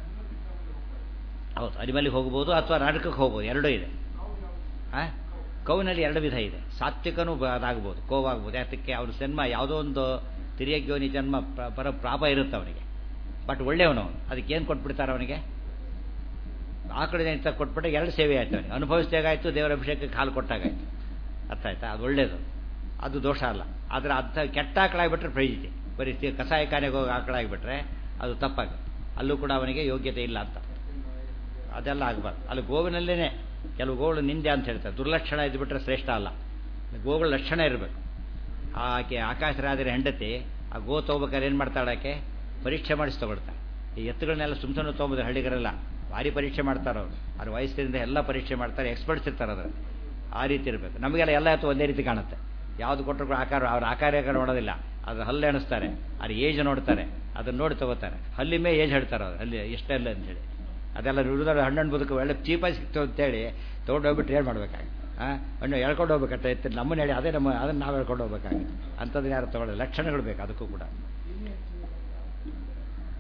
ಹೌದು ಅರಿಮಲ್ಲಿಗೆ ಹೋಗ್ಬೋದು ಅಥವಾ ನಾಟಕಕ್ಕೆ ಹೋಗ್ಬೋದು ಎರಡೂ ಇದೆ ಆ ಕೌನಲ್ಲಿ ಎರಡು ವಿಧ ಇದೆ ಸಾತ್ವಿಕನೂ ಅದಾಗ್ಬೋದು ಕೋವಾಗ್ಬೋದು ಯಾತಕ್ಕೆ ಅವ್ರ ಜನ್ಮ ಯಾವುದೋ ಒಂದು ತಿರಿಯಗ್ಯೋನಿ ಜನ್ಮ ಪರ ಪ್ರಾಪ ಇರುತ್ತೆ ಅವನಿಗೆ ಬಟ್ ಒಳ್ಳೆಯವನು ಅವನು ಅದಕ್ಕೆ ಏನು ಕೊಟ್ಬಿಡ್ತಾರೆ ಅವನಿಗೆ ಆಕಡೆ ಜನಿತ ಕೊಟ್ಬಿಟ್ಟೆ ಎರಡು ಸೇವೆ ಆಯ್ತು ಅವನಿಗೆ ಅನುಭವಿಸಿದಾಗಾಯ್ತು ದೇವರ ಅಭಿಷೇಕಕ್ಕೆ ಹಾಲು ಕೊಟ್ಟಾಗಾಯ್ತು ಅರ್ಥ ಆಯ್ತಾ ಅದು ಒಳ್ಳೇದು ಅದು ದೋಷ ಅಲ್ಲ ಆದರೆ ಅಂಥ ಕೆಟ್ಟ ಆಕಳಾಗಿಬಿಟ್ರೆ ಪ್ರೈಜಿತಿ ಬರೀ ಕಸಾಯಖಾನೆಗೆ ಹೋಗಿ ಆಕಳಾಗಿಬಿಟ್ರೆ ಅದು ತಪ್ಪಾಗುತ್ತೆ ಅಲ್ಲೂ ಕೂಡ ಅವನಿಗೆ ಯೋಗ್ಯತೆ ಇಲ್ಲ ಅಂತ ಅದೆಲ್ಲ ಆಗಬಾರ್ದು ಅಲ್ಲಿ ಗೋವಿನಲ್ಲೇ ಕೆಲವು ಗೋಗಳು ನಿಂದೆ ಅಂತ ಹೇಳ್ತಾರೆ ದುರ್ಲಕ್ಷಣ ಇದ್ಬಿಟ್ರೆ ಶ್ರೇಷ್ಠ ಅಲ್ಲ ಗೋಗಳ ಲಕ್ಷಣ ಇರಬೇಕು ಆಕೆ ಆಕಾಶರಾದರೆ ಹೆಂಡತಿ ಆ ಗೋ ತೊಗೋಬೇಕಾದ್ರೆ ಏನು ಮಾಡ್ತಾಳೆ ಆಕೆ ಪರೀಕ್ಷೆ ಮಾಡಿಸಿ ತೊಗೊಳ್ತಾಳೆ ಈ ಎತ್ತುಗಳನ್ನೆಲ್ಲ ಸುಮ್ ಸುಮ್ಮನೆ ತೊಗೊಂಬೋದು ಹಳ್ಳಿಗರೆಲ್ಲ ಭಾರಿ ಪರೀಕ್ಷೆ ಮಾಡ್ತಾರೆ ಅವರು ಅವ್ರ ವಯಸ್ಸಿನಿಂದ ಎಲ್ಲ ಪರೀಕ್ಷೆ ಮಾಡ್ತಾರೆ ಎಕ್ಸ್ಪರ್ಟ್ಸ್ ಇರ್ತಾರೆ ಅದರಲ್ಲಿ ಆ ರೀತಿ ಇರಬೇಕು ನಮಗೆಲ್ಲ ಎಲ್ಲ ಎತ್ತು ಒಂದೇ ರೀತಿ ಕಾಣುತ್ತೆ ಯಾವುದು ಕೊಟ್ಟರು ಆಕಾರ ಅವ್ರ ಆಕಾರ ನೋಡೋದಿಲ್ಲ ಅದು ಹಲ್ಲು ಎಣಿಸ್ತಾರೆ ಅದು ಏಜ್ ನೋಡ್ತಾರೆ ಅದನ್ನು ನೋಡಿ ತಗೋತಾರೆ ಹಲ್ಲಿಮೇ ಏಜ್ ಹೇಳ್ತಾರೆ ಅವ್ರು ಅಲ್ಲಿ ಎಷ್ಟೆಲ್ಲ ಅಂತೇಳಿ ಅದೆಲ್ಲ ನುಡಿದ್ರೆ ಹಣ್ಣು ಬದುಕು ಒಳ್ಳೆ ಚೀಪಾಗಿ ಸಿಕ್ತು ಅಂತೇಳಿ ತೊಗೊಂಡು ಹೋಗ್ಬಿಟ್ಟು ಏನು ಮಾಡ್ಬೇಕಾಗಿ ಹಾಂ ಹಣ್ಣು ಹೇಳ್ಕೊಂಡು ಹೋಗ್ಬೇಕಂತ ಇತ್ತು ನಮ್ಮನ್ನ ಹೇಳಿ ಅದೇ ನಮ್ಮ ಅದನ್ನು ನಾವು ಹೇಳ್ಕೊಂಡು ಹೋಗ್ಬೇಕಾಗಿ ಅಂಥದ್ದು ಯಾರು ತೊಗೊಳ್ಳೋದು ಲಕ್ಷಣಗಳು ಬೇಕು ಅದಕ್ಕೂ ಕೂಡ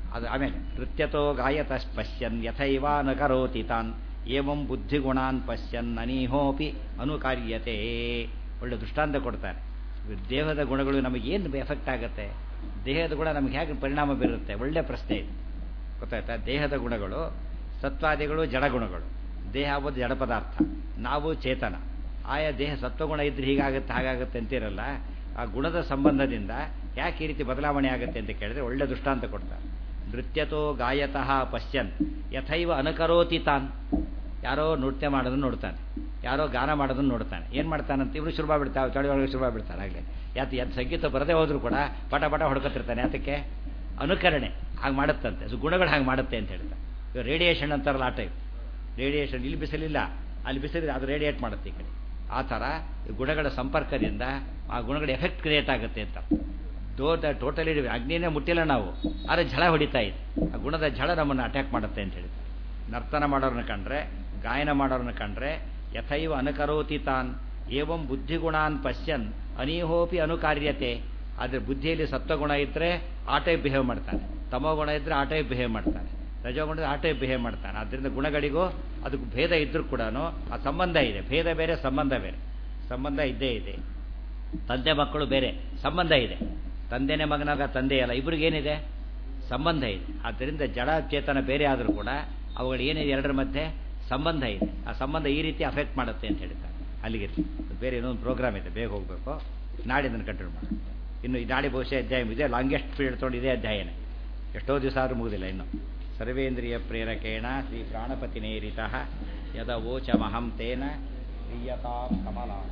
ಅದು ಆಮೇಲೆ ನೃತ್ಯತೋ ಗಾಯತಃ ಪಶ್ಯನ್ ಯಥೈವ ನ ಕರೋತಿ ತಾನ್ ಏವಂ ಬುದ್ಧಿಗುಣಾನ್ ಪಶ್ಯನ್ ಅನೀಹೋಪಿ ಅನುಕಾರ್ಯತೆ ಒಳ್ಳೆ ದೃಷ್ಟಾಂತ ಕೊಡ್ತಾರೆ ದೇಹದ ಗುಣಗಳು ನಮಗೇನು ಎಫೆಕ್ಟ್ ಆಗುತ್ತೆ ದೇಹದ ಗುಣ ನಮಗೆ ಹೇಗೆ ಪರಿಣಾಮ ಬೀರುತ್ತೆ ಒಳ್ಳೆ ಪ್ರಶ್ನೆ ಇದೆ ಗೊತ್ತಾಯ್ತಾ ದೇಹದ ಗುಣಗಳು ಸತ್ವಾದಿಗಳು ಜಡಗುಣಗಳು ದೇಹ ಒಂದು ಜಡ ಪದಾರ್ಥ ನಾವು ಚೇತನ ಆಯಾ ದೇಹ ಸತ್ವಗುಣ ಇದ್ರೆ ಹೀಗಾಗುತ್ತೆ ಹಾಗಾಗುತ್ತೆ ಅಂತಿರಲ್ಲ ಆ ಗುಣದ ಸಂಬಂಧದಿಂದ ಯಾಕೆ ಈ ರೀತಿ ಬದಲಾವಣೆ ಆಗುತ್ತೆ ಅಂತ ಕೇಳಿದ್ರೆ ಒಳ್ಳೆ ದೃಷ್ಟಾಂತ ಕೊಡ್ತಾರೆ ನೃತ್ಯತೋ ಗಾಯತಃ ಪಶ್ಯನ್ ಯಥೈವ ಅನುಕರೋತಿ ತಾನ್ ಯಾರೋ ನೃತ್ಯ ಮಾಡೋದನ್ನು ನೋಡ್ತಾನೆ ಯಾರೋ ಗಾನ ಮಾಡೋದನ್ನು ನೋಡ್ತಾನೆ ಏನು ಮಾಡ್ತಾನಂತ ಇವನು ಶುರು ಮಾಡ್ಬಿಡ್ತಾವೆ ತಳಿ ಒಳಗೆ ಶುರು ಮಾಡ್ಬಿಡ್ತಾನೆ ಆಗಲೇ ಯಾತ ಯಾತ ಸಂಗೀತ ಬರದೇ ಹೋದ್ರು ಕೂಡ ಪಟ ಪಟ ಹೊಡ್ಕೊತಿರ್ತಾನೆ ಅದಕ್ಕೆ ಅನುಕರಣೆ ಹಾಗೆ ಮಾಡುತ್ತಂತೆ ಅದು ಗುಣಗಳು ಹಾಗೆ ಮಾಡುತ್ತೆ ಅಂತ ಹೇಳ್ತಾರೆ ಇವಾಗ ರೇಡಿಯೇಷನ್ ಅಂತಾರಲ್ಲ ಆ ಟೈಪ್ ರೇಡಿಯೇಷನ್ ಇಲ್ಲಿ ಬಿಸಿಲಿಲ್ಲ ಅಲ್ಲಿ ಬಿಸಿಲಿಲ್ಲ ಅದು ರೇಡಿಯೇಟ್ ಮಾಡುತ್ತೆ ಈ ಕಡೆ ಆ ಥರ ಈ ಗುಣಗಳ ಸಂಪರ್ಕದಿಂದ ಆ ಗುಣಗಳ ಎಫೆಕ್ಟ್ ಕ್ರಿಯೇಟ್ ಆಗುತ್ತೆ ಅಂತ ದೋದ ಟೋಟಲಿ ಅಗ್ನಿನೇ ಮುಟ್ಟಿಲ್ಲ ನಾವು ಆದರೆ ಝಳ ಹೊಡಿತಾ ಇದೆ ಆ ಗುಣದ ಝಳ ನಮ್ಮನ್ನು ಅಟ್ಯಾಕ್ ಮಾಡುತ್ತೆ ಅಂತ ಹೇಳಿ ನರ್ತನ ಮಾಡೋರನ್ನ ಕಂಡ್ರೆ ಗಾಯನ ಮಾಡೋರನ್ನ ಕಂಡ್ರೆ ಯಥೈವ ಅನುಕರೋತಿ ತಾನ್ ಏವಂ ಬುದ್ಧಿಗುಣಾನ್ ಪಶ್ಯನ್ ಅನೀಹೋಪಿ ಅನುಕಾರ್ಯತೆ ಆದರೆ ಬುದ್ಧಿಯಲ್ಲಿ ಸತ್ವಗುಣ ಇದ್ದರೆ ಆ ಟೈಪ್ ಬಿಹೇವ್ ಮಾಡ್ತಾನೆ ತಮೋಗುಣ ಇದ್ದರೆ ಆ ಟೈಪ್ ಬಿಹೇವ್ ಮಾಡ್ತಾನೆ ರಜೋಗುಣ ಆ ಟೈಪ್ ಬಿಹೇವ್ ಮಾಡ್ತಾನೆ ಆದ್ದರಿಂದ ಗುಣಗಳಿಗೂ ಅದಕ್ಕೆ ಭೇದ ಇದ್ದರೂ ಕೂಡ ಆ ಸಂಬಂಧ ಇದೆ ಭೇದ ಬೇರೆ ಸಂಬಂಧ ಬೇರೆ ಸಂಬಂಧ ಇದ್ದೇ ಇದೆ ತಂದೆ ಮಕ್ಕಳು ಬೇರೆ ಸಂಬಂಧ ಇದೆ ತಂದೆನೇ ಮಗನಾಗ ತಂದೆ ಅಲ್ಲ ಇಬ್ರಿಗೇನಿದೆ ಸಂಬಂಧ ಇದೆ ಆದ್ದರಿಂದ ಜಡ ಚೇತನ ಬೇರೆ ಆದರೂ ಕೂಡ ಅವುಗಳು ಏನಿದೆ ಎರಡರ ಮಧ್ಯೆ ಸಂಬಂಧ ಇದೆ ಆ ಸಂಬಂಧ ಈ ರೀತಿ ಅಫೆಕ್ಟ್ ಮಾಡುತ್ತೆ ಅಂತ ಹೇಳ್ತಾರೆ ಅಲ್ಲಿಗೆ ಬೇರೆ ಇನ್ನೊಂದು ಪ್ರೋಗ್ರಾಮ್ ಇದೆ ಬೇಗ ಹೋಗಬೇಕು ನಾಡಿದ್ದನ್ನು ಕಂಟಿನ್ಯೂ ಮಾಡಿ ಇನ್ನು ಈ ನಾಡಿ ಬಹುಶಃ ಅಧ್ಯಾಯ ಇದೆ ಲಾಂಗೆಸ್ಟ್ ಪೀರಿಯಡ್ ತೊಗೊಂಡು ಇದೇ ಅಧ್ಯಾಯನೇ ಎಷ್ಟೋ ದಿವಸ ಆದರೂ ಮುಗುದಿಲ್ಲ ಇನ್ನು ಸರ್ವೇಂದ್ರಿಯ ಪ್ರೇರಕೇಣ ಶ್ರೀ ಪ್ರಾಣಪತಿನೇರಿತ ಯದ ವೋಚಮಹಂ ತೇನ ಕ್ರಿಯತಾಂ ಕಮಲಾಲಯ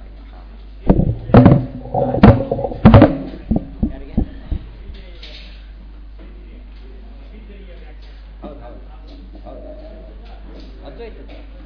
ಯಾರಿಗೆ ಹೌದು ಹೌದು ಹೌದು ಅದ್ವೈತ